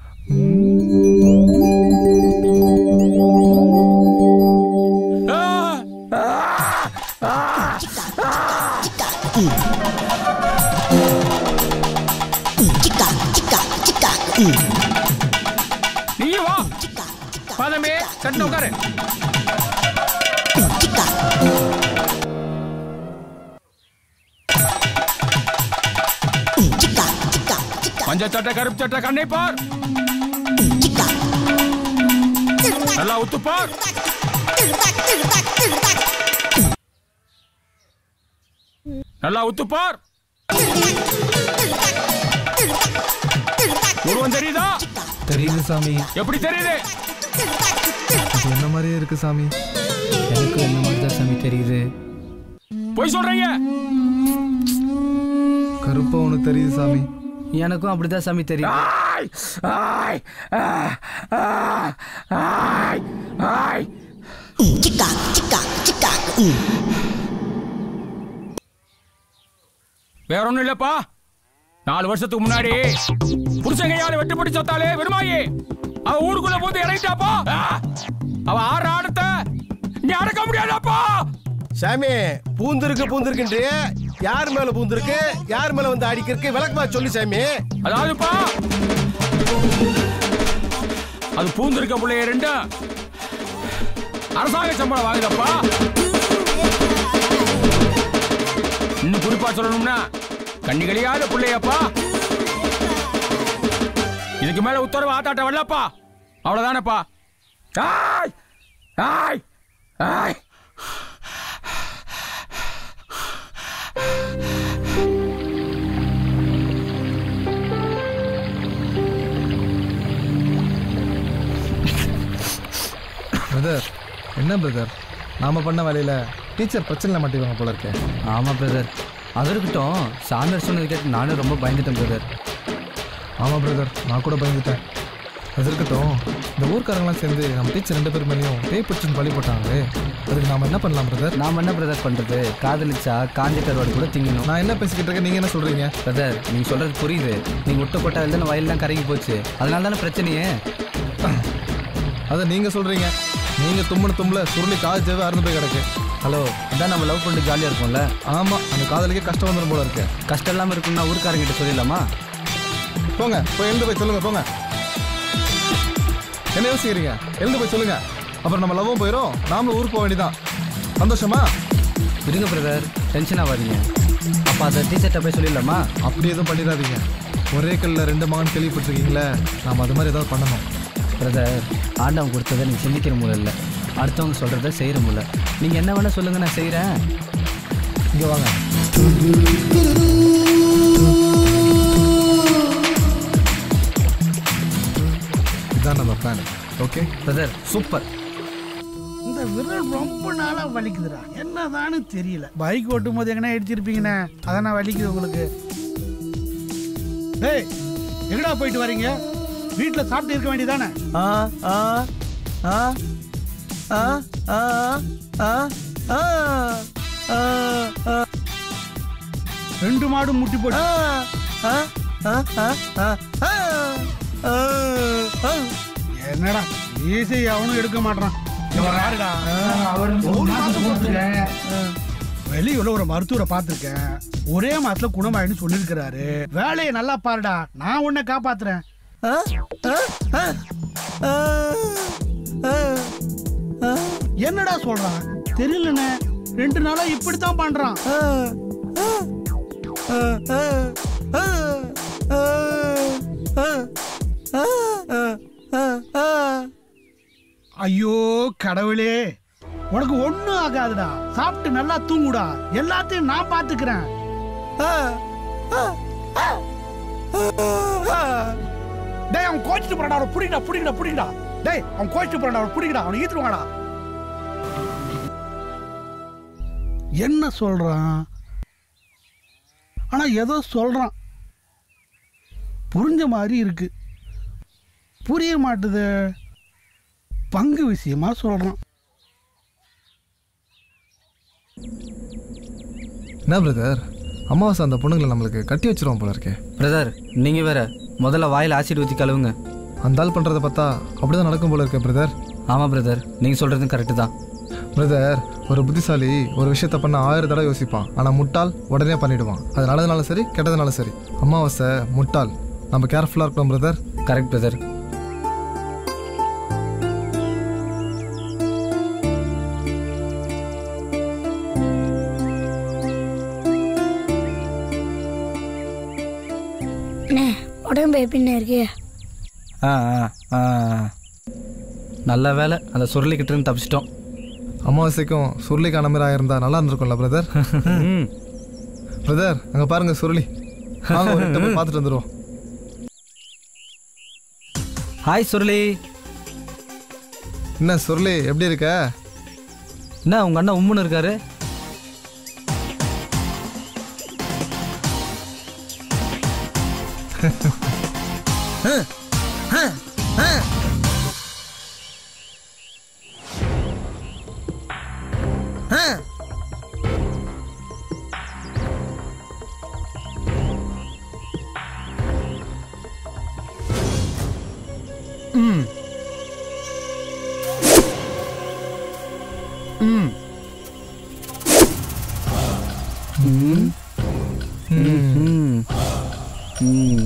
நீ வா பாதமே சட்டு உட்காரு மஞ்சள் சட்டை கருப்பு சட்டை கண்ணை பார் நல்லா உத்து பார் நல்லா உத்து பார் உருவம் தெரியுதா தெரியுது சாமி எப்படி தெரியுது இது என்ன மாதிரியே இருக்கு சாமி எனக்கு என்ன மாதிரி தான் சாமி தெரியுது போய் சொல்றீங்க கருப்பா உனக்கு தெரியுது சாமி எனக்கும் அப்படிதான் சாமி தெரியுது ஆய் ஆய் ஆ, ஆ, ஆய் ஆய் வேற ஒண்ணும் இல்லப்பா நாலு வருஷத்துக்கு முன்னாடி புருஷங்கையால வெட்டுப்பட்டு சொத்தாலே வெறுமாயி அவ ஊருக்குள்ள போந்து இறங்கிட்டாப்பா ஆ, அவ ஆடுற ஆடத்தை நீ அடக்க முடியாதாப்பா சாமி பூந்திருக்கு பூந்திருக்குன்ட்டு யார் மேல பூந்திருக்கு யார் மேல வந்து அடிக்கிறதுக்கு விளக்கமா சொல்லு சாமி அதாவதுப்பா அது பூந்திருக்க பிள்ளைய ரெண்டும் அரசாங்க சம்பளம் வாங்குதப்பா இன்னும் குறிப்பா சொல்லணும்னா கண்ணி கழியாத பிள்ளையப்பா இதுக்கு மேல உத்தரவு ஆத்தாட்ட வரலப்பா அவ்வளவுதானப்பா ஆய் ஆய் ஆய் பிரதர் என்ன பிரதர் நாம பண்ண வேலையில டீச்சர் பிரச்சனை மாட்டிடுவாங்க போல இருக்கே ஆமாம் பிரதர் அது இருக்கட்டும் சாமியார் சொன்னது கேட்டு நானும் ரொம்ப பயந்துட்டேன் பிரதர் ஆமாம் பிரதர் நான் கூட பயந்துட்டேன் அது இருக்கட்டும் இந்த ஊர்க்காரங்களாம் சேர்ந்து நம்ம டீச்சர் ரெண்டு பேர் மேலேயும் பேய் பிடிச்சின்னு பழி போட்டாங்களே அதுக்கு நாம என்ன பண்ணலாம் பிரதர் நாம என்ன பிரதர் பண்றது காதலிச்சா காஞ்சி கருவாடு கூட திங்கணும் நான் என்ன பேசிக்கிட்டு இருக்கேன் நீங்க என்ன சொல்றீங்க பிரதர் நீங்க சொல்றது புரியுது நீங்க விட்டு போட்டா தானே வயல்லாம் கருகி போச்சு அதனால தானே பிரச்சனையே அதை நீங்க சொல்றீங்க நீங்க தும்முன தும்முல சுருளி காது ஜெவ அறுந்து போய் கிடக்கு ஹலோ இதான் நம்ம லவ் பண்ணிட்டு ஜாலியாக இருக்கும்ல ஆமா அந்த காதலுக்கே கஷ்டம் வந்துடும் போல இருக்கு கஷ்டம் இல்லாமல் இருக்கும்னா ஊருக்காரங்கிட்ட சொல்லிடலாமா போங்க போய் எழுந்து போய் சொல்லுங்க போங்க என்ன யோசிக்கிறீங்க எழுந்து போய் சொல்லுங்க அப்புறம் நம்ம லவ்வும் போயிடும் நாமளும் ஊருக்கு போக வேண்டியதான் சந்தோஷமா இருங்க பிரதர் டென்ஷன் ஆகாதீங்க அப்போ அதை டீச்சர்கிட்ட போய் சொல்லிடலாமா அப்படி எதுவும் பண்ணிடாதீங்க ஒரே கல்ல ரெண்டு மகன் கேள்விப்பட்டிருக்கீங்களே நாம அது மாதிரி ஏதாவது பண்ணணும் பிரதர் ஆண்டவன் கொடுத்ததை நீங்கள் சிந்திக்கிற முறை இல்லை அடுத்தவங்க சொல்கிறத செய்கிற முறை நீங்கள் என்ன வேணால் சொல்லுங்கள் நான் செய்கிறேன் இங்கே வாங்க இதுதான் நம்ம பிளான் ஓகே பிரதர் சூப்பர் இந்த விரல் ரொம்ப நாளா வலிக்குதுடா என்னதான்னு தெரியல பைக் ஓட்டும் போது எங்கன்னா இடிச்சிருப்பீங்கண்ணே அதான் வலிக்குது உங்களுக்கு டேய் எங்கடா போயிட்டு வரீங்க வீட்டில் சாப்பிட்டு இருக்க வேண்டியதானே ஆ ஆ ஆ ஆ ஆ ஆ ஆ ஆ ஆ ரெண்டு மாடும் முட்டி போட்டு ஆ ஆ ஆ ஆ ஆ ஆ என்னடா ஈஸி அவனும் எடுக்க மாட்டான் இவன் யாருடா? ஒரு மாசம் போட்டிருக்கேன். வெளியூர்ல ஒரு மருத்துவரை பார்த்திருக்கேன் ஒரே மாசத்துல குணமாயின்னு சொல்லியிருக்கிறாரு வேலையை நல்லா பாருடா நான் உன்னை காப்பாத்துறேன் என்னடா சொல்றான் தெரியலண்ணே ரெண்டு நாளா இப்படித்தான் பண்றான் ஐயோ கடவுளே உனக்கு ஒண்ணும் ஆகாதுடா சாப்பிட்டு நல்லா தூங்குடா எல்லாத்தையும் நான் பாத்துக்கிறேன் டேய் அவன் கோச்சிட்டு போறாடா அவனை புடிங்கடா புடிங்கடா புடிங்கடா டேய் அவன் கோச்சிட்டு போறாடா அவனை புடிங்கடா அவனை ஈத்துருவாடா என்ன சொல்றான் ஆனா ஏதோ சொல்றான் புரிஞ்ச மாதிரி இருக்கு புரிய மாட்டுது பங்கு விஷயமா சொல்றான் என்ன பிரதர் அமாவாசை அந்த பொண்ணுங்களை நம்மளுக்கு கட்டி வச்சிருவோம் போல இருக்கே பிரதர் நீங்கள் வேற முதல்ல வாயில் ஆசிட் ஊற்றி கழுவுங்க அந்த ஆள் பண்ணுறத பார்த்தா அப்படிதான் நடக்கும் போல இருக்கே பிரதர் ஆமாம் பிரதர் நீங்கள் சொல்கிறதும் கரெக்டு தான் பிரதர் ஒரு புத்திசாலி ஒரு விஷயத்த பண்ண ஆயிரம் தடவை யோசிப்பான் ஆனால் முட்டாள் உடனே பண்ணிடுவான் அது நல்லதுனாலும் சரி கெட்டதுனாலும் சரி அமாவாசை முட்டாள் நம்ம கேர்ஃபுல்லாக இருக்கணும் பிரதர் கரெக்ட் பிரதர் அண்ணே உடம்பு எப்படிண்ணே இருக்கு ஆ ஆ ஆ நல்ல வேலை அந்த சுருளிக்கிட்ட இருந்து தப்பிச்சிட்டோம் அமாவாசைக்கும் சுருளிக்கான மாதிரி ஆயிருந்தா நல்லா இருந்திருக்கும்ல பிரதர் பிரதர் அங்கே பாருங்க சுருளி வாங்க ஒரு எட்டு போய் பார்த்துட்டு வந்துடுவோம் ஹாய் சுருளி என்ன சுருளி எப்படி இருக்க என்ன உங்கள் அண்ணன் உம்முன்னு இருக்காரு ம் ம் ம் ம் ம்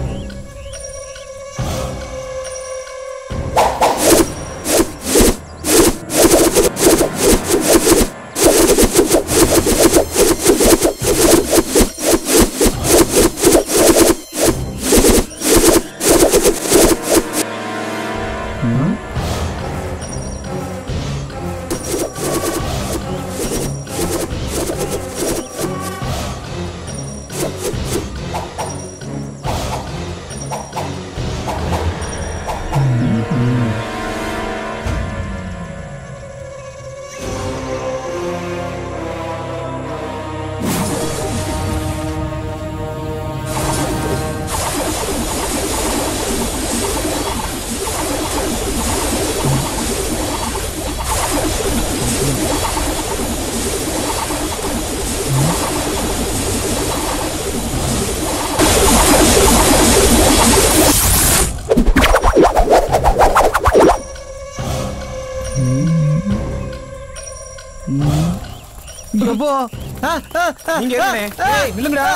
பிரபு நீங்க இருங்கண்ணே. ஏய், நில்லுங்கடா.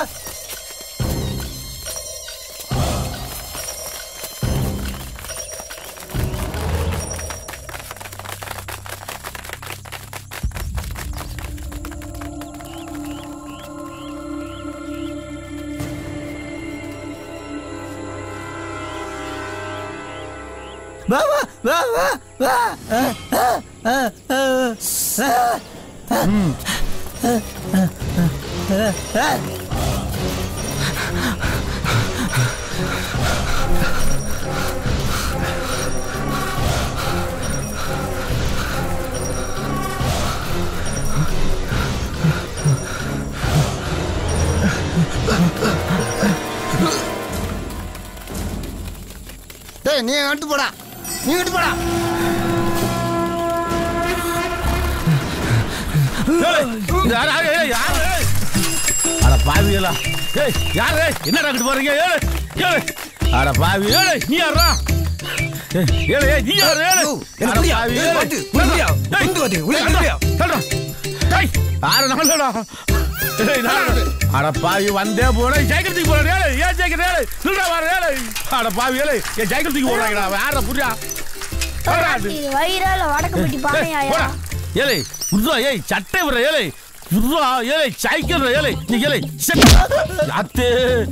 வா வா வா வா வா ஆ, ஆ, ஆ, ஆ, ஆ. ம் டேய் நீ அங்கிட்டு போடா நீ அங்கிட்டு போடா யாரு, யாரு, ஏய், யாரு, ஏய்? அட பாவிகளா ஏய் யாரு ஏய், என்னடா அங்கிட்டு போறீங்க ஏழு ஏழு அட பாவி ஏழு நீ யாரா ஏய், ஏழு ஏய் நீ யாரு ஏழு எனக்கு அட புரியா? பாவி, ஏய், ஏழு. பாத்து, உனக்கு புரியா? ஏய், உனக்கு பாத்து, உனக்கு ஏய், புரியா? சொல்றா, டேய், யாரு நாளடா ஏய் நாளடா அட பாவி வந்தே போற ஜெயகத்துக்கு போற ஏழு ஏன் ஜெயகத்து ஏழு சொல்றா வர ஏழு அட பாவி ஏழு ஏன் ஜெயகத்துக்கு போறாங்கடா யார புரியா வயிறால வடக்கு பானையாயா போடா ஏலே உருவா ஏய் சட்டை வர ஏலே உருவா ஏலே சைக்கிள் ஏலே நீ ஏலே அத்தே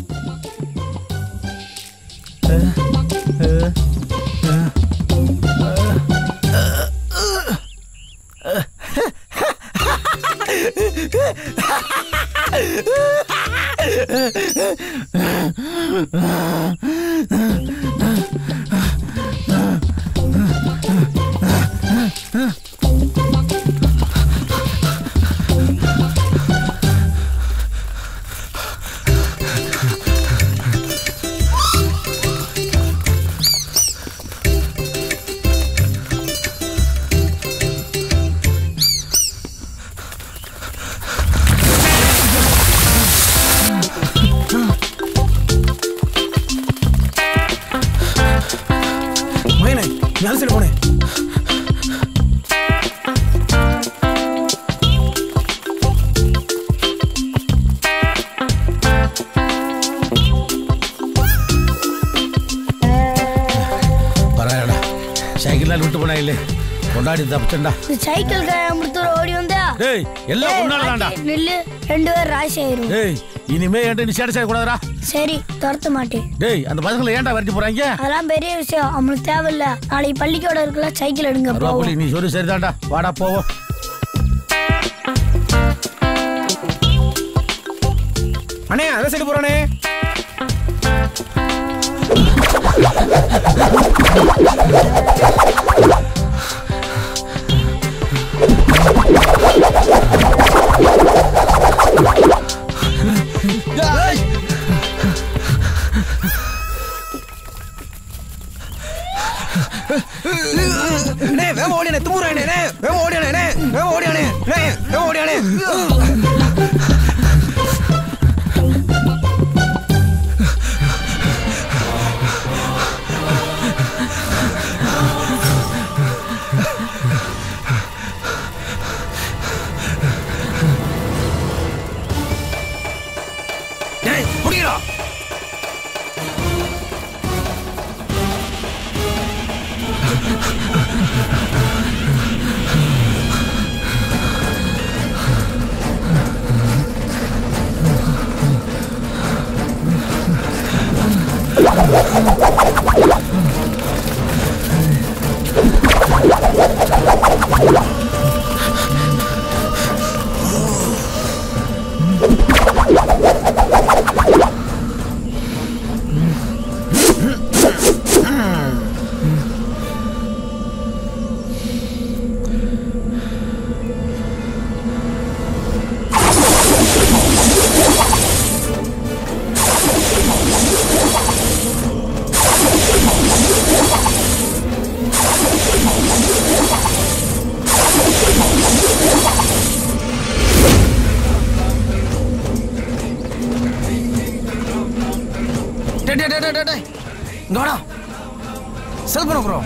மயனே நீ அந்த சைடு போனே பரவாயில்லடா சைக்கிள் விட்டு போனா இல்லே கொண்டாடி தப்பிச்சண்டா இந்த சைக்கிள் முடித்தூர ஓடி வந்தா டேய் எல்லாம் உன்னாலதான்டா நில்லு ரெண்டு பேர் ராசி ஆயிரும் டேய் இனிமே என்கிட்ட நீ சேட்டை செய்யக்கூடாதுடா சரி துரத்த மாட்டேன் டேய் அந்த பசங்களை ஏன்டா வரட்டி போறாங்க அதெல்லாம் பெரிய விஷயம் அவங்களுக்கு தேவையில்ல நாளைக்கு பள்ளிக்கூட இருக்குல்ல சைக்கிள் எடுங்க அருவாப்புலி போவோம் நீ சொல்லி சரிதான்டா வாடா போவோம் அண்ணே அந்த சைடு போறானே தும்புறானே அண்ணே வேக ஓடியானே அண்ணே வேக ஓடியானே அண்ணே வேக ஓடியானே டேய் புடிடா டேய் டேய் டேய் டேய் டேய் இங்க வாடா செல் பண்ண ப்ரோ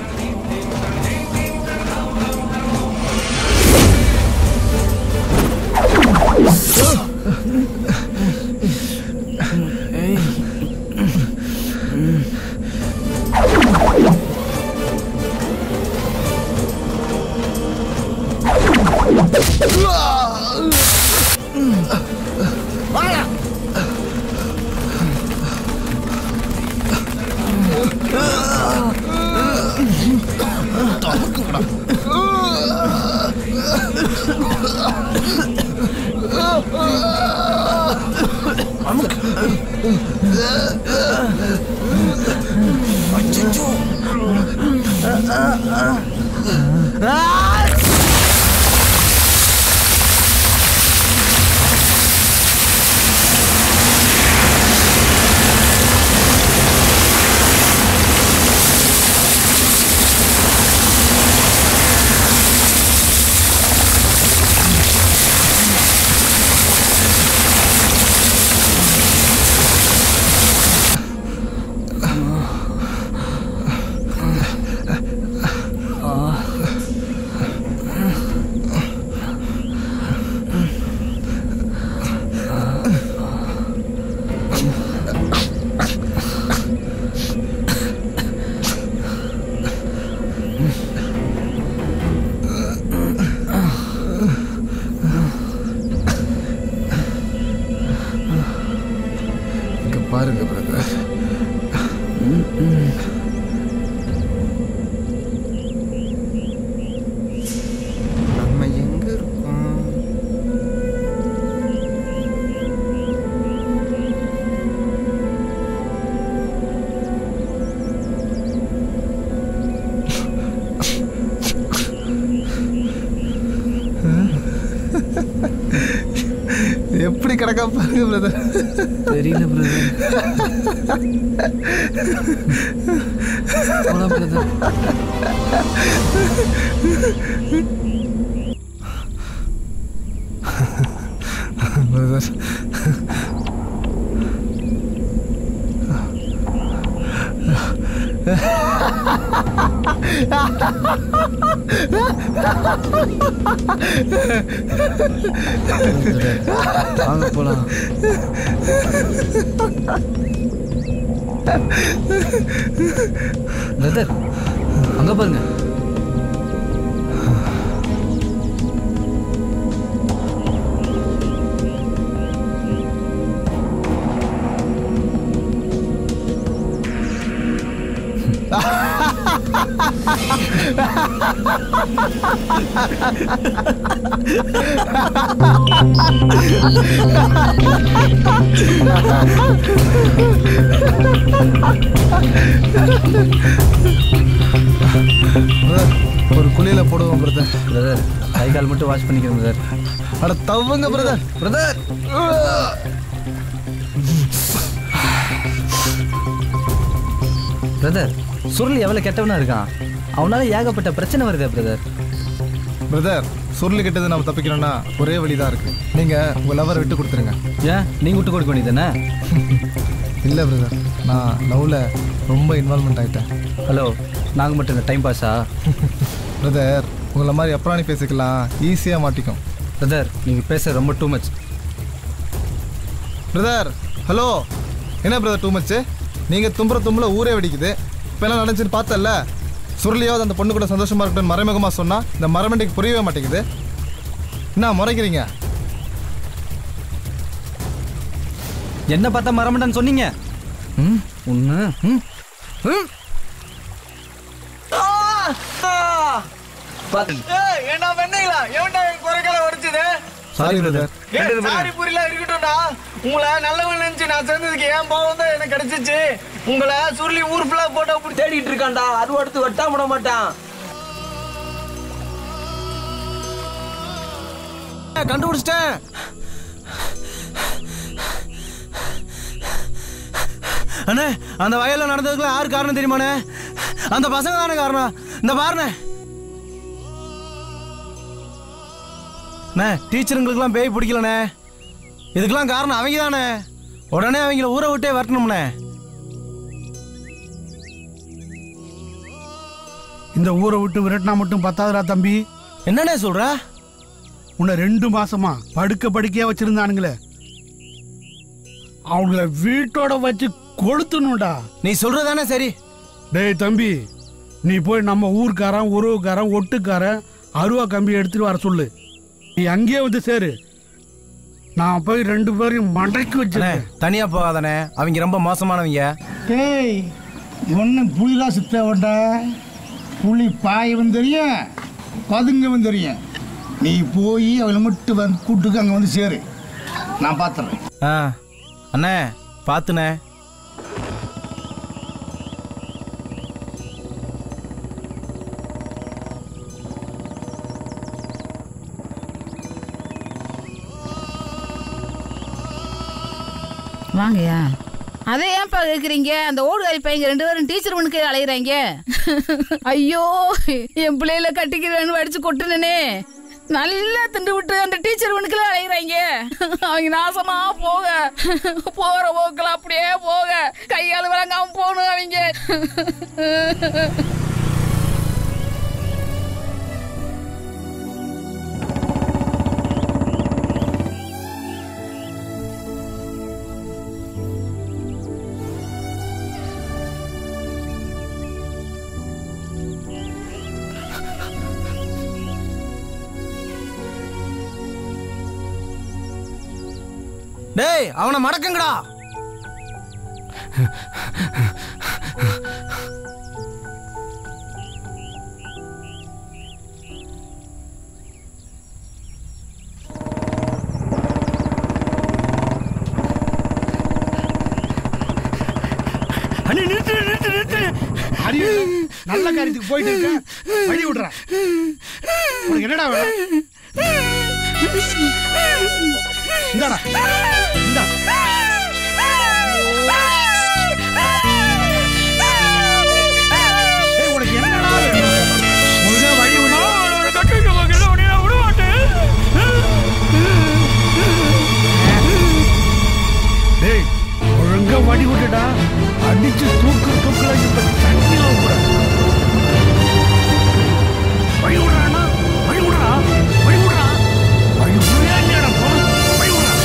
இங்க பாருங்க பிரதர் நம்ம எங்க இருக்கோம் எப்படி கிடக்கா பாருங்க பிரதர் தெரியல பிரதர் போலாம் பிரதர் பிரதர் வாங்க போலாம் பிரதர் அங்க பாருங்க ஒரு குழியில போடுவோம் பிரதர் பிரதர் கை கால் மட்டும் வாஷ் பண்ணிக்கிறேன் பிரதர் அட தவங்க பிரதர் பிரதர் பிரதர் சுருள் எவ்வளவு கெட்டவனா இருக்கான் அவனால ஏகப்பட்ட பிரச்சனை வருதே பிரதர் பிரதர் சுருளி கிட்டது நம்ம தப்பிக்கணும்னா ஒரே வழி தான் இருக்கு நீங்க உங்க லவரை விட்டு கொடுத்துருங்க ஏன் நீங்க விட்டு கொடுக்க வேண்டியதானே இல்லை பிரதர் நான் லவ்ல ரொம்ப இன்வால்மெண்ட் ஆயிட்டேன் ஹலோ நாங்கள் மட்டும் இந்த டைம் பாஸா பிரதர் உங்களை மாதிரி அப்புறாணி பேசிக்கலாம் ஈஸியாக மாட்டிக்கும் பிரதர் நீங்கள் பேச ரொம்ப டூ மச் பிரதர் ஹலோ என்ன பிரதர் டூ மச்சு நீங்கள் தும்புற தும்புல ஊரே வெடிக்குது இப்போ என்ன நடந்துச்சுன்னு பார்த்தல சுருளியாவது அந்த பொண்ணு கூட சந்தோஷமா இருக்கட்டும் மறைமுகமாக சொன்னா இந்த மரமண்டிக்கு புரியவே மாட்டேங்குது என்ன முறைக்கிறீங்க என்ன பார்த்தா மரமண்டான்னு சொன்னீங்க ம் ஒன்று ம் ம் ஏண்டா வெண்ணீங்களா எவன்டா என் குறைகளை உடைச்சது சாரி பிரதர் சாரி புரியல இருக்கட்டும்டா உங்களை நல்லவன் நினைச்சு நான் சேர்ந்ததுக்கு ஏன் பாவம் தான் எனக்கு கிடைச்சிச்சு உங்களை சுருளி ஊர் ஃபுல்லா போட்டோ அப்படி தேடிட்டு இருக்கான்டா அது அடுத்து வெட்டா விட மாட்டான் கண்டுபிடிச்சிட்டேன் அண்ணே அந்த வயல்ல நடந்ததுக்குலாம் யாரு காரணம் தெரியுமாண்ணே அந்த பசங்க தானே காரணம் இந்த பாருண்ணே அண்ணே டீச்சருங்களுக்குலாம் பேய் பிடிக்கலண்ணே இதுக்கெல்லாம் காரணம் அவங்க தானே உடனே அவங்கள ஊரை விட்டே வரட்டணும்ண்ணே இந்த ஊரை விட்டு விரட்டினா மட்டும் பத்தாதுடா தம்பி என்னண்ணே சொல்ற உன்னை ரெண்டு மாசமா படுக்க படுக்கையா வச்சிருந்தானுங்களே அவங்கள வீட்டோட வச்சு கொளுத்தணும்டா நீ சொல்றதானே சரி டேய் தம்பி நீ போய் நம்ம ஊர்க்காரன் உறவுக்காரன் ஒட்டுக்காரன் அருவா கம்பி எடுத்துட்டு வர சொல்லு நீ அங்கேயே வந்து சேரு நான் போய் ரெண்டு பேரையும் மடக்கி வச்சிருக்கேன் தனியா போகாதானே அவங்க ரொம்ப மோசமானவங்க டேய் ஒன்று புலிலா சித்தவன்டா புலி பாயவும் தெரியும் பதுங்கவும் தெரியும் நீ போய் அவளை மட்டும் வந்து கூட்டுக்கு அங்கே வந்து சேரு நான் பார்த்துறேன் ஆ அண்ணே பார்த்துண்ணே வாங்கயா அதை ஏன்பா கேக்குறீங்க அந்த ஓடுகாரி பையங்க ரெண்டு பேரும் டீச்சர் ஒண்ணுக்கு அலையிறாங்க ஐயோ என் பிள்ளையில கட்டிக்கிறேன்னு அடிச்சு கொட்டுனே நல்லா திண்டு விட்டு அந்த டீச்சர் ஒண்ணுக்குள்ள அலையிறாங்க அவங்க நாசமா போக போற போக்குல அப்படியே போக கையால விளங்காம போகணும் அவங்க டேய் அவனை மடக்குங்கடா அண்ணி நிறுத்து நிறுத்து நிறுத்து அறிவு நல்ல காரியத்துக்கு போயிட்டு இருக்கேன் வழி விடுறேன் உனக்கு என்னடா வேணும் இந்தாடா இந்தா ஏய், உனக்கு என்னடா வேணும் ஒழுங்கா வழி விடு டேய் ஒழுங்கா வழி விட்டுடா அடிச்சு தூக்கு தூக்குல இப்ப தண்ணியில கூட வழி விடுறானா வழி விடுறா வழி விடுறா வழி விடுறியா இல்லையாடா போ வழி விடுறா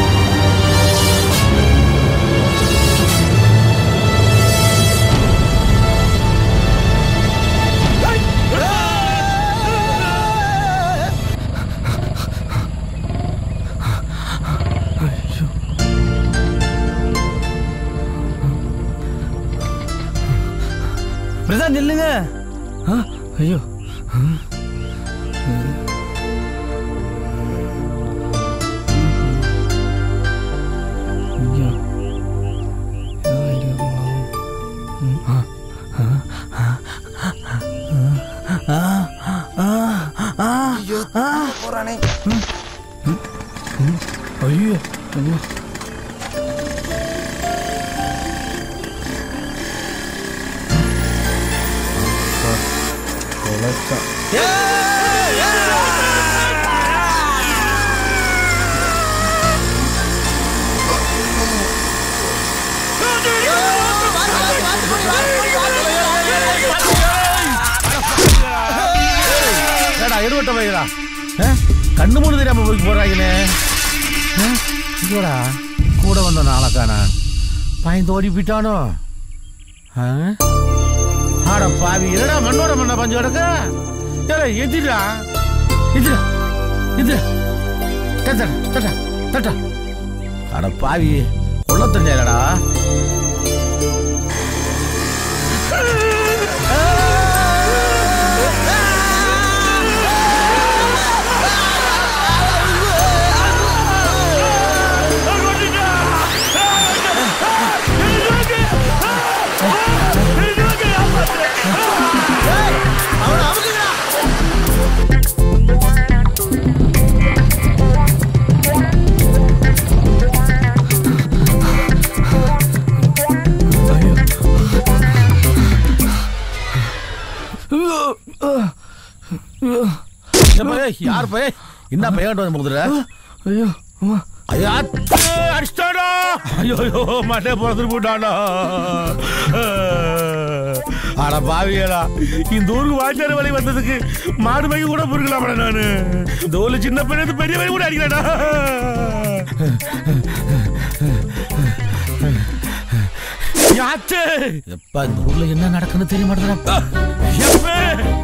பிரசாத் நில்லுங்க ஆ, ஐயோ ம். ஐயோ. ஏதோ idea பண்ணலாம். ம், ஆ, ஆ, ஆ, ஆ, ஆ, ஆ, ஆ, போறானே ம், ம். ஐயோ ஐயோ தொலைச்சான் ஏய், ஏய், ஏய். விட்ட பையரா கண்ணு மூணு தெரியாம போய் போறாங்களே ஆ, இங்கடா கூட வந்த நாளக்கானா பயந்து ஓடி போயிட்டானோ ஆ? ஆட பாவி என்னடா மண்ணோட மண்ண பஞ்சு கிடக்க ஏல எதிரா எதிரா எதிரா தட்டா தட்டா தட்டா அட பாவி கொள்ள தெரிஞ்சாடா ஏப்பா, ஏய், யார் பைய என்ன பையன் வந்து முகுதுற ஐயோ ஐயா அடிச்சிட்டாடா ஐயோ ஐயோ மண்டே பிறந்து போட்டாடா ஆனா பாவியடா இந்த ஊருக்கு வாய்ச்சாரு வழி வந்ததுக்கு மாடு பைக்கு கூட பொறுக்கலாமா நானு இந்த ஊர்ல சின்ன பையன் பெரிய பையன் கூட அடிக்கலடா யாச்சு எப்பா இந்த ஊர்ல என்ன நடக்குன்னு தெரிய மாட்டேங்கிறா எப்ப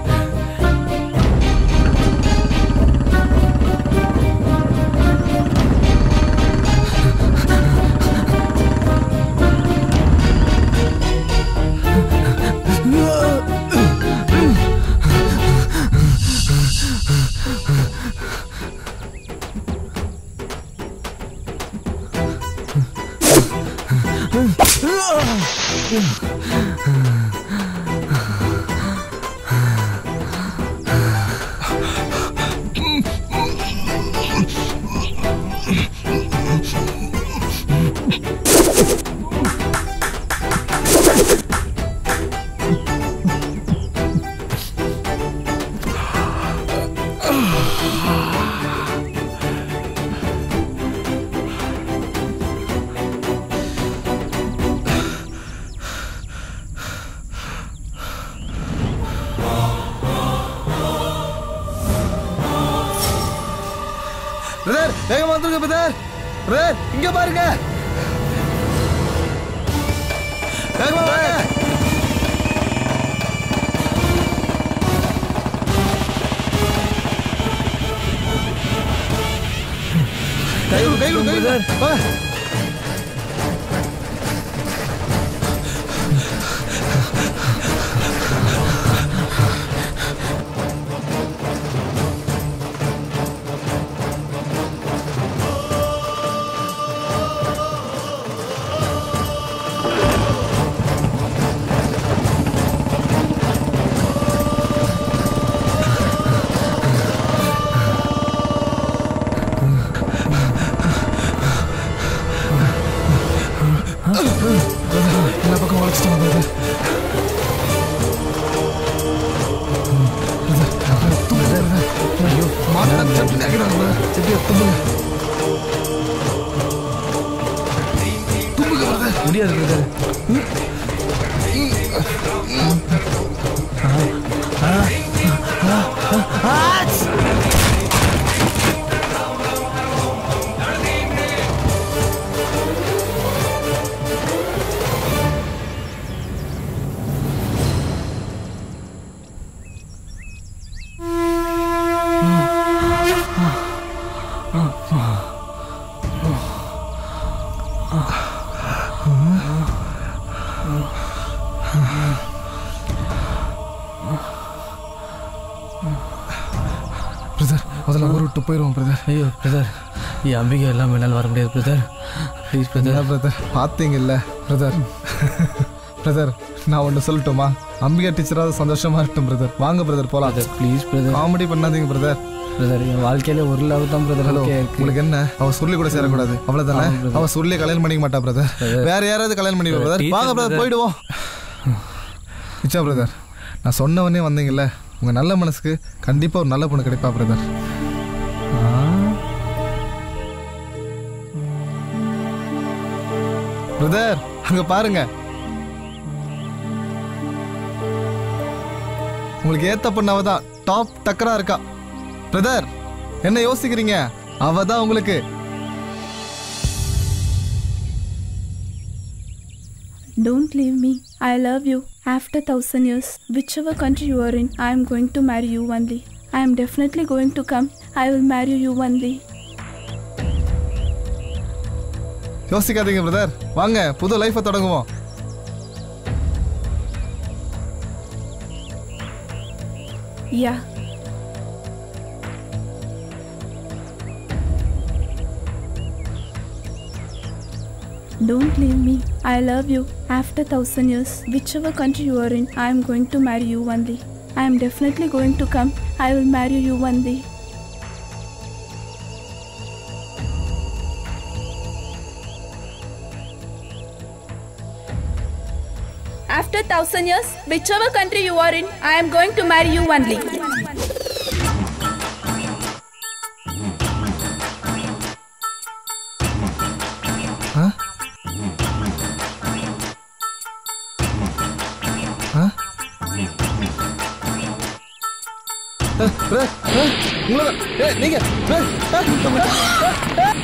பிரதர் வேகமா வந்துருங்க பிரதர் பிரதர் இங்க பாருங்க வேகமா வாங்க கை கொடு கை கொடு கை கொடு வா எல்லா பக்கம் வளைச்சிட்டாங்க பிரதர் ஐயோ மாட்டா சட்டு நினைக்கிறாங்க எப்படியோ தும்புங்க தும்புங்க பிரதர் முடியாது பிரதர் பிரதர் முதல்ல ஊர் விட்டு போயிடுவோம் பிரதர் ஐயோ பிரதர் என் அம்பிகை எல்லாம் என்னால் வர முடியாது பிரதர் ப்ளீஸ் பிரதர் பிரதர் பார்த்தீங்கல்ல பிரதர் பிரதர் நான் ஒன்று சொல்லட்டுமா அம்பிகா டீச்சராவது சந்தோஷமா இருக்கட்டும் பிரதர் வாங்க பிரதர் போலாம் ப்ளீஸ் பிரதர் காமெடி பண்ணாதீங்க பிரதர் பிரதர் என் வாழ்க்கையில ஒரு லவ் தான் பிரதர் ஹலோ ஓகே இருக்கு உங்களுக்கு என்ன அவ சொல்லி கூட சேரக்கூடாது அவ்வளவுதானே ஆமா, brother. அவ சொல்லி கல்யாணம் பண்ணிக்க மாட்டா பிரதர் வேற யாராவது கல்யாணம் பண்ணிக்க பிரதர் teacher வாங்க பிரதர் brother. போயிடுவோம் நிச்சா பிரதர் நான் சொன்ன உடனே வந்தீங்கல்ல உங்க நல்ல மனசுக்கு கண்டிப்பா ஒரு நல்ல பொண்ணு கிடைப்பா பிரதர் பிரதர் அங்க பாருங்க உங்களுக்கு ஏத்த பொண்ணு அவ தான் டாப் டக்கரா இருக்கா பிரதர் என்ன யோசிக்கிறீங்க அவ தான் உங்களுக்கு Don't leave me. I love you. After thousand years, whichever country you are in, I am going to marry you only. I am definitely going to come. I will marry you only. யோசிக்காதீங்க brother வாங்க புது லைஃபை தொடங்குவோம் Yeah. Don't leave me. I love you. After thousand years, whichever country you are in, I am going to marry you only. I am definitely going to come. I will marry you only. After thousand years, whichever country you are in, I am going to marry you only. ஆ? ஆ? ஏ, brother, ஏ, உங்களை- ஏ, நீங்க ஏ, ஏ,